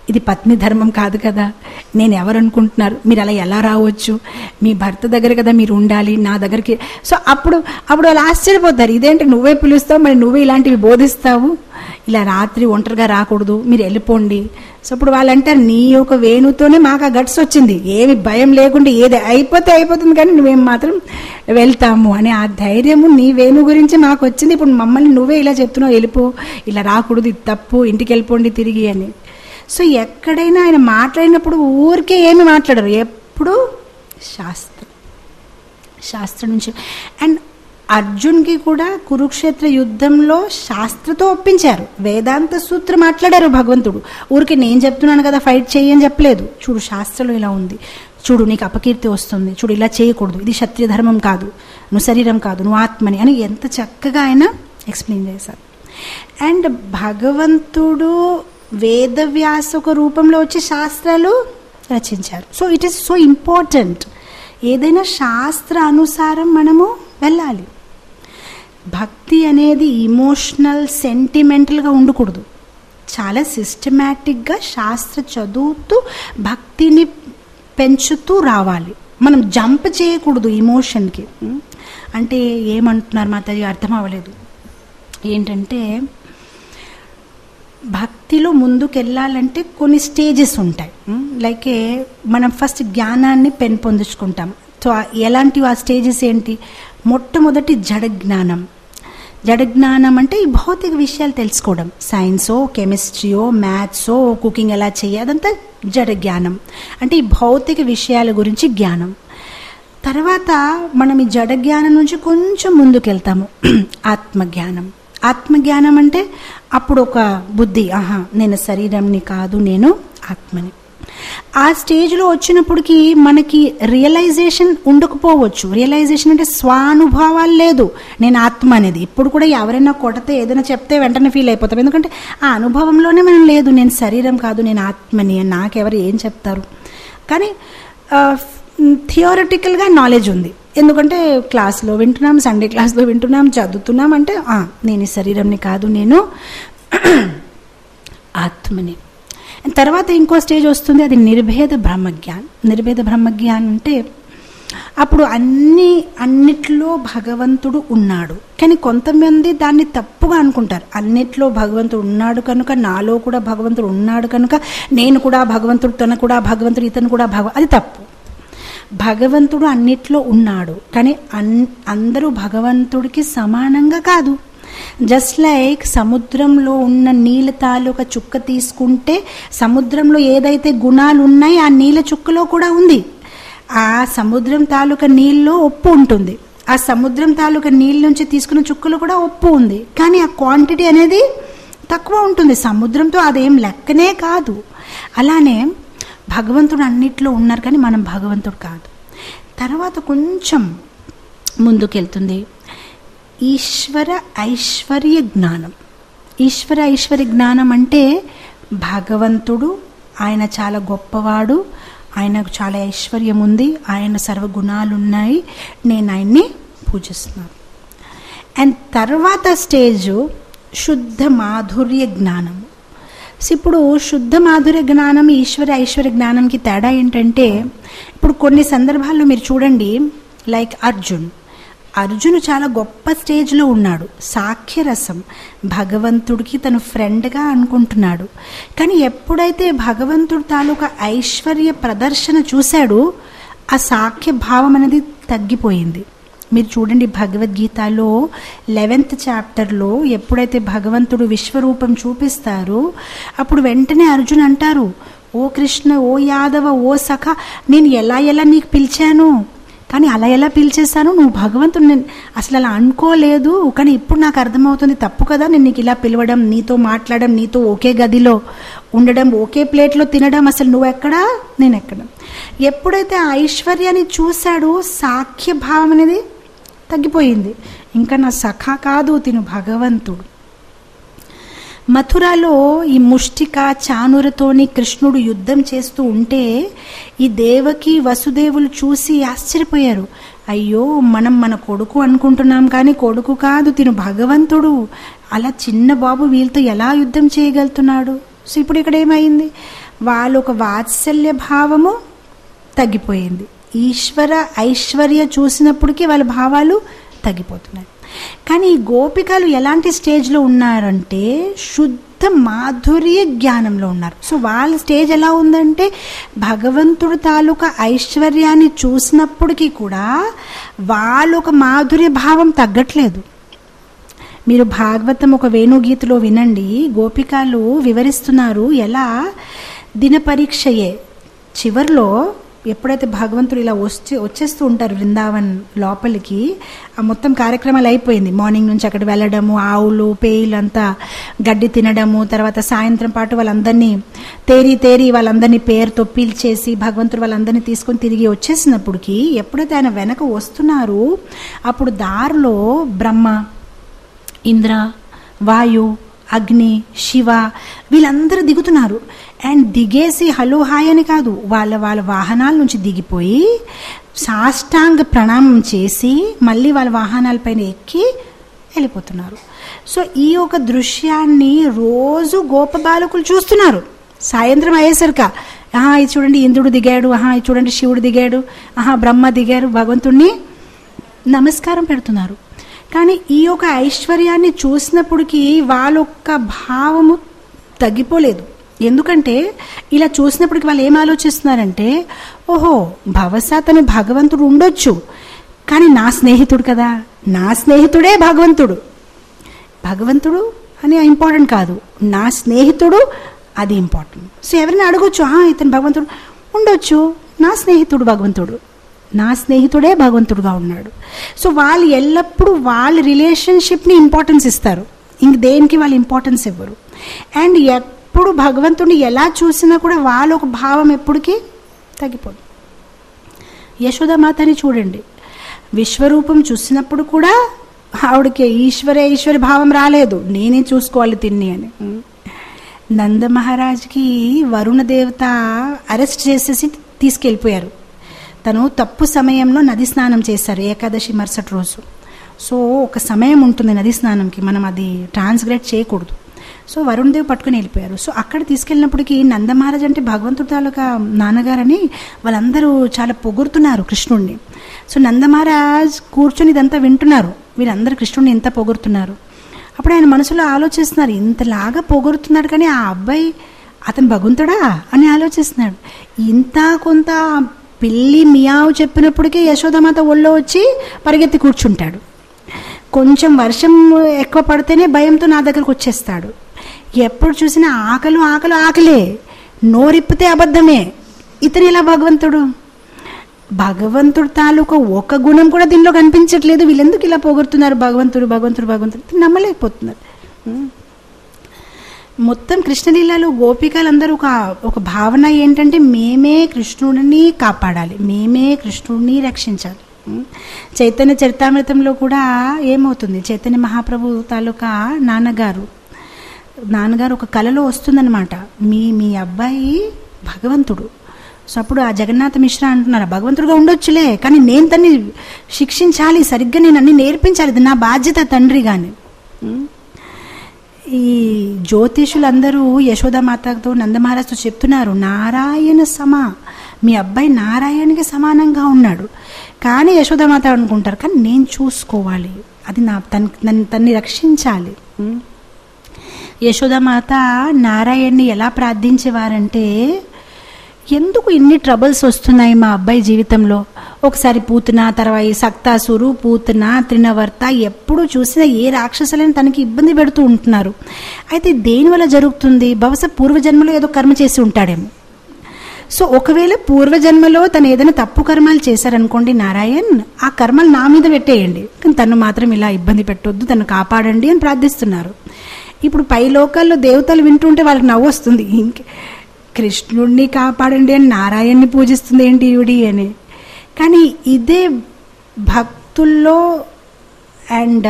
ఇది పత్ని ధర్మం కాదు కదా నేను ఎవరు అనుకుంటున్నారు మీరు అలా ఎలా రావచ్చు మీ భర్త దగ్గర కదా మీరు ఉండాలి నా దగ్గరికి సో అప్పుడు అప్పుడు వాళ్ళు ఆశ్చర్యపోతారు ఇదేంటి నువ్వే పిలుస్తావు మరి నువ్వే ఇలాంటివి బోధిస్తావు ఇలా రాత్రి ఒంటరిగా రాకూడదు మీరు వెళ్ళిపోండి సో ఇప్పుడు వాళ్ళు అంటారు నీ యొక్క వేణుతోనే మాకు ఆ గట్స్ వచ్చింది ఏమి భయం లేకుండా ఏది అయిపోతే అయిపోతుంది కానీ నువ్వేం మాత్రం వెళ్తాము అని ఆ ధైర్యము నీ వేణు గురించి మాకు వచ్చింది ఇప్పుడు మమ్మల్ని నువ్వే ఇలా చెప్తున్నావు వెళ్ళిపో ఇలా రాకూడదు ఇది తప్పు ఇంటికి వెళ్ళిపోండి తిరిగి అని సో ఎక్కడైనా ఆయన మాట్లాడినప్పుడు ఊరికే ఏమి మాట్లాడరు ఎప్పుడు శాస్త్రం శాస్త్రం నుంచి అండ్ అర్జున్కి కూడా కురుక్షేత్ర యుద్ధంలో శాస్త్రతో ఒప్పించారు వేదాంత సూత్రం మాట్లాడారు భగవంతుడు ఊరికి నేను చెప్తున్నాను కదా ఫైట్ చెయ్యి అని చెప్పలేదు చూడు శాస్త్రంలో ఇలా ఉంది చూడు నీకు అపకీర్తి వస్తుంది చూడు ఇలా చేయకూడదు ఇది క్షత్రియ ధర్మం కాదు నువ్వు శరీరం కాదు నువ్వు ఆత్మని అని ఎంత చక్కగా ఆయన ఎక్స్ప్లెయిన్ చేశారు అండ్ భగవంతుడు వేదవ్యాస ఒక రూపంలో వచ్చి శాస్త్రాలు రచించారు so it is so important ఏదైనా శాస్త్ర అనుసారం మనము వెళ్ళాలి భక్తి అనేది ఇమోషనల్ సెంటిమెంటల్గా ఉండకూడదు చాలా సిస్టమేటిక్గా శాస్త్ర చదువుతూ భక్తిని పెంచుతూ రావాలి మనం జంప్ చేయకూడదు ఇమోషన్కి అంటే ఏమంటున్నారు మాతాజీ అర్థం అవ్వలేదు ఏంటంటే భక్తిలో ముందుకెళ్ళాలంటే కొన్ని స్టేజెస్ ఉంటాయి లైక్ మనం ఫస్ట్ జ్ఞానాన్ని పెంపొందించుకుంటాం సో ఎలాంటివి ఆ స్టేజెస్ ఏంటి మొట్టమొదటి జడ జ్ఞానం జడ జ్ఞానం అంటే ఈ భౌతిక విషయాలు తెలుసుకోవడం సైన్సో కెమిస్ట్రీయో మ్యాథ్సో కుకింగ్ ఎలా చేయాలి అదంతా జడ జ్ఞానం అంటే ఈ భౌతిక విషయాల గురించి జ్ఞానం తర్వాత మనం ఈ జడ జ్ఞానం నుంచి కొంచెం ముందుకెళ్తాము ఆత్మజ్ఞానం ఆత్మజ్ఞానం అంటే అప్పుడు ఒక బుద్ధి ఆహా నేను శరీరంని కాదు నేను ఆత్మని ఆ స్టేజ్లో వచ్చినప్పటికి మనకి రియలైజేషన్ ఉండకపోవచ్చు రియలైజేషన్ అంటే స్వానుభవాలు లేదు నేను ఆత్మ అనేది ఇప్పుడు కూడా ఎవరైనా కొడితే ఏదైనా చెప్తే వెంటనే ఫీల్ అయిపోతాం ఎందుకంటే ఆ అనుభవంలోనే మనం లేదు నేను శరీరం కాదు నేను ఆత్మని నాకెవరు ఏం చెప్తారు కానీ థియోరిటికల్గా నాలెడ్జ్ ఉంది ఎందుకంటే క్లాస్లో వింటున్నాం సండే క్లాస్లో వింటున్నాం చదువుతున్నాం అంటే నేను ఈ శరీరంని కాదు నేను ఆత్మని తర్వాత ఇంకో స్టేజ్ వస్తుంది అది నిర్భేద బ్రహ్మజ్ఞాన్ నిర్భేద బ్రహ్మజ్ఞాన్ అంటే అప్పుడు అన్ని అన్నిట్లో భగవంతుడు ఉన్నాడు కానీ కొంతమంది దాన్ని తప్పుగా అనుకుంటారు అన్నిట్లో భగవంతుడు ఉన్నాడు కనుక నాలో కూడా భగవంతుడు ఉన్నాడు కనుక నేను కూడా భగవంతుడు తన కూడా భగవంతుడు ఇతను కూడా భగవ అది తప్పు భగవంతుడు అన్నిట్లో ఉన్నాడు కానీ అన్ అందరూ భగవంతుడికి సమానంగా కాదు జస్ట్ లైక్ సముద్రంలో ఉన్న నీళ్ళ తాలూక చుక్క తీసుకుంటే సముద్రంలో ఏదైతే గుణాలు ఉన్నాయో ఆ నీళ్ళ చుక్కలో కూడా ఉంది ఆ సముద్రం తాలూకా నీళ్ళలో ఉప్పు ఉంటుంది ఆ సముద్రం తాలూకా నీళ్ళ నుంచి తీసుకున్న చుక్కలో కూడా ఉప్పు ఉంది కానీ ఆ క్వాంటిటీ అనేది తక్కువ ఉంటుంది సముద్రంతో అదేం లెక్కనే కాదు అలానే భగవంతుడు అన్నిట్లో ఉన్నారు కానీ మనం భగవంతుడు కాదు తర్వాత కొంచెం ముందుకెళ్తుంది ఈశ్వర ఐశ్వర్య జ్ఞానం ఈశ్వర ఐశ్వర్య జ్ఞానం అంటే భగవంతుడు ఆయన చాలా గొప్పవాడు ఆయనకు చాలా ఐశ్వర్యం ఉంది ఆయన సర్వగుణాలు ఉన్నాయి నేను ఆయన్ని పూజిస్తున్నాను అండ్ తర్వాత స్టేజ్ శుద్ధ మాధుర్య జ్ఞానం ఇప్పుడు శుద్ధ మాధుర్య జ్ఞానం ఈశ్వర ఐశ్వర్య జ్ఞానంకి తేడా ఏంటంటే ఇప్పుడు కొన్ని సందర్భాల్లో మీరు చూడండి లైక్ అర్జున్ అర్జును చాలా గొప్ప స్టేజ్లో ఉన్నాడు సాఖ్యరసం భగవంతుడికి తను ఫ్రెండ్గా అనుకుంటున్నాడు కానీ ఎప్పుడైతే భగవంతుడు తాలూకా ఐశ్వర్య ప్రదర్శన చూశాడో ఆ సాఖ్య భావం అనేది తగ్గిపోయింది మీరు చూడండి భగవద్గీతలో లెవెన్త్ చాప్టర్లో ఎప్పుడైతే భగవంతుడు విశ్వరూపం చూపిస్తారో అప్పుడు వెంటనే అర్జున్ అంటారు ఓ కృష్ణ ఓ యాదవ ఓ సఖ నేను ఎలా ఎలా నీకు పిలిచాను కానీ అలా ఎలా పిలిచేశాను నువ్వు భగవంతుడు నేను అసలు అలా అనుకోలేదు కానీ ఇప్పుడు నాకు అర్థమవుతుంది తప్పు కదా నేను నీకు ఇలా పిలవడం నీతో మాట్లాడడం నీతో ఒకే గదిలో ఉండడం ఒకే ప్లేట్లో తినడం అసలు నువ్వు ఎక్కడా నేను ఎక్కడ ఎప్పుడైతే ఆ ఐశ్వర్యాన్ని చూశాడో సాఖ్య భావం అనేది తగ్గిపోయింది ఇంకా నా సఖా కాదు తిను భగవంతుడు మథురాలో ఈ ముష్టిక చానురతోని కృష్ణుడు యుద్ధం చేస్తూ ఉంటే ఈ దేవకి వసుదేవులు చూసి ఆశ్చర్యపోయారు అయ్యో మనం మన కొడుకు అనుకుంటున్నాం కానీ కొడుకు కాదు తిను భగవంతుడు అలా చిన్న బాబు వీళ్ళతో ఎలా యుద్ధం చేయగలుగుతున్నాడు సో ఇప్పుడు ఇక్కడ ఏమైంది వాళ్ళ ఒక వాత్సల్య భావము తగ్గిపోయింది ఈశ్వర ఐశ్వర్య చూసినప్పటికీ వాళ్ళ భావాలు తగ్గిపోతున్నాయి కానీ ఈ గోపికలు ఎలాంటి స్టేజ్లో ఉన్నారంటే శుద్ధ మాధుర్య జ్ఞానంలో ఉన్నారు సో వాళ్ళ స్టేజ్ ఎలా ఉందంటే భగవంతుడు తాలూకా ఐశ్వర్యాన్ని చూసినప్పటికీ కూడా వాళ్ళ ఒక మాధుర్య భావం తగ్గట్లేదు మీరు భాగవతం ఒక వేణుగీతలో వినండి గోపికలు వివరిస్తున్నారు ఎలా దినపరీక్షయే చివర్లో ఎప్పుడైతే భగవంతుడు ఇలా వచ్చి వచ్చేస్తూ ఉంటారు బృందావన్ లోపలికి ఆ మొత్తం కార్యక్రమాలు అయిపోయింది మార్నింగ్ నుంచి అక్కడ వెళ్ళడము ఆవులు పేయిలు అంతా గడ్డి తినడము తర్వాత సాయంత్రం పాటు వాళ్ళందరినీ తేరి తేరి వాళ్ళందరినీ పేరుతో పీల్చేసి భగవంతుడు వాళ్ళందరినీ తీసుకొని తిరిగి వచ్చేసినప్పటికి ఎప్పుడైతే ఆయన వెనక వస్తున్నారు అప్పుడు దారిలో బ్రహ్మ ఇంద్ర వాయు అగ్ని శివ వీళ్ళందరూ దిగుతున్నారు అండ్ దిగేసి హలో హాయ్ అని కాదు వాళ్ళ వాళ్ళ వాహనాల నుంచి దిగిపోయి సాష్టాంగ ప్రణామం చేసి మళ్ళీ వాళ్ళ వాహనాలపైన ఎక్కి వెళ్ళిపోతున్నారు సో ఈ ఒక దృశ్యాన్ని రోజు గోప బాలకులు చూస్తున్నారు సాయంత్రం అయ్యేసరిక ఆహా ఇది చూడండి ఇంద్రుడు దిగాడు ఆహా ఇది చూడండి శివుడు దిగాడు ఆహా బ్రహ్మ దిగారు భగవంతుణ్ణి నమస్కారం పెడుతున్నారు కానీ ఈ యొక్క ఐశ్వర్యాన్ని చూసినప్పటికీ వాళ్ళ యొక్క భావము తగ్గిపోలేదు ఎందుకంటే ఇలా చూసినప్పటికి వాళ్ళు ఏం ఆలోచిస్తున్నారంటే ఓహో భవసా తను భగవంతుడు ఉండొచ్చు కానీ నా స్నేహితుడు కదా నా స్నేహితుడే భగవంతుడు భగవంతుడు అని ఇంపార్టెంట్ కాదు నా స్నేహితుడు అది ఇంపార్టెంట్ సో ఎవరైనా అడగొచ్చు "ఆ, ఇతను భగవంతుడు ఉండొచ్చు నా స్నేహితుడు భగవంతుడు నా స్నేహితుడే భగవంతుడుగా ఉన్నాడు సో వాళ్ళు ఎల్లప్పుడూ వాళ్ళ రిలేషన్షిప్ని ఇంపార్టెన్స్ ఇస్తారు ఇంక దేనికి వాళ్ళు ఇంపార్టెన్స్ ఇవ్వరు అండ్ ఎప్పుడు భగవంతుడిని ఎలా చూసినా కూడా వాళ్ళ ఒక భావం ఎప్పటికీ తగ్గిపోదు యశోదామాతని చూడండి విశ్వరూపం చూసినప్పుడు కూడా ఆవిడకి ఈశ్వర ఈశ్వరి భావం రాలేదు నేనే చూసుకోవాలి తిన్ని అని నంద మహారాజ్కి వరుణ దేవత అరెస్ట్ చేసేసి తీసుకెళ్ళిపోయారు తను తప్పు సమయంలో నది స్నానం చేశారు ఏకాదశి మరుసటి రోజు సో ఒక సమయం ఉంటుంది నది స్నానంకి మనం అది ట్రాన్స్గ్రేట్ చేయకూడదు సో వరుణ్ దేవ్ పట్టుకుని వెళ్ళిపోయారు సో అక్కడ తీసుకెళ్ళినప్పటికీ నందమహారాజ్ అంటే భగవంతుడి తాలూకా నాన్నగారని వాళ్ళందరూ చాలా పొగుడుతున్నారు కృష్ణుడిని సో నందమహారాజ్ కూర్చొని ఇదంతా వింటున్నారు వీళ్ళందరూ కృష్ణుడిని ఎంత పొగుడుతున్నారు అప్పుడు ఆయన మనసులో ఆలోచిస్తున్నారు ఇంతలాగా పొగుడుతున్నాడు కానీ ఆ అబ్బాయి అతను భగవంతుడా అని ఆలోచిస్తున్నాడు ఇంత కొంత పిల్లి మియావు చెప్పినప్పటికీ యశోదమాత ఒళ్ళో వచ్చి పరిగెత్తి కూర్చుంటాడు కొంచెం వర్షం ఎక్కువ పడితేనే భయంతో నా దగ్గరకు వచ్చేస్తాడు ఎప్పుడు చూసినా ఆకలు ఆకలు ఆకలే నోరిప్పితే అబద్ధమే ఇతను ఎలా భగవంతుడు భగవంతుడు తాలూకా ఒక గుణం కూడా దీనిలో కనిపించట్లేదు వీళ్ళెందుకు ఇలా పొగుడుతున్నారు భగవంతుడు భగవంతుడు భగవంతుడు నమ్మలేకపోతున్నారు మొత్తం కృష్ణలీలలో గోపికలందరూ ఒక ఒక భావన ఏంటంటే మేమే కృష్ణుడిని కాపాడాలి మేమే కృష్ణుడిని రక్షించాలి చైతన్య చరితామృతంలో కూడా ఏమవుతుంది చైతన్య మహాప్రభు తాలూకా నాన్నగారు నాన్నగారు ఒక కలలో వస్తుందన్నమాట మీ మీ అబ్బాయి భగవంతుడు సో అప్పుడు ఆ జగన్నాథ మిశ్రా అంటున్నారు భగవంతుడుగా ఉండొచ్చులే కానీ నేను తన్ని శిక్షించాలి సరిగ్గా నేను అన్ని నేర్పించాలి ఇది నా బాధ్యత తండ్రి కానీ ఈ జ్యోతిషులందరూ యశోదామాతతో నందమహారాజుతో చెప్తున్నారు నారాయణ సమా మీ అబ్బాయి నారాయణకి సమానంగా ఉన్నాడు కానీ యశోదామాత అనుకుంటారు కానీ నేను చూసుకోవాలి అది నా తన నన్ను తన్ని రక్షించాలి యశోదామాత నారాయణ్ణి ఎలా ప్రార్థించేవారంటే ఎందుకు ఇన్ని ట్రబుల్స్ వస్తున్నాయి మా అబ్బాయి జీవితంలో ఒకసారి పూతన తర్వాత సక్తాసురు పూతన త్రినవర్త ఎప్పుడు చూసినా ఏ రాక్షసులని తనకి ఇబ్బంది పెడుతూ ఉంటున్నారు అయితే దేనివల్ల జరుగుతుంది బహుశా పూర్వజన్మలో ఏదో కర్మ చేసి ఉంటాడేమో సో ఒకవేళ పూర్వజన్మలో తను ఏదైనా తప్పు కర్మాలు చేశారనుకోండి నారాయణ్ ఆ కర్మలు నా మీద పెట్టేయండి కానీ తను మాత్రం ఇలా ఇబ్బంది పెట్టొద్దు తను కాపాడండి అని ప్రార్థిస్తున్నారు ఇప్పుడు పై లోకాల్లో దేవతలు వింటుంటే వాళ్ళకి నవ్వు వస్తుంది ఇంక కృష్ణుడిని కాపాడండి అని నారాయణ్ని పూజిస్తుంది ఏంటి ఈవిడి అని కానీ ఇదే భక్తుల్లో అండ్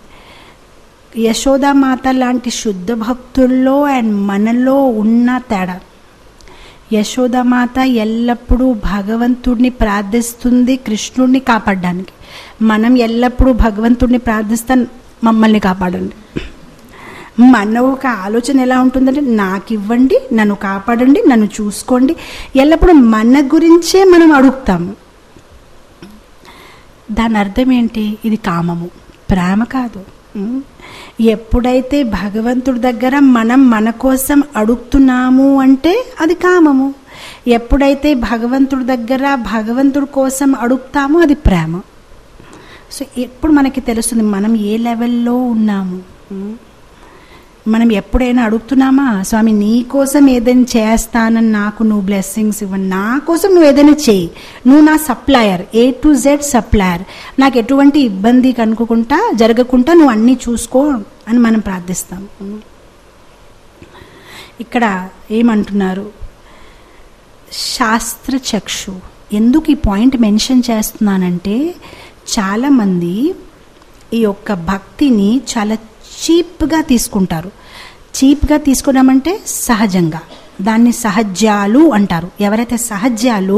యశోదామాత లాంటి శుద్ధ భక్తుల్లో అండ్ మనలో ఉన్న తేడా యశోదామాత ఎల్లప్పుడూ భగవంతుడిని ప్రార్థిస్తుంది కృష్ణుడిని కాపాడడానికి మనం ఎల్లప్పుడూ భగవంతుడిని ప్రార్థిస్తాం మమ్మల్ని కాపాడండి మన ఒక ఆలోచన ఎలా ఉంటుందంటే నాకు ఇవ్వండి నన్ను కాపాడండి నన్ను చూసుకోండి ఎల్లప్పుడూ మన గురించే మనం అడుగుతాము దాని అర్థం ఏంటి ఇది కామము ప్రేమ కాదు ఉం? ఎప్పుడైతే భగవంతుడి దగ్గర మనం మన కోసం అడుగుతున్నాము అంటే అది కామము ఎప్పుడైతే భగవంతుడి దగ్గర భగవంతుడి కోసం అడుగుతామో అది ప్రేమ సో ఎప్పుడు మనకి తెలుస్తుంది మనం ఏ లెవెల్లో ఉన్నాము ఉం? మనం ఎప్పుడైనా అడుగుతున్నామా స్వామి నీ కోసం ఏదైనా చేస్తానని నాకు నువ్వు బ్లెస్సింగ్స్ ఇవ్వండి నా కోసం నువ్వు ఏదైనా చేయి నువ్వు నా supplier A to Z supplier నాకు ఎటువంటి ఇబ్బంది కనుక్కుంటా జరగకుండా నువ్వు అన్నీ చూసుకో అని మనం ప్రార్థిస్తాం ఇక్కడ ఏమంటున్నారు శాస్త్రచక్షు ఎందుకు ఈ పాయింట్ మెన్షన్ చేస్తున్నానంటే చాలామంది ఈ యొక్క భక్తిని చాలా చీప్గా తీసుకుంటారు చీప్గా తీసుకున్నామంటే సహజంగా దాన్ని సహజ్యాలు అంటారు ఎవరైతే సహజ్యాలు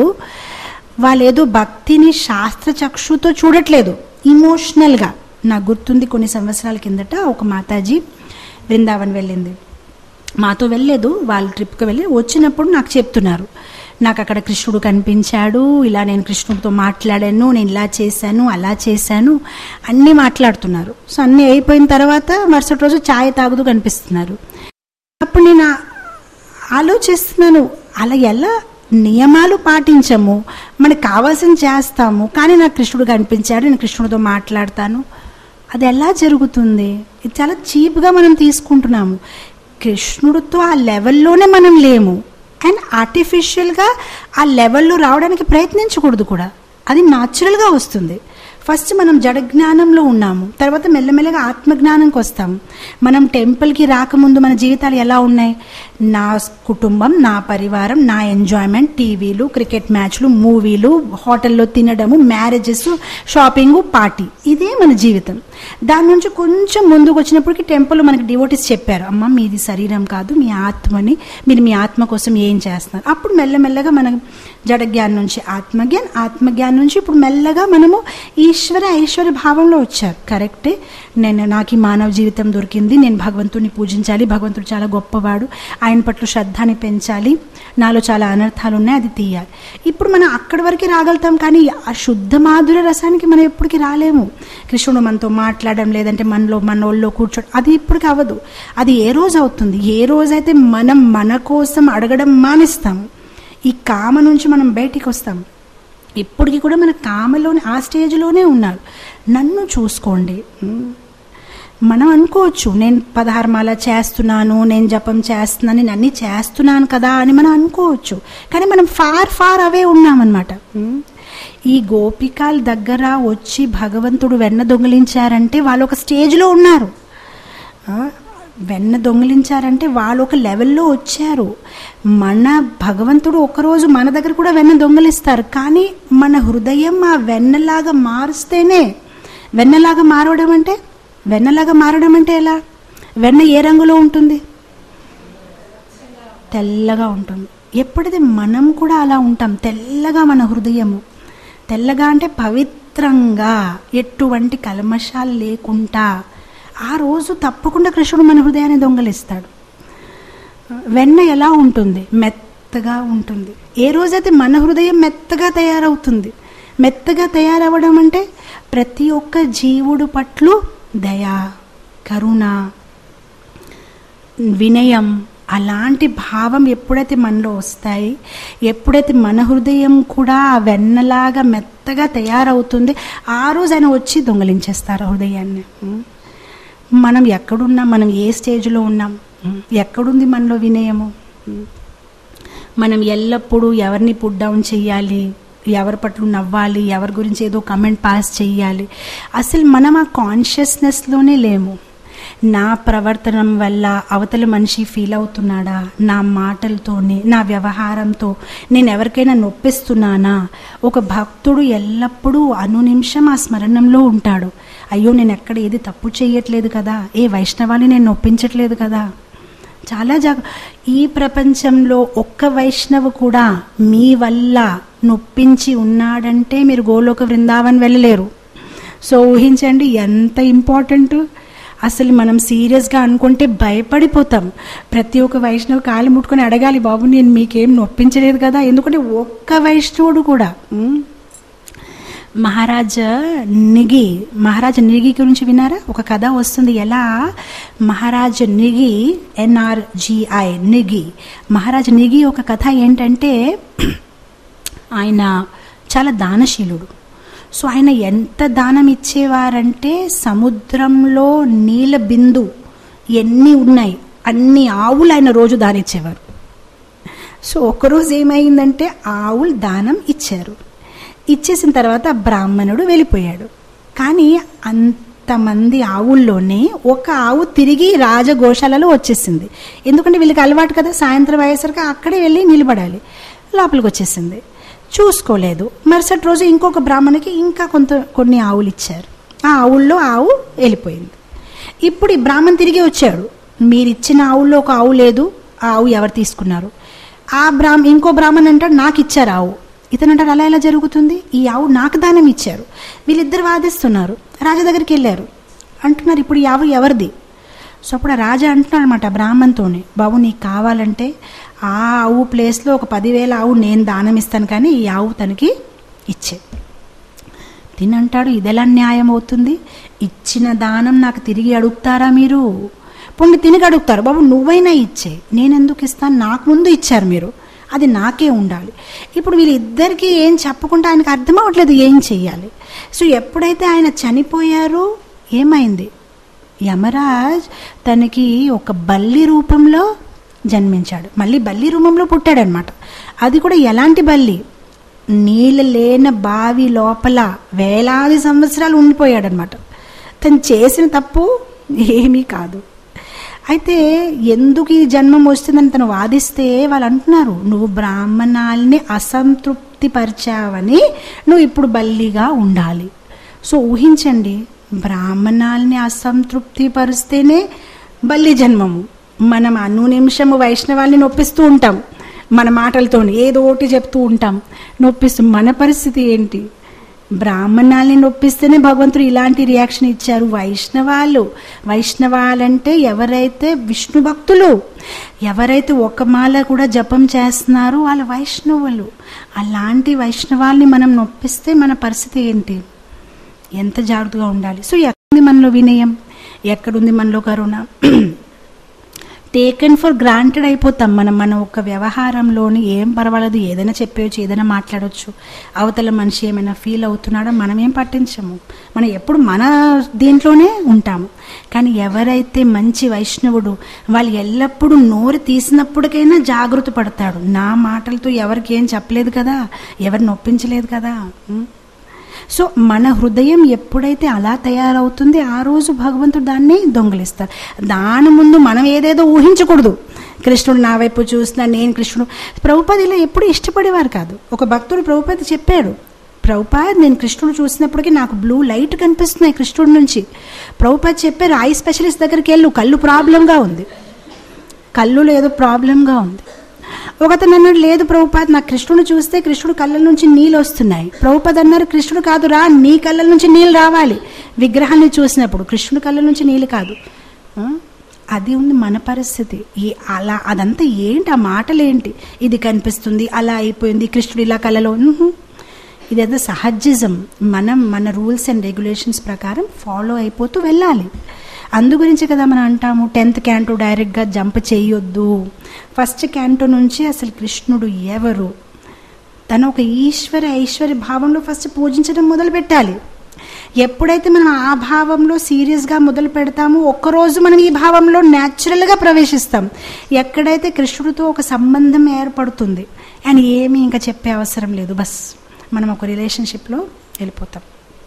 వాళ్ళు ఏదో భక్తిని శాస్త్రచక్షుతో చూడట్లేదు ఇమోషనల్గా నాకు గుర్తుంది కొన్ని సంవత్సరాల కిందట ఒక మాతాజీ బృందావన్ వెళ్ళింది మాతో వెళ్ళలేదు వాళ్ళ ట్రిప్కి వెళ్ళి వచ్చినప్పుడు నాకు చెప్తున్నారు నాకు అక్కడ కృష్ణుడు కనిపించాడు ఇలా నేను కృష్ణుడితో మాట్లాడాను నేను ఇలా చేశాను అలా చేశాను అన్నీ మాట్లాడుతున్నారు సో అన్నీ అయిపోయిన తర్వాత మరుసటి రోజు ఛాయ్ తాగుతూ కనిపిస్తున్నారు అప్పుడు నేను ఆ- ఆలోచిస్తున్నాను అలా ఎలా నియమాలు పాటించము మనకు కావాల్సింది చేస్తాము కానీ నాకు కృష్ణుడు కనిపించాడు నేను కృష్ణుడితో మాట్లాడతాను అది ఎలా జరుగుతుంది ఇది చాలా చీప్గా మనం తీసుకుంటున్నాము కృష్ణుడితో ఆ లెవెల్లోనే మనం లేము అండ్ ఆర్టిఫిషియల్గా ఆ లెవెల్లో రావడానికి ప్రయత్నించకూడదు కూడా అది న్యాచురల్గా వస్తుంది ఫస్ట్ మనం జడ జ్ఞానంలో ఉన్నాము తర్వాత మెల్లమెల్లగా ఆత్మజ్ఞానంకి వస్తాము మనం టెంపుల్కి రాకముందు మన జీవితాలు ఎలా ఉన్నాయి నా కుటుంబం నా పరివారం నా ఎంజాయ్మెంట్ టీవీలు క్రికెట్ మ్యాచ్లు మూవీలు హోటల్లో తినడము మ్యారేజెస్ షాపింగ్ పార్టీ ఇదే మన జీవితం దాని నుంచి కొంచెం ముందుకు వచ్చినప్పటికి టెంపుల్ మనకి డివోటీస్ చెప్పారు అమ్మ మీది శరీరం కాదు మీ ఆత్మని మీరు మీ ఆత్మ కోసం ఏం చేస్తున్నారు అప్పుడు మెల్లమెల్లగా మనం జడ జ్ఞానం నుంచి ఆత్మజ్ఞాన్ ఆత్మజ్ఞానం నుంచి ఇప్పుడు మెల్లగా మనము ఈశ్వర ఐశ్వర్య భావంలో వచ్చారు కరెక్టే నేను నాకు ఈ మానవ జీవితం దొరికింది నేను భగవంతుని పూజించాలి భగవంతుడు చాలా గొప్పవాడు ఆయన పట్ల శ్రద్ధని పెంచాలి నాలో చాలా అనర్థాలు ఉన్నాయి అది తీయాలి ఇప్పుడు మనం అక్కడి వరకు రాగలుగుతాం కానీ ఆ శుద్ధ మాధుర రసానికి మనం ఎప్పటికీ రాలేము కృష్ణుడు మనతో మాట్లాడడం లేదంటే మనలో మన ఒళ్ళో కూర్చోడం అది ఇప్పటికి అవ్వదు అది ఏ రోజు అవుతుంది ఏ రోజైతే మనం మన కోసం అడగడం మానేస్తాము ఈ కామ నుంచి మనం బయటికి వస్తాం ఇప్పటికి కూడా మన కామలోనే ఆ స్టేజ్లోనే ఉన్నారు నన్ను చూసుకోండి ఉమ్. మనం అనుకోవచ్చు నేను పదహారమాల చేస్తున్నాను నేను జపం చేస్తున్నాను నేను అన్నీ చేస్తున్నాను కదా అని మనం అనుకోవచ్చు కానీ మనం ఫార్ ఫార్ అవే ఉన్నామన్నమాట ఉమ్. ఈ గోపికాల దగ్గర వచ్చి భగవంతుడు వెన్న దొంగిలించారంటే వాళ్ళు ఒక స్టేజ్లో ఉన్నారు ఆ, వెన్న దొంగిలించారంటే వాళ్ళు ఒక లెవెల్లో వచ్చారు మన భగవంతుడు ఒకరోజు మన దగ్గర కూడా వెన్న దొంగిలిస్తారు కానీ మన హృదయం ఆ వెన్నలాగా మారుస్తేనే వెన్నలాగా మారడం అంటే వెన్నలాగా మారడం అంటే ఎలా వెన్న ఏ రంగులో ఉంటుంది తెల్లగా ఉంటుంది ఎప్పుడైతే మనం కూడా అలా ఉంటాం తెల్లగా మన హృదయము తెల్లగా అంటే పవిత్రంగా ఎటువంటి కల్మషాలు లేకుండా ఆ రోజు తప్పకుండా కృష్ణుడు మన హృదయాన్ని దొంగలిస్తాడు వెన్న ఎలా ఉంటుంది మెత్తగా ఉంటుంది ఏ రోజైతే మన హృదయం మెత్తగా తయారవుతుంది మెత్తగా తయారవ్వడం అంటే ప్రతి ఒక్క జీవుడు పట్ల దయ కరుణ వినయం అలాంటి భావం ఎప్పుడైతే మనలో వస్తాయి ఎప్పుడైతే మన హృదయం కూడా ఆ వెన్నలాగా మెత్తగా తయారవుతుంది ఆ రోజు ఆయన వచ్చి దొంగలించేస్తారు ఆ హృదయాన్ని ఉం. మనం ఎక్కడున్నాం మనం ఏ స్టేజ్లో ఉన్నాం ఉం. ఎక్కడుంది మనలో వినయము ఉం. మనం ఎల్లప్పుడూ ఎవరిని పుట్ డౌన్ చేయాలి ఎవరి పట్ల నవ్వాలి ఎవరి గురించి ఏదో కమెంట్ పాస్ చేయాలి అసలు మనం ఆ కాన్షియస్నెస్లోనే లేము నా ప్రవర్తనం వల్ల అవతల మనిషి ఫీల్ అవుతున్నాడా నా మాటలతోనే నా వ్యవహారంతో నేను ఎవరికైనా నొప్పిస్తున్నానా ఒక భక్తుడు ఎల్లప్పుడూ అనునిమిషం ఆ స్మరణంలో ఉంటాడు అయ్యో నేను ఎక్కడ ఏది తప్పు చేయట్లేదు కదా ఏ వైష్ణవాన్ని నేను నొప్పించట్లేదు కదా చాలా జాగ ఈ ప్రపంచంలో ఒక్క వైష్ణవు కూడా మీ వల్ల నొప్పించి ఉన్నాడంటే మీరు గోలోక బృందావన్ వెళ్ళలేరు సో ఊహించండి ఎంత ఇంపార్టెంట్ అసలు మనం సీరియస్గా అనుకుంటే భయపడిపోతాం ప్రతి ఒక్క వైష్ణవు కాలు ముట్టుకొని అడగాలి బాబు నేను మీకేం నొప్పించలేదు కదా ఎందుకంటే ఒక్క వైష్ణవుడు కూడా ఉమ్, మహారాజ నిగి మహారాజ నిగి గురించి వినారా ఒక కథ వస్తుంది ఎలా మహారాజ నిగి ఎన్ఆర్జిఐ నిగి మహారాజ నిగి ఒక కథ ఏంటంటే ఆయన చాలా దానశీలుడు సో ఆయన ఎంత దానం ఇచ్చేవారంటే సముద్రంలో నీళ్ళ బిందు ఎన్ని ఉన్నాయి అన్ని ఆవులు ఆయన రోజు దానిచ్చేవారు సో ఒకరోజు ఏమైందంటే ఆవులు దానం ఇచ్చారు ఇచ్చేసిన తర్వాత ఆ బ్రాహ్మణుడు వెళ్ళిపోయాడు కానీ అంతమంది ఆవుల్లోనే ఒక ఆవు తిరిగి రాజగోశాలలో వచ్చేసింది ఎందుకంటే వీళ్ళకి అలవాటు కదా సాయంత్రం అయ్యేసరికి అక్కడే వెళ్ళి నిలబడాలి లోపలికి వచ్చేసింది చూసుకోలేదు మరుసటి రోజు ఇంకొక బ్రాహ్మణికి ఇంకా కొంత కొన్ని ఆవులు ఇచ్చారు ఆ ఆవుల్లో ఆవు వెళ్ళిపోయింది ఇప్పుడు ఈ బ్రాహ్మణ్ తిరిగి వచ్చాడు మీరు ఇచ్చిన ఆవుల్లో ఒక ఆవు లేదు ఆ ఆవు ఎవరు తీసుకున్నారు ఆ బ్రాహ్మ ఇంకో బ్రాహ్మణ్ అంటాడు నాకు ఇచ్చారు ఆవు ఇతను అంటాడు అలా ఎలా జరుగుతుంది ఈ ఆవు నాకు దానం ఇచ్చారు వీళ్ళిద్దరు వాదిస్తున్నారు రాజా దగ్గరికి వెళ్ళారు అంటున్నారు ఇప్పుడు ఈ ఆవు ఎవరిది సో అప్పుడు ఆ రాజా అంటున్నాడు అనమాట బ్రాహ్మణ్తోనే బాబు నీకు కావాలంటే ఆ ఆవు ప్లేస్లో ఒక పదివేల ఆవు నేను దానం ఇస్తాను కానీ ఈ ఆవు తనకి ఇచ్చే తినంటాడు ఇదెలా న్యాయం అవుతుంది ఇచ్చిన దానం నాకు తిరిగి అడుగుతారా మీరు పొండి తిరిగి అడుగుతారు బాబు నువ్వైనా ఇచ్చే నేనెందుకు ఇస్తాను నాకు ముందు ఇచ్చారు మీరు అది నాకే ఉండాలి ఇప్పుడు వీళ్ళిద్దరికీ ఏం చెప్పకుండా ఆయనకు అర్థం అవ్వట్లేదు ఏం చెయ్యాలి సో ఎప్పుడైతే ఆయన చనిపోయారో ఏమైంది యమరాజ్ తనకి ఒక బల్లి రూపంలో జన్మించాడు మళ్ళీ బల్లి రూపంలో పుట్టాడనమాట అది కూడా ఎలాంటి బల్లి నీళ్ళు లేని బావి లోపల వేలాది సంవత్సరాలు ఉండిపోయాడనమాట తను చేసిన తప్పు ఏమీ కాదు అయితే ఎందుకు ఈ జన్మం వస్తుందని తను వాదిస్తే వాళ్ళు అంటున్నారు నువ్వు బ్రాహ్మణాల్ని అసంతృప్తి పరిచావని నువ్వు ఇప్పుడు బల్లిగా ఉండాలి సో ఊహించండి బ్రాహ్మణాల్ని అసంతృప్తి పరిస్తేనే బల్లి జన్మము మనం అను నిమిషము వైష్ణవాల్ని నొప్పిస్తూ ఉంటాం మన మాటలతో ఏదో ఒకటి చెప్తూ ఉంటాం నొప్పిస్తూ మన పరిస్థితి ఏంటి బ్రాహ్మణాల్ని నొప్పిస్తేనే భగవంతుడు ఇలాంటి రియాక్షన్ ఇచ్చారు వైష్ణవాలు వైష్ణవాలంటే ఎవరైతే విష్ణు భక్తులు ఎవరైతే ఒక మాల కూడా జపం చేస్తున్నారో వాళ్ళ వైష్ణవులు అలాంటి వైష్ణవాల్ని మనం నొప్పిస్తే మన పరిస్థితి ఏంటి ఎంత జాగ్రత్తగా ఉండాలి సో ఎక్కడుంది మనలో వినయం ఎక్కడుంది మనలో కరుణ టేకెన్ ఫర్ గ్రాంటెడ్ అయిపోతాం మనం మన ఒక వ్యవహారంలోని ఏం పర్వాలేదు ఏదైనా చెప్పేయచ్చు ఏదైనా మాట్లాడవచ్చు అవతల మనిషి ఏమైనా ఫీల్ అవుతున్నాడో మనం ఏం పట్టించము మనం ఎప్పుడు మన దీంట్లోనే ఉంటాము కానీ ఎవరైతే మంచి వైష్ణవుడు వాళ్ళు ఎల్లప్పుడూ నోరు తీసినప్పటికైనా జాగృత పడతాడు నా మాటలతో ఎవరికి ఏం చెప్పలేదు కదా ఎవరిని నొప్పించలేదు కదా ఉం? సో మన హృదయం ఎప్పుడైతే అలా తయారవుతుంది ఆ రోజు భగవంతుడు దాన్ని దొంగిలిస్తారు దాని ముందు మనం ఏదేదో ఊహించకూడదు కృష్ణుడు నా వైపు చూస్తున్నా నేను కృష్ణుడు ప్రభుపాద్ ఇలా ఎప్పుడు ఇష్టపడేవారు కాదు ఒక భక్తుడు ప్రభుపాద్ చెప్పాడు ప్రభుపాద్ నేను కృష్ణుడు చూసినప్పటికీ నాకు బ్లూ లైట్ కనిపిస్తున్నాయి కృష్ణుడి నుంచి ప్రభుపాద్ చెప్పారు ఐ స్పెషలిస్ట్ దగ్గరికి వెళ్ళు కళ్ళు ప్రాబ్లంగా ఉంది కళ్ళులో ఏదో ప్రాబ్లంగా ఉంది ఒకతను అన్నాడు లేదు ప్రభుపాద్ నాకు కృష్ణుడు చూస్తే కృష్ణుడు కళ్ళ నుంచి నీళ్ళు వస్తున్నాయి ప్రభుపాద్ అన్నారు కృష్ణుడు కాదు రా నీ కళ్ళ నుంచి నీళ్ళు రావాలి విగ్రహాన్ని చూసినప్పుడు కృష్ణుడు కళ్ళ నుంచి నీళ్ళు కాదు ఆ? అది ఉంది మన పరిస్థితి ఈ అలా అదంతా ఏంటి ఆ మాటలు ఏంటి ఇది కనిపిస్తుంది అలా అయిపోయింది కృష్ణుడు ఇలా కళ్ళలో ఉహు. ఇదేదో సహజం మనం మన రూల్స్ అండ్ రెగ్యులేషన్స్ ప్రకారం ఫాలో అయిపోతూ వెళ్ళాలి అందు గురించి కదా మనం అంటాము టెన్త్ క్యాంటో డైరెక్ట్గా జంప్ చేయొద్దు ఫస్ట్ క్యాంటో నుంచి అసలు కృష్ణుడు ఎవరు తను ఒక ఈశ్వర ఐశ్వర్య భావంలో ఫస్ట్ పూజించడం మొదలు పెట్టాలి ఎప్పుడైతే మనం ఆ భావంలో సీరియస్గా మొదలు పెడతామో ఒక్కరోజు మనం ఈ భావంలో న్యాచురల్గా ప్రవేశిస్తాం ఎక్కడైతే కృష్ణుడితో ఒక సంబంధం ఏర్పడుతుంది అండ్ ఏమీ ఇంకా చెప్పే అవసరం లేదు బస్ మనం ఒక రిలేషన్షిప్లో వెళ్ళిపోతాం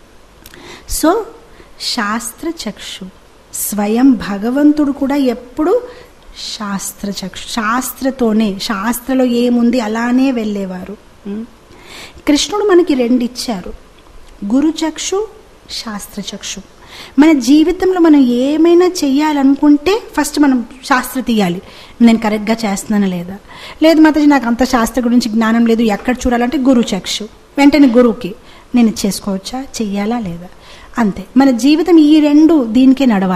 సో శాస్త్ర చక్షు స్వయం భగవంతుడు కూడా ఎప్పుడు శాస్త్ర చక్షు శాస్త్రతోనే శాస్త్రలో ఏముంది అలానే వెళ్ళేవారు ఉం? కృష్ణుడు మనకి రెండు ఇచ్చారు గురుచక్షు శాస్త్రచక్షు మన జీవితంలో మనం ఏమైనా చెయ్యాలనుకుంటే ఫస్ట్ మనం శాస్త్ర తీయాలి నేను కరెక్ట్గా చేస్తున్నానా లేదా లేదు మాతాజీ నాకు అంత శాస్త్ర గురించి జ్ఞానం లేదు ఎక్కడ చూడాలంటే గురుచక్షు వెంటనే గురువుకి నేను ఇది చేసుకోవచ్చా చెయ్యాలా లేదా అంతే మన జీవితం ఈ రెండు దీనికే నడవాలి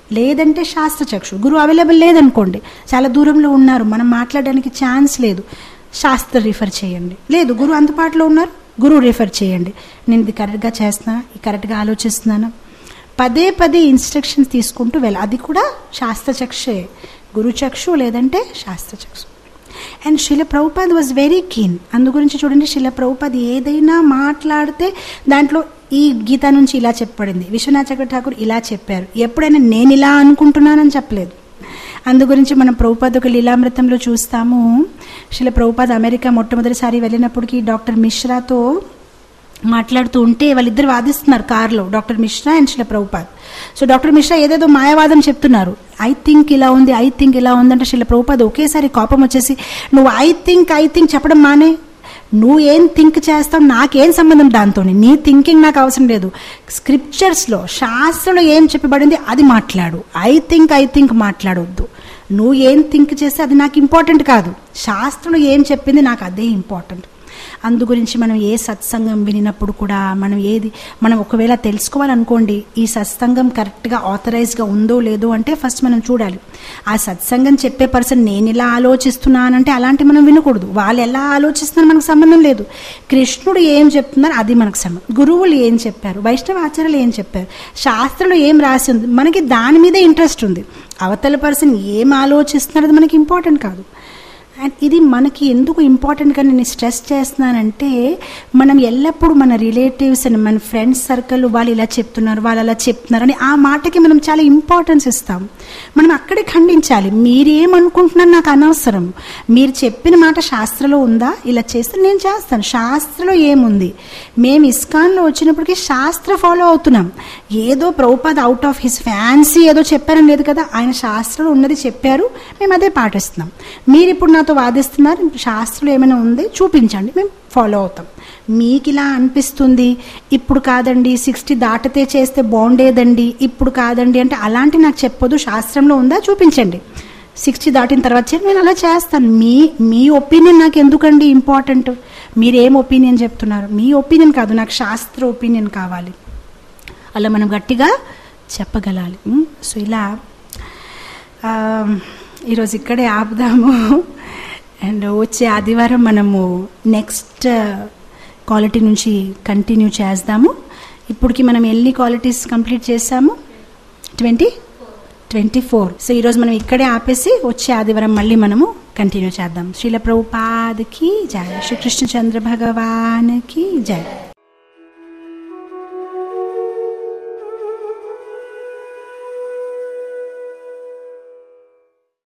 లేదంటే శాస్త్రచక్షు గురువు అవైలబుల్ లేదనుకోండి చాలా దూరంలో ఉన్నారు మనం మాట్లాడడానికి ఛాన్స్ లేదు శాస్త్ర రిఫర్ చేయండి లేదు గురువు అందుబాటులో ఉన్నారు గురువు రిఫర్ చేయండి నేను ఇది కరెక్ట్గా చేస్తున్నా ఇది కరెక్ట్గా ఆలోచిస్తున్నాను పదే పదే ఇన్స్ట్రక్షన్స్ తీసుకుంటూ వెళ్ళి అది కూడా శాస్త్రచక్షే గురుచక్షు లేదంటే శాస్త్రచక్షు అండ్ శిల ప్రభుపాద్ వాజ్ వెరీ కీన్ అందు గురించి చూడండి శిల ప్రభుపాద్ ఏదైనా మాట్లాడితే దాంట్లో ఈ గీత నుంచి ఇలా చెప్పబడింది విశ్వనాథ చక్ర ఠాకూర్ ఇలా చెప్పారు ఎప్పుడైనా నేను ఇలా అనుకుంటున్నానని చెప్పలేదు అందు గురించి మనం ప్రభుపాద్ ఒక లీలామృతంలో చూస్తాము శిల ప్రభుపాద్ అమెరికా మొట్టమొదటిసారి వెళ్ళినప్పటికీ డాక్టర్ మిశ్రాతో మాట్లాడుతూ ఉంటే వాళ్ళిద్దరు వాదిస్తున్నారు కార్లో డాక్టర్ మిశ్రా అండ్ శిల ప్రభుపాద్ సో డాక్టర్ మిశ్రా ఏదేదో మాయావాదం చెప్తున్నారు ఐ థింక్ ఇలా ఉంది ఐ థింక్ ఇలా ఉందంటే శిల ప్రభుపాద్ ఒకేసారి కోపం వచ్చేసి నువ్వు ఐ థింక్ ఐ థింక్ చెప్పడం మానే నువ్వు ఏం థింక్ చేస్తావు నాకేం సంబంధం దాంతో నీ థింకింగ్ నాకు అవసరం లేదు స్క్రిప్చర్స్లో శాస్త్రంలో ఏం చెప్పబడింది అది మాట్లాడు ఐ థింక్ ఐ థింక్ మాట్లాడొద్దు నువ్వు ఏం థింక్ చేస్తే అది నాకు ఇంపార్టెంట్ కాదు శాస్త్రంలో ఏం చెప్పింది నాకు అదే ఇంపార్టెంట్ అందు గురించి మనం ఏ సత్సంగం వినినప్పుడు కూడా మనం ఏది మనం ఒకవేళ తెలుసుకోవాలనుకోండి ఈ సత్సంగం కరెక్ట్గా ఆథరైజ్గా ఉందో లేదో అంటే ఫస్ట్ మనం చూడాలి ఆ సత్సంగం చెప్పే పర్సన్ నేను ఇలా ఆలోచిస్తున్నానంటే అలాంటి మనం వినకూడదు వాళ్ళు ఎలా ఆలోచిస్తున్నారు మనకు సంబంధం లేదు కృష్ణుడు ఏం చెప్తున్నారు అది మనకు సంబంధం గురువులు ఏం చెప్పారు వైష్ణవ ఆచార్యులు ఏం చెప్పారు శాస్త్రంలో ఏం రాసి ఉంది మనకి దాని మీదే ఇంట్రెస్ట్ ఉంది అవతల పర్సన్ ఏం ఆలోచిస్తున్నారో అది మనకి ఇంపార్టెంట్ కాదు అండ్ ఇది మనకి ఎందుకు ఇంపార్టెంట్గా నేను స్ట్రెస్ చేస్తున్నానంటే మనం ఎల్లప్పుడూ మన రిలేటివ్స్ అండ్ మన ఫ్రెండ్స్ సర్కిల్ వాళ్ళు ఇలా చెప్తున్నారు వాళ్ళు అలా చెప్తున్నారు అని ఆ మాటకి మనం చాలా ఇంపార్టెన్స్ ఇస్తాం మనం అక్కడే ఖండించాలి మీరేమనుకుంటున్నారు నాకు అనవసరం మీరు చెప్పిన మాట శాస్త్రంలో ఉందా ఇలా చేస్తే నేను చేస్తాను శాస్త్రంలో ఏముంది మేము ఇస్కాన్లో వచ్చినప్పటికీ శాస్త్ర ఫాలో అవుతున్నాం ఏదో Prabhupada out of his fancy ఏదో చెప్పారని లేదు కదా ఆయన శాస్త్రంలో ఉన్నది చెప్పారు మేము అదే పాటిస్తున్నాం మీరు ఇప్పుడు నాతో వాదిస్తున్నారు శాస్త్రంలో ఏమైనా ఉంది చూపించండి మేము ఫాలో అవుతాం మీకు ఇలా అనిపిస్తుంది ఇప్పుడు కాదండి సిక్స్టీ దాటితే చేస్తే బాగుండేదండి ఇప్పుడు కాదండి అంటే అలాంటి నాకు చెప్పొద్దు శాస్త్రంలో ఉందా చూపించండి సిక్స్టీ దాటిన తర్వాత చేయండి నేను అలా చేస్తాను మీ మీ ఒపీనియన్ నాకు ఎందుకండి ఇంపార్టెంట్ మీరు ఏం ఒపీనియన్ చెప్తున్నారు మీ ఒపీనియన్ కాదు నాకు శాస్త్ర ఒపీనియన్ కావాలి అలా మనం గట్టిగా చెప్పగలాలి ఉం? సో ఇలా ఆ, ఈరోజు ఇక్కడే ఆపుదాము అండ్ వచ్చే ఆదివారం మనము నెక్స్ట్ క్వాలిటీ నుంచి కంటిన్యూ చేద్దాము ఇప్పటికి మనం ఎన్ని క్వాలిటీస్ కంప్లీట్ చేసాము ట్వంటీ ట్వంటీ ఫోర్ సో ఈరోజు మనం ఇక్కడే ఆపేసి వచ్చే ఆదివారం మళ్ళీ మనము కంటిన్యూ చేద్దాం శ్రీల ప్రభుపాదకి జయ శ్రీకృష్ణ చంద్ర భగవాన్కి జయ